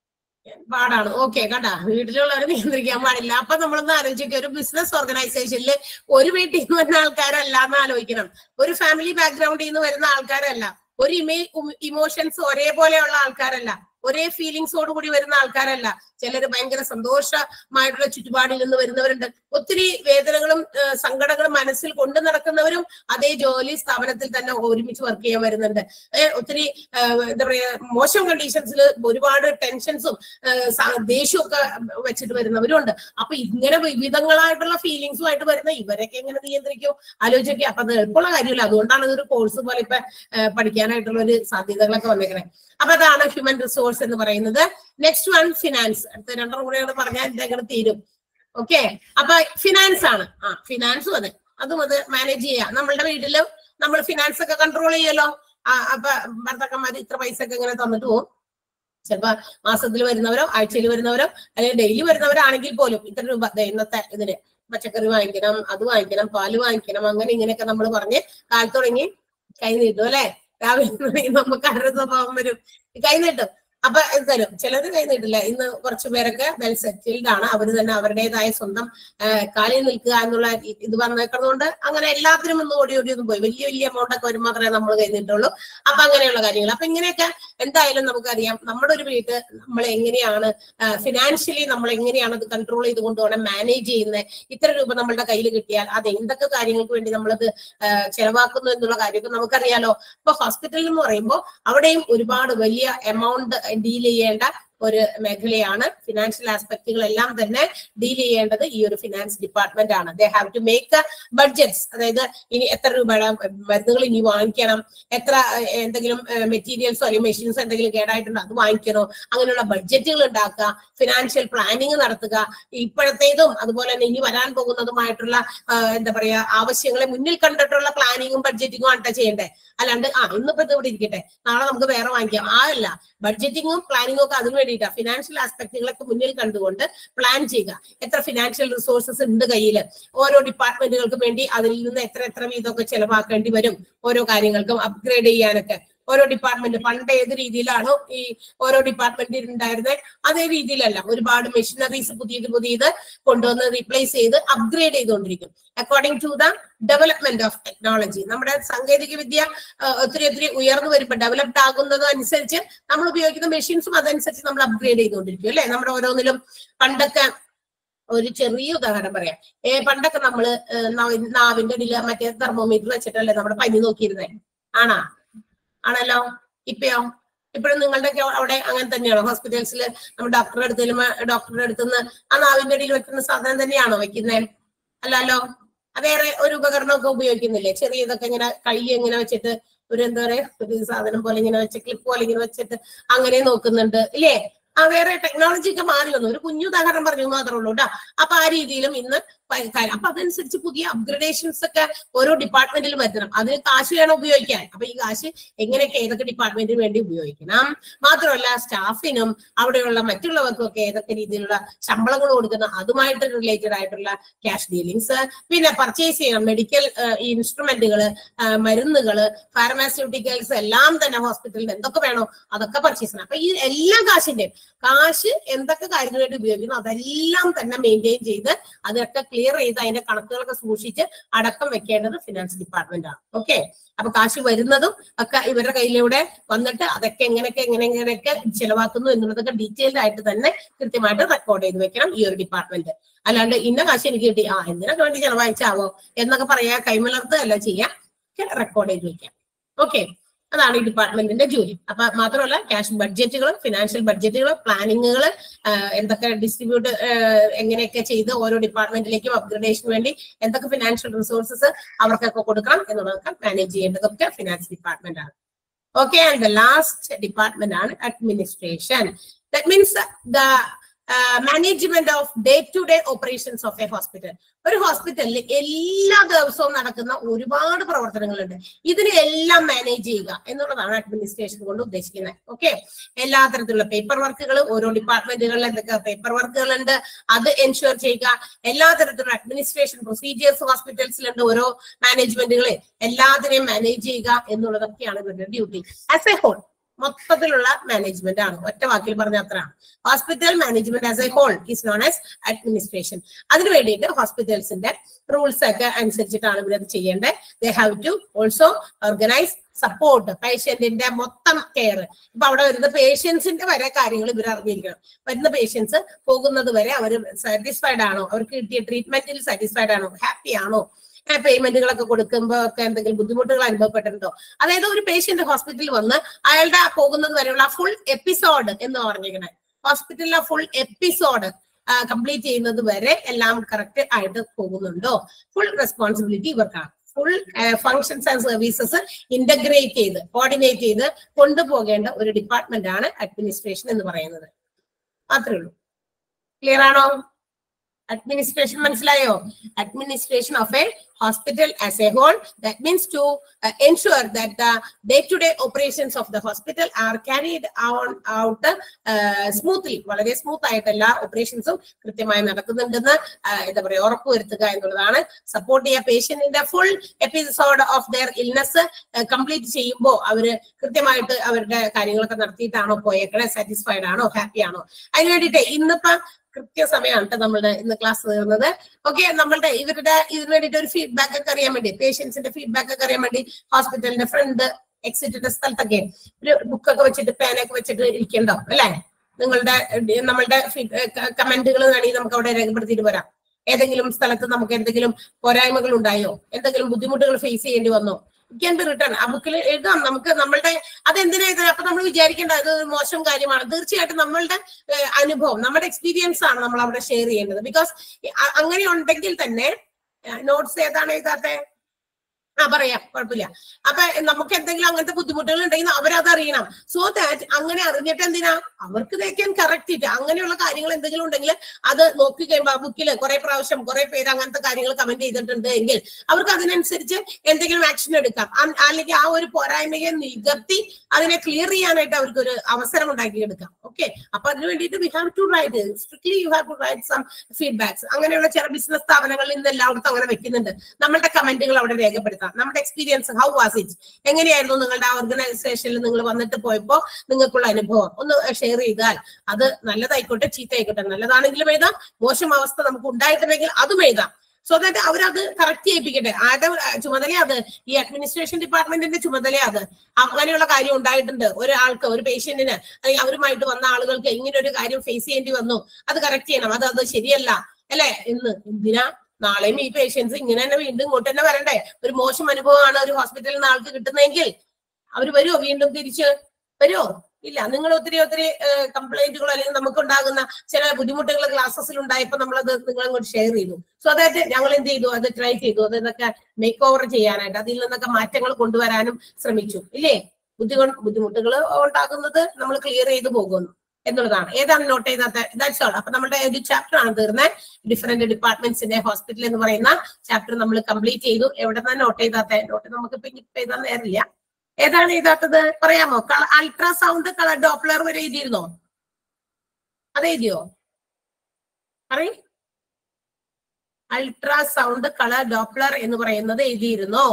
പാടാണ് ഓക്കെ കണ്ടാ വീട്ടിലുള്ളവരെ നിയന്ത്രിക്കാൻ പാടില്ല അപ്പൊ നമ്മളൊന്ന് ആലോചിക്കുക ഒരു ബിസിനസ് ഓർഗനൈസേഷനിൽ ഒരു വീട്ടിൽ നിന്ന് വരുന്ന ആൾക്കാരല്ല എന്ന് ആലോചിക്കണം ഒരു ഫാമിലി ബാക്ക്ഗ്രൗണ്ടിൽ നിന്ന് വരുന്ന ആൾക്കാരല്ല ഒരു ഇമേ ഇമോഷൻസ് ഒരേപോലെയുള്ള ആൾക്കാരല്ല ഒരേ ഫീലിങ്സോട് കൂടി വരുന്ന ആൾക്കാരല്ല ചിലർ ഭയങ്കര സന്തോഷമായിട്ടുള്ള ചുറ്റുപാടിൽ നിന്ന് വരുന്നവരുണ്ട് ഒത്തിരി വേദനകളും ഏഹ് സങ്കടങ്ങളും മനസ്സിൽ കൊണ്ടു നടക്കുന്നവരും അതേ ജോലി സ്ഥാപനത്തിൽ തന്നെ ഒരുമിച്ച് വർക്ക് ചെയ്യാൻ വരുന്നുണ്ട് ഏഹ് ഒത്തിരി ഏഹ് എന്താ പറയാ മോശം കണ്ടീഷൻസിൽ ഒരുപാട് ടെൻഷൻസും ദേഷ്യവും ഒക്കെ വെച്ചിട്ട് വരുന്നവരും ഉണ്ട് അപ്പൊ ഇങ്ങനെ വിവിധങ്ങളായിട്ടുള്ള ഫീലിങ്സുമായിട്ട് വരുന്ന ഇവരൊക്കെ എങ്ങനെ നിയന്ത്രിക്കും ആലോചിക്കുക അപ്പൊ അത് എളുപ്പമുള്ള കാര്യമില്ല അതുകൊണ്ടാണ് ഇതൊരു കോഴ്സ് പോലെ ഇപ്പൊ ഏഹ് പഠിക്കാനായിട്ടുള്ള ഒരു സാധ്യതകളൊക്കെ വന്നേക്കണേ അപ്പൊ അതാണ് ഹ്യൂമൻ റിസോഴ്സ് എന്ന് പറയുന്നത് നെക്സ്റ്റ് വൺ ഫിനാൻസ് അടുത്ത രണ്ടെണ്ണം കൂടെ കൂടെ പറഞ്ഞാൽ ഇതങ്ങനെ തീരും ഓക്കെ അപ്പൊ ഫിനാൻസ് ആണ് ആ ഫിനാൻസും അതെ അതും അത് മാനേജ് ചെയ്യാം നമ്മളുടെ വീട്ടിലും നമ്മൾ ഫിനാൻസ് ഒക്കെ കൺട്രോൾ ചെയ്യല്ലോ ആ അപ്പൊ ഭർത്താക്കന്മാർ ഇത്ര പൈസ ഒക്കെ ഇങ്ങനെ തന്നിട്ട് പോകും ചിലപ്പോ മാസത്തിൽ വരുന്നവരോ ആഴ്ചയിൽ വരുന്നവരോ അല്ലെങ്കിൽ ഡെയിലി വരുന്നവരാണെങ്കിൽ പോലും ഇത്ര രൂപ ദേ ഇന്നത്തെ ഇതിന് പച്ചക്കറി വാങ്ങിക്കണം അത് വാങ്ങിക്കണം പാല് വാങ്ങിക്കണം അങ്ങനെ ഇങ്ങനെയൊക്കെ നമ്മൾ പറഞ്ഞ് കാലത്ത് തുടങ്ങി കൈ നീട്ടും അല്ലെ രാവിലെ തുടങ്ങി നമുക്ക് അരുടെ സ്വഭാവം വരും കൈ നീട്ടും അപ്പൊ ഇത് തരും ചിലര് കൈ നീട്ടില്ല ഇന്ന് കുറച്ചു പേരൊക്കെ വെൽ സെറ്റിൽഡ് ആണ് അവർ തന്നെ അവരുടേതായ സ്വന്തം ആ, കാലിൽ നിൽക്കുക എന്നുള്ള ഇ- ഇത് വന്നേക്കുന്നതുകൊണ്ട് അങ്ങനെ എല്ലാത്തിനും ഒന്ന് ഓടി ഓടി ഒന്നും പോയി വലിയ വലിയ എമൗണ്ട് ഒക്കെ വരുമ്പോൾ മാത്രമേ നമ്മൾ കൈ നീട്ടുള്ളൂ അപ്പൊ അങ്ങനെയുള്ള കാര്യങ്ങൾ അപ്പൊ ഇങ്ങനെയൊക്കെ എന്തായാലും നമുക്കറിയാം നമ്മുടെ ഒരു വീട്ട് നമ്മൾ എങ്ങനെയാണ് ഫിനാൻഷ്യലി നമ്മൾ എങ്ങനെയാണ് അത് കൺട്രോൾ ചെയ്ത് കൊണ്ടുപോകണം മാനേജ് ചെയ്യുന്നത് ഇത്ര രൂപ നമ്മളുടെ കയ്യിൽ കിട്ടിയാൽ അത് എന്തൊക്കെ കാര്യങ്ങൾക്ക് വേണ്ടി നമ്മളത് ആ, ചെലവാക്കുന്നു എന്നുള്ള കാര്യമൊക്കെ നമുക്കറിയാലോ ഇപ്പൊ ഹോസ്പിറ്റൽ എന്ന് പറയുമ്പോൾ അവിടെയും ഒരുപാട് വലിയ എമൗണ്ട് ഡീൽ ചെയ്യേണ്ട ഒരു മേഖലയാണ് ഫിനാൻഷ്യൽ ആസ്പെക്ടുകളെല്ലാം തന്നെ ഡീൽ ചെയ്യേണ്ടത് ഈ ഒരു ഫിനാൻസ് ഡിപ്പാർട്ട്മെന്റ് ആണ് they have to make budgets അതായത് ഇനി എത്ര രൂപയുടെ മരുന്നുകൾ ഇനി വാങ്ങിക്കണം എത്ര ഏഹ്, എന്തെങ്കിലും മെറ്റീരിയൽസോ അല്ലെങ്കിൽ മെഷീൻസോ എന്തെങ്കിലും കേടായിട്ടുണ്ടോ അത് വാങ്ങിക്കണോ അങ്ങനെയുള്ള ബഡ്ജറ്റുകൾ ഉണ്ടാക്കുക ഫിനാൻഷ്യൽ പ്ലാനിങ് നടത്തുക ഇപ്പോഴത്തേതും അതുപോലെ തന്നെ ഇനി വരാൻ പോകുന്നതുമായിട്ടുള്ള ആ, എന്താ പറയാ ആവശ്യങ്ങളെ മുന്നിൽ കണ്ടിട്ടുള്ള പ്ലാനിങ്ങും ബഡ്ജറ്റിങ്ങും ആണ് ചെയ്യേണ്ടത് അല്ലാണ്ട് ആ ഇന്നിപ്പോ ഇത് ഇവിടെ ഇരിക്കട്ടെ നാളെ നമുക്ക് വേറെ വാങ്ങിക്കാം ആ അല്ല ബഡ്ജറ്റിങ്ങും പ്ലാനിങ്ങും ഒക്കെ അതിന് വേണ്ടിയിട്ടാ ഫിനാൻഷ്യൽ ആസ്പെക്ടുകളൊക്കെ മുന്നിൽ കണ്ടുകൊണ്ട് പ്ലാൻ ചെയ്യുക എത്ര ഫിനാൻഷ്യൽ റിസോഴ്സസ് ഉണ്ട് കയ്യിൽ ഓരോ ഡിപ്പാർട്ട്മെന്റുകൾക്കും വേണ്ടി അതിൽ നിന്ന് എത്ര എത്ര വീതമൊക്കെ ചെലവാക്കേണ്ടി വരും ഓരോ കാര്യങ്ങൾക്കും അപ്ഗ്രേഡ് ചെയ്യാനൊക്കെ ഓരോ ഡിപ്പാർട്ട്മെന്റ് പണ്ട് ഏത് രീതിയിലാണോ ഈ ഓരോ ഡിപ്പാർട്ട്മെന്റിൽ ഉണ്ടായിരുന്നത് അതേ രീതിയിലല്ല ഒരുപാട് മെഷീനറീസ് പുതിയത് പുതിയത് കൊണ്ടുവന്ന് റീപ്ലേസ് ചെയ്ത് അപ്ഗ്രേഡ് ചെയ്തുകൊണ്ടിരിക്കും according to the development of technology നമ്മുടെ സാങ്കേതിക വിദ്യ ആ, ഒത്തിരി ഒത്തിരി ഉയർന്നു വരുമ്പോൾ ഡെവലപ്ഡ് ആകുന്നത് അനുസരിച്ച് നമ്മൾ ഉപയോഗിക്കുന്ന മെഷീൻസും അതനുസരിച്ച് നമ്മൾ അപ്ഗ്രേഡ് ചെയ്തുകൊണ്ടിരിക്കും അല്ലെ നമ്മുടെ ഓരോന്നിലും പണ്ടൊക്കെ ഒരു ചെറിയ ഉദാഹരണം പറയാം ഏ പണ്ടൊക്കെ നമ്മള് ഏ, നാ- നാവിന്റെ അടിയില് മറ്റേ തെർമോമീറ്റർ വെച്ചിട്ടല്ലേ നമ്മുടെ പനി നോക്കിയിരുന്നേ ആണാ ആണല്ലോ ഇപ്പയോ ഇപ്പോഴും നിങ്ങളുടെ ഒക്കെ അവിടെ അങ്ങനെ തന്നെയാണോ ഹോസ്പിറ്റൽസിൽ നമ്മൾ ഡോക്ടറുടെ അടുത്തും ഡോക്ടറുടെ അടുത്തുനിന്ന് ആ നാവിന്റെ അടിയിൽ വെക്കുന്ന സാധനം തന്നെയാണോ വെക്കുന്നത് അല്ലല്ലോ വേറെ ഒരു ഉപകരണമൊക്കെ ഉപയോഗിക്കുന്നില്ലേ ചെറിയ ഇതൊക്കെ ഇങ്ങനെ കൈ ഇങ്ങനെ വെച്ചിട്ട് ഒരു എന്താ പറയാ ഒരു സാധനം പോലെ ഇങ്ങനെ വെച്ച് ക്ലിപ്പ് പോലെ ഇങ്ങനെ വെച്ചിട്ട് അങ്ങനെ നോക്കുന്നുണ്ട് ഇല്ലേ ആ വേറെ ടെക്നോളജി ഒക്കെ മാറി വന്നു ഒരു കുഞ്ഞു ഉദാഹരണം പറഞ്ഞു എന്ന് മാത്രമേ ഉള്ളൂ കേട്ടോ അപ്പൊ ആ രീതിയിലും ഇന്ന് പ- കാര്യം അപ്പൊ അതനുസരിച്ച് പുതിയ അപ്ഗ്രഡേഷൻസ് ഒക്കെ ഓരോ ഡിപ്പാർട്ട്മെന്റിലും വരുത്തണം അതിന് കാശ് വേണം ഉപയോഗിക്കാൻ അപ്പൊ ഈ കാശ് എങ്ങനെയൊക്കെ ഏതൊക്കെ ഡിപ്പാർട്ട്മെന്റിന് വേണ്ടി ഉപയോഗിക്കണം മാത്രമല്ല സ്റ്റാഫിനും അവിടെയുള്ള മറ്റുള്ളവർക്കും ഒക്കെ ഏതൊക്കെ രീതിയിലുള്ള ശമ്പളങ്ങൾ കൊടുക്കുന്ന അതുമായിട്ട് റിലേറ്റഡ് ആയിട്ടുള്ള ക്യാഷ് ഡീലിങ്സ് പിന്നെ പർച്ചേസ് ചെയ്യണം മെഡിക്കൽ ഇൻസ്ട്രുമെന്റുകൾ മരുന്നുകള് ഫാർമാസ്യൂട്ടിക്കൽസ് എല്ലാം തന്നെ ഹോസ്പിറ്റലിൽ എന്തൊക്കെ വേണോ അതൊക്കെ പർച്ചേസ് ചെയ്യണം അപ്പൊ ഈ എല്ലാ കാശിന്റെയും കാശ് എന്തൊക്കെ കാര്യത്തിന് വേണ്ടി ഉപയോഗിക്കുന്നു അതെല്ലാം തന്നെ മെയിൻറ്റെയിൻ ചെയ്ത് അതൊക്കെ ക്ലിയർ ചെയ്ത് അതിന്റെ കണക്കുകളൊക്കെ സൂക്ഷിച്ച് അടക്കം വെക്കേണ്ടത് ഫിനാൻസ് ഡിപ്പാർട്ട്മെന്റ് ആണ് ഓക്കെ അപ്പൊ കാശ് വരുന്നതും ഒക്കെ ഇവരുടെ കയ്യിലൂടെ വന്നിട്ട് അതൊക്കെ എങ്ങനെയൊക്കെ എങ്ങനെ എങ്ങനെയൊക്കെ ചെലവാക്കുന്നു എന്നുള്ളതൊക്കെ ഡീറ്റെയിൽഡ് ആയിട്ട് തന്നെ കൃത്യമായിട്ട് റെക്കോർഡ് ചെയ്ത് വെക്കണം ഈ ഒരു ഡിപ്പാർട്ട്മെന്റ് അല്ലാണ്ട് ഇന്ന കാശ് എനിക്ക് കിട്ടി ആ എന്തിനൊക്കെ വേണ്ടി ചെലവഴിച്ചാവോ എന്നൊക്കെ പറയാ കൈമലർത്തുകയല്ല ചെയ്യാം റെക്കോർഡ് ചെയ്ത് വെക്കാം ഓക്കെ അതാണ് ഈ ഡിപ്പാർട്ട്മെന്റിന്റെ ജോലി അപ്പൊ മാത്രമല്ല ക്യാഷ് ബഡ്ജറ്റുകൾ ഫിനാൻഷ്യൽ ബഡ്ജറ്റുകൾ പ്ലാനിങ്ങുകൾ എന്തൊക്കെ ഡിസ്ട്രിബ്യൂട്ട് എങ്ങനെയൊക്കെ ചെയ്ത് ഓരോ ഡിപ്പാർട്ട്മെന്റിലേക്കും അപ്ഗ്രഡേഷന് വേണ്ടി എന്തൊക്കെ ഫിനാൻഷ്യൽ റിസോഴ്സസ് അവർക്കൊക്കെ കൊടുക്കണം എന്നുള്ളതൊക്കെ മാനേജ് ചെയ്യേണ്ടതൊക്കെ ഫിനാൻസ് ഡിപ്പാർട്ട്മെന്റ് ആണ് okay and the last department ആണ് administration that means the management of day to day operations of a hospital ഒരു ഹോസ്പിറ്റലിൽ എല്ലാ ദിവസവും നടക്കുന്ന ഒരുപാട് പ്രവർത്തനങ്ങളുണ്ട് ഇതിനെ എല്ലാം മാനേജ് ചെയ്യുക എന്നുള്ളതാണ് അഡ്മിനിസ്ട്രേഷൻ കൊണ്ട് ഉദ്ദേശിക്കുന്നത് ഓക്കെ എല്ലാ തരത്തിലുള്ള പേപ്പർ വർക്കുകൾ ഓരോ ഡിപ്പാർട്ട്മെന്റുകളിൽ എന്തൊക്കെ പേപ്പർ വർക്കുകളുണ്ട് അത് എൻഷുർ ചെയ്യുക എല്ലാ തരത്തിലുള്ള അഡ്മിനിസ്ട്രേഷൻ പ്രൊസീജിയേഴ്സ് ഹോസ്പിറ്റൽസിലുണ്ട് ഓരോ മാനേജ്മെന്റുകളെ എല്ലാത്തിനെയും മാനേജ് ചെയ്യുക എന്നുള്ളതൊക്കെയാണ് ഇവരുടെ ഡ്യൂട്ടി ആസ് എ ഹോൾ മൊത്തത്തിലുള്ള മാനേജ്മെന്റ് ആണ് ഒറ്റ വാക്കിൽ പറഞ്ഞ അത്രയാണ് hospital management as a whole is known as administration അതിന് വേണ്ടിയിട്ട് ഹോസ്പിറ്റൽസിന്റെ റൂൾസ് ഒക്കെ അനുസരിച്ചിട്ടാണ് ഇവരത് ചെയ്യേണ്ടത് they have to also organise support പേഷ്യന്റിന്റെ മൊത്തം കെയർ ഇപ്പൊ അവിടെ വരുന്ന പേഷ്യൻസിന്റെ വരെ കാര്യങ്ങൾ ഇവർ അറിഞ്ഞിരിക്കണം വരുന്ന പേഷ്യൻസ് പോകുന്നത് വരെ അവർ സാറ്റിസ്ഫൈഡ് ആണോ അവർക്ക് കിട്ടിയ ട്രീറ്റ്മെന്റിൽ സാറ്റിസ്ഫൈഡ് ആണോ ഹാപ്പി ആണോ പേയ്മെന്റുകളൊക്കെ കൊടുക്കുമ്പോൾ ഒക്കെ എന്തെങ്കിലും ബുദ്ധിമുട്ടുകൾ അനുഭവപ്പെട്ടിട്ടുണ്ടോ അതായത് ഒരു പേഷ്യന്റ് ഹോസ്പിറ്റലിൽ വന്ന് അയാളുടെ ആ പോകുന്നത് വരെയുള്ള ഫുൾ എപ്പിസോഡ് എന്ന് പറഞ്ഞിരിക്കണേ ഹോസ്പിറ്റലിലെ ഫുൾ എപ്പിസോഡ് കംപ്ലീറ്റ് ചെയ്യുന്നത് വരെ എല്ലാം കറക്റ്റ് ആയിട്ട് പോകുന്നുണ്ടോ ഫുൾ റെസ്പോൺസിബിലിറ്റി ഇവർക്കാണ് full functions and services integrate ചെയ്ത് കോർഡിനേറ്റ് ചെയ്ത് കൊണ്ടുപോകേണ്ട ഒരു ഡിപ്പാർട്ട്മെന്റ് ആണ് അഡ്മിനിസ്ട്രേഷൻ എന്ന് പറയുന്നത് മാത്രമേ ഉള്ളൂ ക്ലിയർ ആണോ അഡ്മിനിസ്ട്രേഷൻ മനസ്സിലായോ administration of a hospital as a whole. That means to uh, ensure that the day-to-day operations of the hospital are carried on out uh, smoothly. വളരെ സ്മൂത്ത് ആയിട്ട് എല്ലാ ഓപ്പറേഷൻസും കൃത്യമായി നടക്കുന്നുണ്ടെന്ന് ആ, എന്താ പറയുക ഉറപ്പുവരുത്തുക എന്നുള്ളതാണ് സപ്പോർട്ട് ചെയ്യുക പേഷ്യന്റിന്റെ full episode of their illness complete ചെയ്യുമ്പോൾ അവര് കൃത്യമായിട്ട് അവരുടെ കാര്യങ്ങളൊക്കെ നടത്തിയിട്ടാണോ പോയേക്കണേ സാറ്റിസ്ഫൈഡ് ആണോ ഹാപ്പി ആണോ അതിന് വേണ്ടിയിട്ട് ഇന്നിപ്പോ കൃത്യസമയമാണ് കേട്ടോ നമ്മളുടെ ഇന്ന് ക്ലാസ് തീർന്നത് ഓക്കെ നമ്മളുടെ ഇവരുടെ ഇതിന് വേണ്ടിയിട്ട് ഒരു ഫീഡ്ബാക്ക് ഒക്കെ അറിയാൻ വേണ്ടി പേഷ്യൻസിന്റെ ഫീഡ്ബാക്ക് ഒക്കെ അറിയാൻ വേണ്ടി ഹോസ്പിറ്റലിന്റെ ഫ്രണ്ട് എക്സിറ്റിന്റെ സ്ഥലത്തൊക്കെ ഒരു ബുക്കൊക്കെ വെച്ചിട്ട് പേനൊക്കെ വെച്ചിട്ട് ഇരിക്കണ്ടോ അല്ലെ നിങ്ങളുടെ ഏഹ്, നമ്മളുടെ കമന്റുകൾ വേണമെങ്കിൽ നമുക്ക് അവിടെ രേഖപ്പെടുത്തിയിട്ട് വരാം ഏതെങ്കിലും സ്ഥലത്ത് നമുക്ക് എന്തെങ്കിലും പോരായ്മകൾ ഉണ്ടായോ എന്തെങ്കിലും ബുദ്ധിമുട്ടുകൾ ഫേസ് ചെയ്യേണ്ടി വന്നോ ക്യാൻ ബി റിട്ടേൺ ആ ബുക്കിൽ എഴുതാം നമുക്ക് നമ്മളുടെ അതെന്തിനാ ഇത് അപ്പൊ നമ്മൾ വിചാരിക്കേണ്ട അത് ഒരു മോശം കാര്യമാണ് തീർച്ചയായിട്ടും നമ്മളുടെ ഏഹ്, അനുഭവം നമ്മുടെ എക്സ്പീരിയൻസ് ആണ് നമ്മൾ അവിടെ ഷെയർ ചെയ്യേണ്ടത് ബിക്കോസ് അങ്ങനെ ഉണ്ടെങ്കിൽ തന്നെ നോട്ട്സ് ഏതാണ് എഴുതാത്തെ ആ പറയാം കുഴപ്പമില്ല അപ്പൊ നമുക്ക് എന്തെങ്കിലും അങ്ങനത്തെ ബുദ്ധിമുട്ടുകൾ ഉണ്ടെങ്കിൽ അവരത് അറിയണം സോ ദാറ്റ് അങ്ങനെ അറിഞ്ഞിട്ട് എന്തിനാ അവർക്ക് തേക്കാൻ കറക്റ്റ് ഇട്ട് അങ്ങനെയുള്ള കാര്യങ്ങൾ എന്തെങ്കിലും ഉണ്ടെങ്കിൽ അത് നോക്കി കഴിയുമ്പോൾ ആ ബുക്കിൽ കുറെ പ്രാവശ്യം കുറെ പേര് അങ്ങനത്തെ കാര്യങ്ങൾ കമന്റ് ചെയ്തിട്ടുണ്ട് എങ്കിൽ അവർക്ക് അതിനനുസരിച്ച് എന്തെങ്കിലും ആക്ഷൻ എടുക്കാം അ- അല്ലെങ്കിൽ ആ ഒരു പോരായ്മയെ നികത്തി അതിനെ ക്ലിയർ ചെയ്യാനായിട്ട് അവർക്ക് ഒരു അവസരം ഉണ്ടാക്കിയെടുക്കാം ഓക്കെ അപ്പൊ അതിന് വേണ്ടിയിട്ട് we have to write strictly you have to write some feedbacks അങ്ങനെയുള്ള ചില ബിസിനസ് സ്ഥാപനങ്ങളിൽ ഇന്ന് എല്ലായിടത്തും അങ്ങനെ വെക്കുന്നുണ്ട് നമ്മളുടെ കമന്റുകൾ അവിടെ രേഖപ്പെടുത്താം നമ്മുടെ എക്സ്പീരിയൻസ് ഹൗ വാസ് ഇറ്റ് എങ്ങനെയായിരുന്നു നിങ്ങളുടെ ആ ഓർഗനൈസേഷനിൽ നിങ്ങൾ വന്നിട്ട് പോയപ്പോ നിങ്ങൾക്കുള്ള അനുഭവം ഒന്ന് ഷെയർ ചെയ്താൽ അത് നല്ലതായിക്കോട്ടെ ചീത്തയായിക്കോട്ടെ നല്ലതാണെങ്കിലും എഴുതാം മോശം അവസ്ഥ നമുക്ക് ഉണ്ടായിട്ടുണ്ടെങ്കിൽ അതും എഴുതാം സോ ദാറ്റ് അവരത് കറക്റ്റ് ചെയ്യിപ്പിക്കട്ടെ ആരുടെ ചുമതല അത് ഈ അഡ്മിനിസ്ട്രേഷൻ ഡിപ്പാർട്ട്മെന്റിന്റെ ചുമതല അത് അങ്ങനെയുള്ള കാര്യം ഉണ്ടായിട്ടുണ്ട് ഒരാൾക്ക് ഒരു പേഷ്യന്റിന് അല്ലെങ്കിൽ അവരുമായിട്ട് വന്ന ആളുകൾക്ക് ഇങ്ങനെ ഒരു കാര്യം ഫേസ് ചെയ്യേണ്ടി വന്നു അത് കറക്റ്റ് ചെയ്യണം അത് അത് ശരിയല്ല അല്ലെ ഇന്ന് എന്തിനാ നാളെയും ഈ പേഷ്യൻസ് ഇങ്ങനെ തന്നെ വീണ്ടും ഇങ്ങോട്ട് തന്നെ വരണ്ടേ ഒരു മോശം അനുഭവമാണ് ഒരു ഹോസ്പിറ്റലിൽ നിന്ന് ആൾക്ക് കിട്ടുന്നതെങ്കിൽ അവർ വരുമോ വീണ്ടും തിരിച്ച് വരുമോ ഇല്ല നിങ്ങൾ ഒത്തിരി ഒത്തിരി കംപ്ലൈന്റുകൾ അല്ലെങ്കിൽ നമുക്കുണ്ടാകുന്ന ചില ബുദ്ധിമുട്ടുകൾ ക്ലാസ്സസിൽ ഉണ്ടായപ്പോൾ നമ്മളത് നിങ്ങൾ അങ്ങോട്ട് ഷെയർ ചെയ്തു സോ അതായത് ഞങ്ങൾ എന്ത് ചെയ്തു അത് ട്രൈ ചെയ്തു അതൊക്കെ മേക്ക് ഓവർ ചെയ്യാനായിട്ട് അതിൽ നിന്നൊക്കെ മാറ്റങ്ങൾ കൊണ്ടുവരാനും ശ്രമിച്ചു ഇല്ലേ ബുദ്ധി ബുദ്ധിമുട്ടുകൾ ഉണ്ടാകുന്നത് നമ്മൾ ക്ലിയർ ചെയ്തു പോകുന്നു എന്നുള്ളതാണ് ഏതാണ് നോട്ട് ചെയ്താത്ത ദാറ്റ്സ് ഓൾ അപ്പൊ നമ്മുടെ ഒരു ചാപ്റ്റർ ആണ് തീർന്നത് ഡിഫറെന്റ് ഡിപ്പാർട്ട്മെന്റ്സിന്റെ ഹോസ്പിറ്റൽ എന്ന് പറയുന്ന ചാപ്റ്റർ നമ്മൾ കംപ്ലീറ്റ് ചെയ്തു എവിടെ നിന്ന് നോട്ട് ചെയ്താത്ത നോട്ട് നമുക്ക് ഇപ്പൊ ഇപ്പൊ എഴുതാൻ നേരില്ല ഏതാണ് എഴുതാത്തത് പറയാമോ അൾട്രാസൗണ്ട് കളർ ഡോപ്ലർ വരെ എഴുതിയിരുന്നോ അത് എഴുതിയോ പറയും അൾട്രാസൗണ്ട് കളർ ഡോപ്ലർ എന്ന് പറയുന്നത് എഴുതിയിരുന്നോ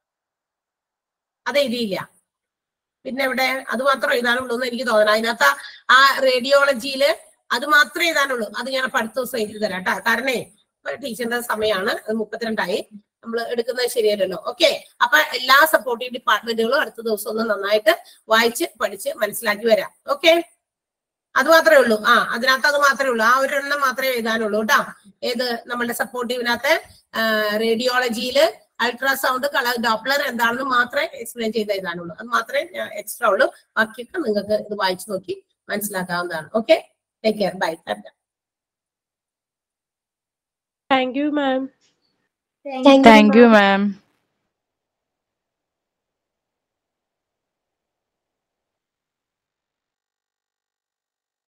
അത് എഴുതിയില്ല പിന്നെ ഇവിടെ അത് മാത്രം എഴുതാനുള്ളൂ എന്ന് എനിക്ക് തോന്നണം അതിനകത്ത് ആ- ആ റേഡിയോളജിയില് അത് മാത്രമേ എഴുതാനുള്ളൂ അത് ഞാൻ അപ്പൊ അടുത്ത ദിവസം എഴുതി തരാം കേട്ടോ കാരണേ ഇപ്പൊ ടീച്ചറിന്റെ സമയമാണ് അത് മുപ്പത്തിരണ്ടായി നമ്മൾ എടുക്കുന്നത് ശരിയല്ലല്ലോ ഓക്കെ അപ്പൊ എല്ലാ സപ്പോർട്ടീവ് ഡിപ്പാർട്ട്മെന്റുകളും അടുത്ത ദിവസം ഒന്ന് നന്നായിട്ട് വായിച്ച് പഠിച്ച് മനസ്സിലാക്കി വരാം ഓക്കെ അത് മാത്രമേ ഉള്ളൂ ആ അതിനകത്ത് അത് മാത്രമേ ഉള്ളൂ ആ ഒരെണ്ണം മാത്രമേ എഴുതാനുള്ളൂ കേട്ടോ ഏത് നമ്മളുടെ സപ്പോർട്ടീവിനകത്ത് റേഡിയോളജിയില് അൾട്രാസൗണ്ട് കളർ ഡോപ്ലർ എന്താണെന്ന് മാത്രമേ എക്സ്പ്ലെയിൻ ചെയ്ത് എഴുതാനുള്ളൂ അത് മാത്രമേ എക്സ്ട്രാ ഉള്ളൂ ബാക്കിയൊക്കെ നിങ്ങൾക്ക് ഇത് വായിച്ചു നോക്കി മനസ്സിലാക്കാവുന്നതാണ് okay take care bye Thank you, ma'am. Thank you, ma'am.